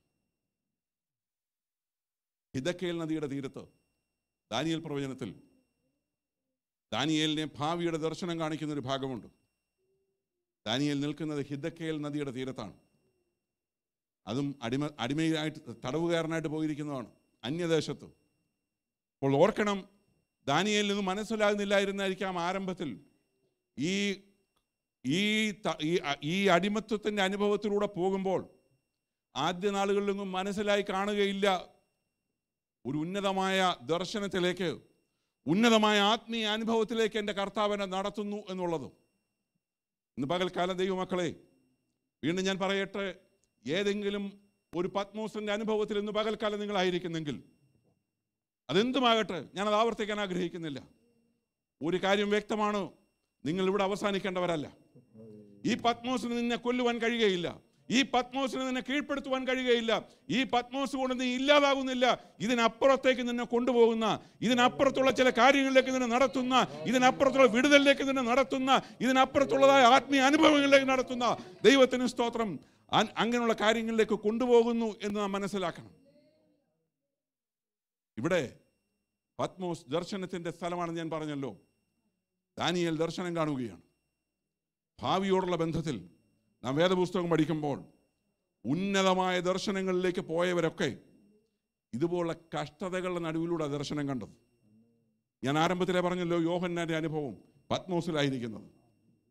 ഹിദക്കേൽ നദിയുടെ തീരത്ത് ദാനിയേൽ പ്രവചനത്തിൽ ദാനിയേലിനെ ഭാവിയുടെ ദർശനം കാണിക്കുന്ന ഒരു ഭാഗമുണ്ട് ദാനിയേൽ നിൽക്കുന്നത് ഹിദക്കേൽ നദിയുടെ തീരത്താണ് അതും അടിമ അടിമയായിട്ട് തടവുകാരനായിട്ട് പോയിരിക്കുന്നതാണ് അന്യദേശത്ത് അപ്പോൾ ഓർക്കണം ദാനിയേലിൽ നിന്ന് മനസ്സിലാകുന്നില്ലായിരുന്നായിരിക്കാം ആരംഭത്തിൽ ഈ ഈ ത- ഈ അ- ഈ അടിമത്വത്തിൻ്റെ അനുഭവത്തിലൂടെ പോകുമ്പോൾ ആദ്യ നാളുകളിലൊന്നും മനസ്സിലായി കാണുകയില്ല ഒരു ഉന്നതമായ ദർശനത്തിലേക്ക് ഉന്നതമായ ആത്മീയ അനുഭവത്തിലേക്ക് എൻ്റെ കർത്താവിനെ നടത്തുന്നു എന്നുള്ളത് ഇന്ന് പകൽക്കാലം ദൈവമക്കളെ വീണ്ടും ഞാൻ പറയട്ടെ ഏതെങ്കിലും ഒരു പത്മോസിൻ്റെ അനുഭവത്തിൽ ഇന്ന് പകൽക്കാലം നിങ്ങളായിരിക്കുന്നെങ്കിൽ അതെന്തുമാകട്ടെ ഞാനത് ആവർത്തിക്കാൻ ആഗ്രഹിക്കുന്നില്ല ഒരു കാര്യം വ്യക്തമാണ് നിങ്ങൾ ഇവിടെ അവസാനിക്കേണ്ടവരല്ല ഈ പത്മോസിന് നിന്നെ കൊല്ലുവാൻ കഴിയുകയില്ല ഈ പത്മോസിന് നിന്നെ കീഴ്പ്പെടുത്തുവാൻ കഴിയുകയില്ല ഈ പത്മോസ് കൊണ്ട് നീ ഇല്ലാതാകുന്നില്ല ഇതിനപ്പുറത്തേക്ക് നിന്നെ കൊണ്ടുപോകുന്ന ഇതിനപ്പുറത്തുള്ള ചില കാര്യങ്ങളിലേക്ക് നിന്നെ നടത്തുന്ന ഇതിനപ്പുറത്തുള്ള വിടുതലിലേക്ക് നിന്നെ നടത്തുന്ന ഇതിനപ്പുറത്തുള്ളതായ ആത്മീയ അനുഭവങ്ങളിലേക്ക് നടത്തുന്ന ദൈവത്തിന് സ്തോത്രം അ- അങ്ങനെയുള്ള കാര്യങ്ങളിലേക്ക് കൊണ്ടുപോകുന്നു എന്ന് നാം മനസ്സിലാക്കണം ഇവിടെ പത്മോസ് ദർശനത്തിന്റെ സ്ഥലമാണെന്ന് ഞാൻ പറഞ്ഞല്ലോ ദാനിയേൽ ദർശനം കാണുകയാണ് ഭാവിയോടുള്ള ബന്ധത്തിൽ നാം വേദപുസ്തകം പഠിക്കുമ്പോൾ ഉന്നതമായ ദർശനങ്ങളിലേക്ക് പോയവരൊക്കെ ഇതുപോലുള്ള കഷ്ടതകളുടെ നടുവിലൂടെ ദർശനം കണ്ടത് ഞാൻ ആരംഭത്തിലെ പറഞ്ഞല്ലോ യോഹന്നാന്റെ അനുഭവം പത്മോസിലായിരിക്കുന്നത്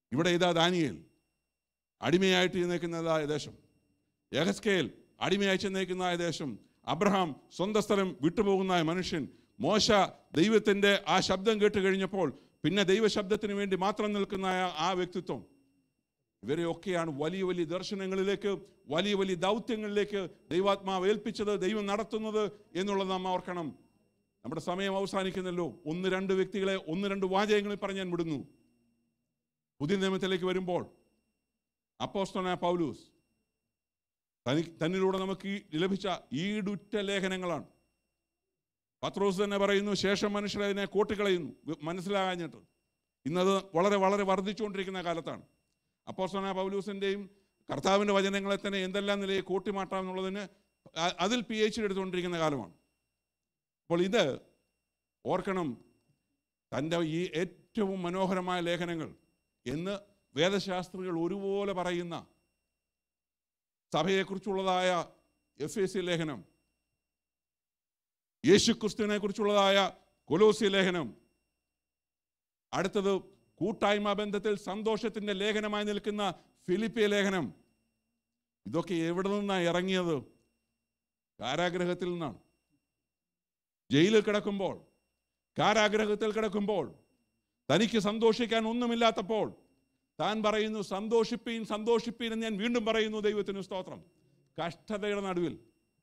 ഇവിടെ ഇതാ ദാനിയേൽ അടിമയായിട്ട് ചെന്നേക്കുന്നതായ ദേശം യഹസ്കേൽ അടിമയായി ചെന്നേക്കുന്നതായ ദേശം അബ്രഹാം സ്വന്തം സ്ഥലം വിട്ടുപോകുന്ന മനുഷ്യൻ മോശ ദൈവത്തിൻ്റെ ആ ശബ്ദം കേട്ട് കഴിഞ്ഞപ്പോൾ പിന്നെ ദൈവശബ്ദത്തിന് വേണ്ടി മാത്രം നിൽക്കുന്ന ആ- ആ വ്യക്തിത്വം ഇവരെയൊക്കെയാണ് വലിയ വലിയ ദർശനങ്ങളിലേക്ക് വലിയ വലിയ ദൗത്യങ്ങളിലേക്ക് ദൈവാത്മാവ് ഏൽപ്പിച്ചത് ദൈവം നടത്തുന്നത് എന്നുള്ളത് നാം ഓർക്കണം നമ്മുടെ സമയം അവസാനിക്കുന്നല്ലോ ഒന്ന് രണ്ട് വ്യക്തികളെ ഒന്ന് രണ്ട് വാചകങ്ങളിൽ പറഞ്ഞ് ഞാൻ വിടുന്നു പുതിയ നിയമത്തിലേക്ക് വരുമ്പോൾ അപ്പോസ്തലനായ പൗലൂസ് തനി തന്നിലൂടെ നമുക്ക് ഈ ലഭിച്ച ഈടുറ്റ ലേഖനങ്ങളാണ് പത്രോസ് തന്നെ പറയുന്നു ശേഷം മനുഷ്യർ അതിനെ കോട്ടിക്കളയുന്നു വി- മനസ്സിലാകാഞ്ഞിട്ട് ഇന്നത് വളരെ വളരെ വർദ്ധിച്ചുകൊണ്ടിരിക്കുന്ന കാലത്താണ് അപ്പോസ്തലനായ പൗലൂസിൻ്റെയും കർത്താവിൻ്റെ വചനങ്ങളെ തന്നെ എന്തെല്ലാം നിലയിൽ കൂട്ടിമാട്ടാം എന്നുള്ളതിന് അ- അതിൽ പി എച്ച് ഡി എടുത്തുകൊണ്ടിരിക്കുന്ന കാലമാണ് അപ്പോൾ ഇത് ഓർക്കണം തൻ്റെ ഈ ഏറ്റവും മനോഹരമായ ലേഖനങ്ങൾ എന്ന് വേദശാസ്ത്രികൾ ഒരുപോലെ പറയുന്ന സഭയെക്കുറിച്ചുള്ളതായ എഫ് എസ് സി ലേഖനം യേശുക്രിസ്തുവിനെ കുറിച്ചുള്ളതായ കൊലോസി ലേഖനം അടുത്തത് കൂട്ടായ്മ ബന്ധത്തിൽ സന്തോഷത്തിന്റെ ലേഖനമായി നിൽക്കുന്ന ഫിലിപ്പിയ ലേഖനം ഇതൊക്കെ എവിടെ നിന്നാണ് ഇറങ്ങിയത് കാരാഗ്രഹത്തിൽ നിന്നാണ് ജയിലിൽ കിടക്കുമ്പോൾ കാരാഗ്രഹത്തിൽ കിടക്കുമ്പോൾ തനിക്ക് സന്തോഷിക്കാൻ ഒന്നുമില്ലാത്തപ്പോൾ താൻ പറയുന്നു സന്തോഷിപ്പീൻ സന്തോഷിപ്പീൻ എന്ന് ഞാൻ വീണ്ടും പറയുന്നു ദൈവത്തിന് സ്തോത്രം കഷ്ടതയുടെ നടുവിൽ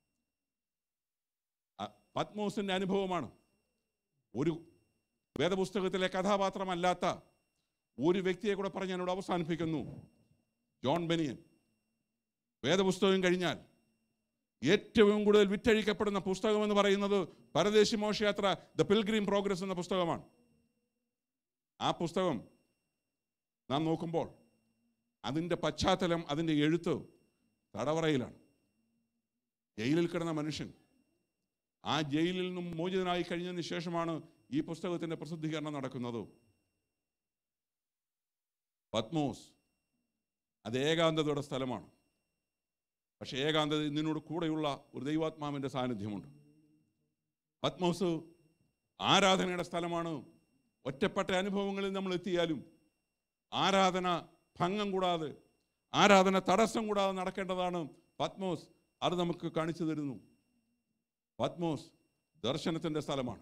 അ- പത്മോസിന്റെ അനുഭവമാണ് ഒരു വേദപുസ്തകത്തിലെ കഥാപാത്രമല്ലാത്ത ഒരു വ്യക്തിയെ കൂടെ പറഞ്ഞ് ഞാനിവിടെ അവസാനിപ്പിക്കുന്നു ജോൺ ബെനിയൻ വേദപുസ്തകം കഴിഞ്ഞാൽ ഏറ്റവും കൂടുതൽ വിറ്റഴിക്കപ്പെടുന്ന പുസ്തകം എന്ന് പറയുന്നത് പരദേശി മോശയാത്ര ദ പിൽഗ്രീം പ്രോഗ്രസ് എന്ന പുസ്തകമാണ് ആ പുസ്തകം നാം നോക്കുമ്പോൾ അതിൻ്റെ പശ്ചാത്തലം അതിൻ്റെ എഴുത്ത് തടവറയിലാണ് ജയിലിൽ കിടന്ന മനുഷ്യൻ ആ ജയിലിൽ നിന്നും മോചിതനായി കഴിഞ്ഞതിന് ശേഷമാണ് ഈ പുസ്തകത്തിൻ്റെ പ്രസിദ്ധീകരണം നടക്കുന്നത് പത്മോസ് അത് ഏകാന്തതയുടെ സ്ഥലമാണ് പക്ഷേ ഏകാന്തത ഇതിനോട് കൂടെയുള്ള ഒരു ദൈവാത്മാവിൻ്റെ സാന്നിധ്യമുണ്ട് പത്മോസ് ആരാധനയുടെ സ്ഥലമാണ് ഒറ്റപ്പെട്ട അനുഭവങ്ങളിൽ നമ്മൾ എത്തിയാലും ആരാധന ഭംഗം കൂടാതെ ആരാധന തടസ്സം കൂടാതെ നടക്കേണ്ടതാണ് പത്മോസ് അത് നമുക്ക് കാണിച്ചു തരുന്നു പത്മോസ് ദർശനത്തിൻ്റെ സ്ഥലമാണ്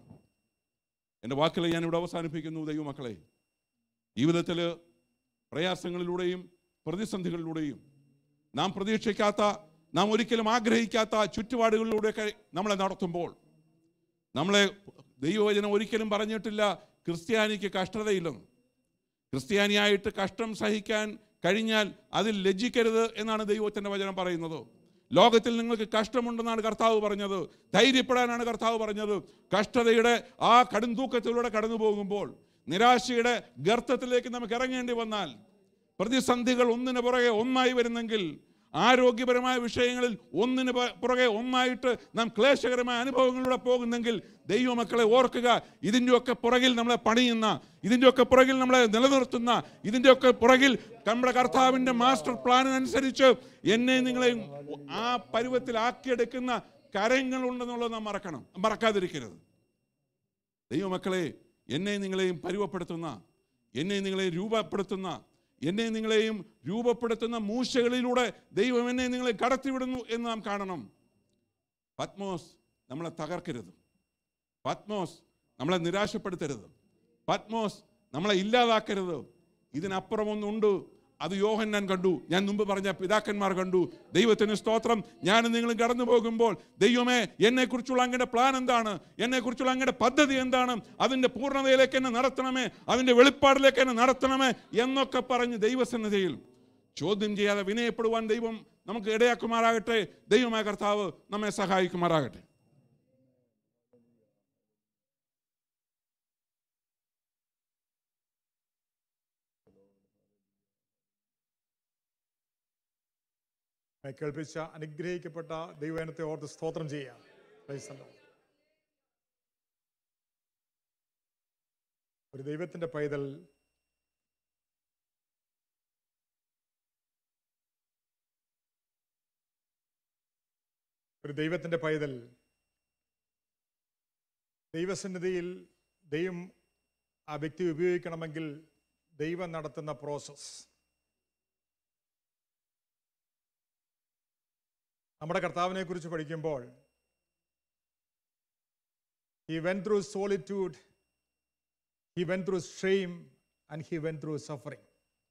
എൻ്റെ വാക്കുകൾ ഞാനിവിടെ അവസാനിപ്പിക്കുന്നു ദൈവമക്കളെ ജീവിതത്തിൽ പ്രയാസങ്ങളിലൂടെയും പ്രതിസന്ധികളിലൂടെയും നാം പ്രതീക്ഷിക്കാത്ത നാം ഒരിക്കലും ആഗ്രഹിക്കാത്ത ചുറ്റുപാടുകളിലൂടെയൊക്കെ നമ്മളെ നടത്തുമ്പോൾ നമ്മളെ ദൈവവചനം ഒരിക്കലും പറഞ്ഞിട്ടില്ല ക്രിസ്ത്യാനിക്ക് കഷ്ടതയില്ലെന്ന് ക്രിസ്ത്യാനിയായിട്ട് കഷ്ടം സഹിക്കാൻ കഴിഞ്ഞാൽ അതിൽ ലജ്ജിക്കരുത് എന്നാണ് ദൈവത്തിൻ്റെ വചനം പറയുന്നത് ലോകത്തിൽ നിങ്ങൾക്ക് കഷ്ടമുണ്ടെന്നാണ് കർത്താവ് പറഞ്ഞത് ധൈര്യപ്പെടാനാണ് കർത്താവ് പറഞ്ഞത് കഷ്ടതയുടെ ആ കടുംതൂക്കത്തിലൂടെ കടന്നു പോകുമ്പോൾ നിരാശയുടെ ഗർത്തത്തിലേക്ക് നമുക്ക് ഇറങ്ങേണ്ടി വന്നാൽ പ്രതിസന്ധികൾ ഒന്നിന് പുറകെ ഒന്നായി വരുന്നെങ്കിൽ ആരോഗ്യപരമായ വിഷയങ്ങളിൽ ഒന്നിന് പ- പുറകെ ഒന്നായിട്ട് നാം ക്ലേശകരമായ അനുഭവങ്ങളിലൂടെ പോകുന്നെങ്കിൽ ദൈവമക്കളെ ഓർക്കുക ഇതിൻ്റെയൊക്കെ പുറകിൽ നമ്മളെ പണിയുന്ന ഇതിൻ്റെയൊക്കെ പുറകിൽ നമ്മളെ നിലനിർത്തുന്ന ഇതിൻ്റെയൊക്കെ പുറകിൽ നമ്മുടെ കർത്താവിൻ്റെ മാസ്റ്റർ പ്ലാനിനനുസരിച്ച് എന്നെ നിങ്ങളെ ആ പരുവത്തിലാക്കിയെടുക്കുന്ന കരങ്ങളുണ്ടെന്നുള്ളത് നാം മറക്കണം മറക്കാതിരിക്കരുത് ദൈവമക്കളെ എന്നെ നിങ്ങളെയും പരുവപ്പെടുത്തുന്ന എന്നെ നിങ്ങളെയും രൂപപ്പെടുത്തുന്ന എന്നെ നിങ്ങളെയും രൂപപ്പെടുത്തുന്ന മൂശകളിലൂടെ ദൈവം എന്നെ നിങ്ങളെ കടത്തിവിടുന്നു എന്ന് നാം കാണണം പത്മോസ് നമ്മളെ തകർക്കരുത് പത്മോസ് നമ്മളെ നിരാശപ്പെടുത്തരുത് പത്മോസ് നമ്മളെ ഇല്ലാതാക്കരുത് ഇതിനപ്പുറമൊന്നുണ്ട് അത് യോഹന്നാൻ കണ്ടു ഞാൻ മുമ്പ് പറഞ്ഞ പിതാക്കന്മാർ കണ്ടു ദൈവത്തിന് സ്തോത്രം ഞാൻ നിങ്ങൾ കടന്നു പോകുമ്പോൾ ദൈവമേ എന്നെക്കുറിച്ചുള്ള അങ്ങയുടെ പ്ലാൻ എന്താണ് എന്നെക്കുറിച്ചുള്ള അങ്ങയുടെ പദ്ധതി എന്താണ് അതിൻ്റെ പൂർണ്ണതയിലേക്ക് എന്നെ നടത്തണമേ അതിൻ്റെ വെളിപ്പാടിലേക്ക് എന്നെ നടത്തണമേ എന്നൊക്കെ പറഞ്ഞ് ദൈവസന്നിധിയിൽ ചോദ്യം ചെയ്യാതെ വിനയപ്പെടുവാൻ ദൈവം നമുക്ക് ഇടയാക്കുമാറാകട്ടെ ദൈവമായ കർത്താവ് നമ്മെ സഹായിക്കുമാറാകട്ടെ നമ്മെ കേൾപ്പിച്ച അനുഗ്രഹിക്കപ്പെട്ട ദൈവജനത്തെ ഓർത്ത് സ്തോത്രം ചെയ്യാം Praise the Lord. ഒരു ദൈവത്തിന്റെ പൈതൽ ഒരു ദൈവത്തിന്റെ പൈതൽ ദൈവസന്നിധിയിൽ ദൈവം ആ വ്യക്തി ഉപയോഗിക്കണമെങ്കിൽ ദൈവം നടത്തുന്ന പ്രോസസ് നമ്മുടെ കർത്താവിനെ കുറിച്ച് പഠിക്കുമ്പോൾ he went through solitude he went through shame and he went through suffering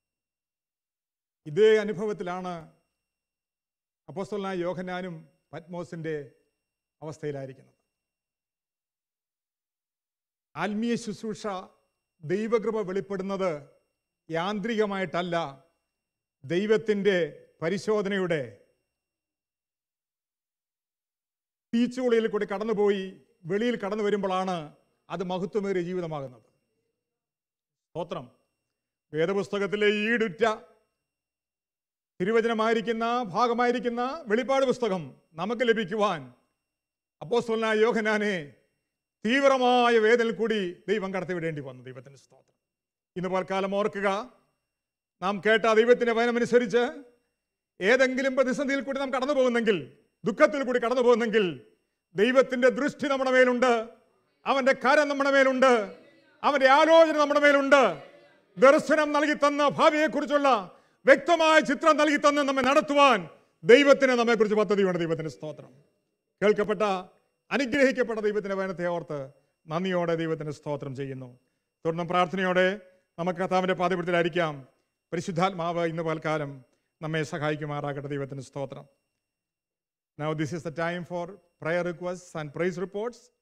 ഇതേ അനുഭവത്തിലാണ് അപ്പോസ്തലനായ യോഹന്നാനും പത്മോസിൻ്റെ അവസ്ഥയിലായിരിക്കുന്നത് ആത്മീയ ശുശ്രൂഷ ദൈവകൃപ വെളിപ്പെടുന്നത് യാന്ത്രികമായിട്ടല്ല ദൈവത്തിൻ്റെ പരിശോധനയുടെ തീച്ചുളിയിൽ കൂടി കടന്നുപോയി വെളിയിൽ കടന്നു വരുമ്പോഴാണ് അത് മഹത്വമേറിയ ജീവിതമാകുന്നത് സ്തോത്രം വേദപുസ്തകത്തിലെ ഈടുറ്റ തിരുവചനമായിരിക്കുന്ന ഭാഗമായിരിക്കുന്ന വെളിപ്പാട് പുസ്തകം നമുക്ക് ലഭിക്കുവാൻ അപ്പോസ്തലനായ യോഹനാനെ തീവ്രമായ വേദനയിൽ കൂടി ദൈവം കടത്തിവിടേണ്ടി വന്നു ദൈവത്തിൻ്റെ സ്തോത്രം ഇന്ന് പോൽക്കാലം ഓർക്കുക നാം കേട്ട ദൈവത്തിൻ്റെ വചനമനുസരിച്ച് ഏതെങ്കിലും പ്രതിസന്ധിയിൽ കൂടി നാം കടന്നു പോകുന്നെങ്കിൽ ദുഃഖത്തിൽ കൂടി കടന്നു പോകുന്നെങ്കിൽ ദൈവത്തിൻ്റെ ദൃഷ്ടി നമ്മുടെ മേലുണ്ട് അവൻ്റെ കരം നമ്മുടെ മേലുണ്ട് അവൻ്റെ ആലോചന നമ്മുടെ മേലുണ്ട് ദർശനം നൽകി തന്ന ഭാവിയെക്കുറിച്ചുള്ള വ്യക്തമായ ചിത്രം നൽകി തന്ന് നമ്മെ നടത്തുവാൻ ദൈവത്തിന് നമ്മെക്കുറിച്ച് പദ്ധതിയുണ്ട് ദൈവത്തിന് സ്തോത്രം കേൾക്കപ്പെട്ട അനുഗ്രഹിക്കപ്പെട്ട ദൈവത്തിന്റെ വചനത്തെ ഓർത്ത് നന്ദിയോടെ ദൈവത്തിന് സ്തോത്രം ചെയ്യുന്നു തുടർന്ന് പ്രാർത്ഥനയോടെ നമുക്ക് കർത്താവിന്റെ പാതപുരത്തിലായിരിക്കാം പരിശുദ്ധാത്മാവ് ഇന്ന് പൽക്കാലം നമ്മെ സഹായിക്കുമാറാകട്ടെ ദൈവത്തിന് സ്തോത്രം Now this is the time for prayer requests and praise reports.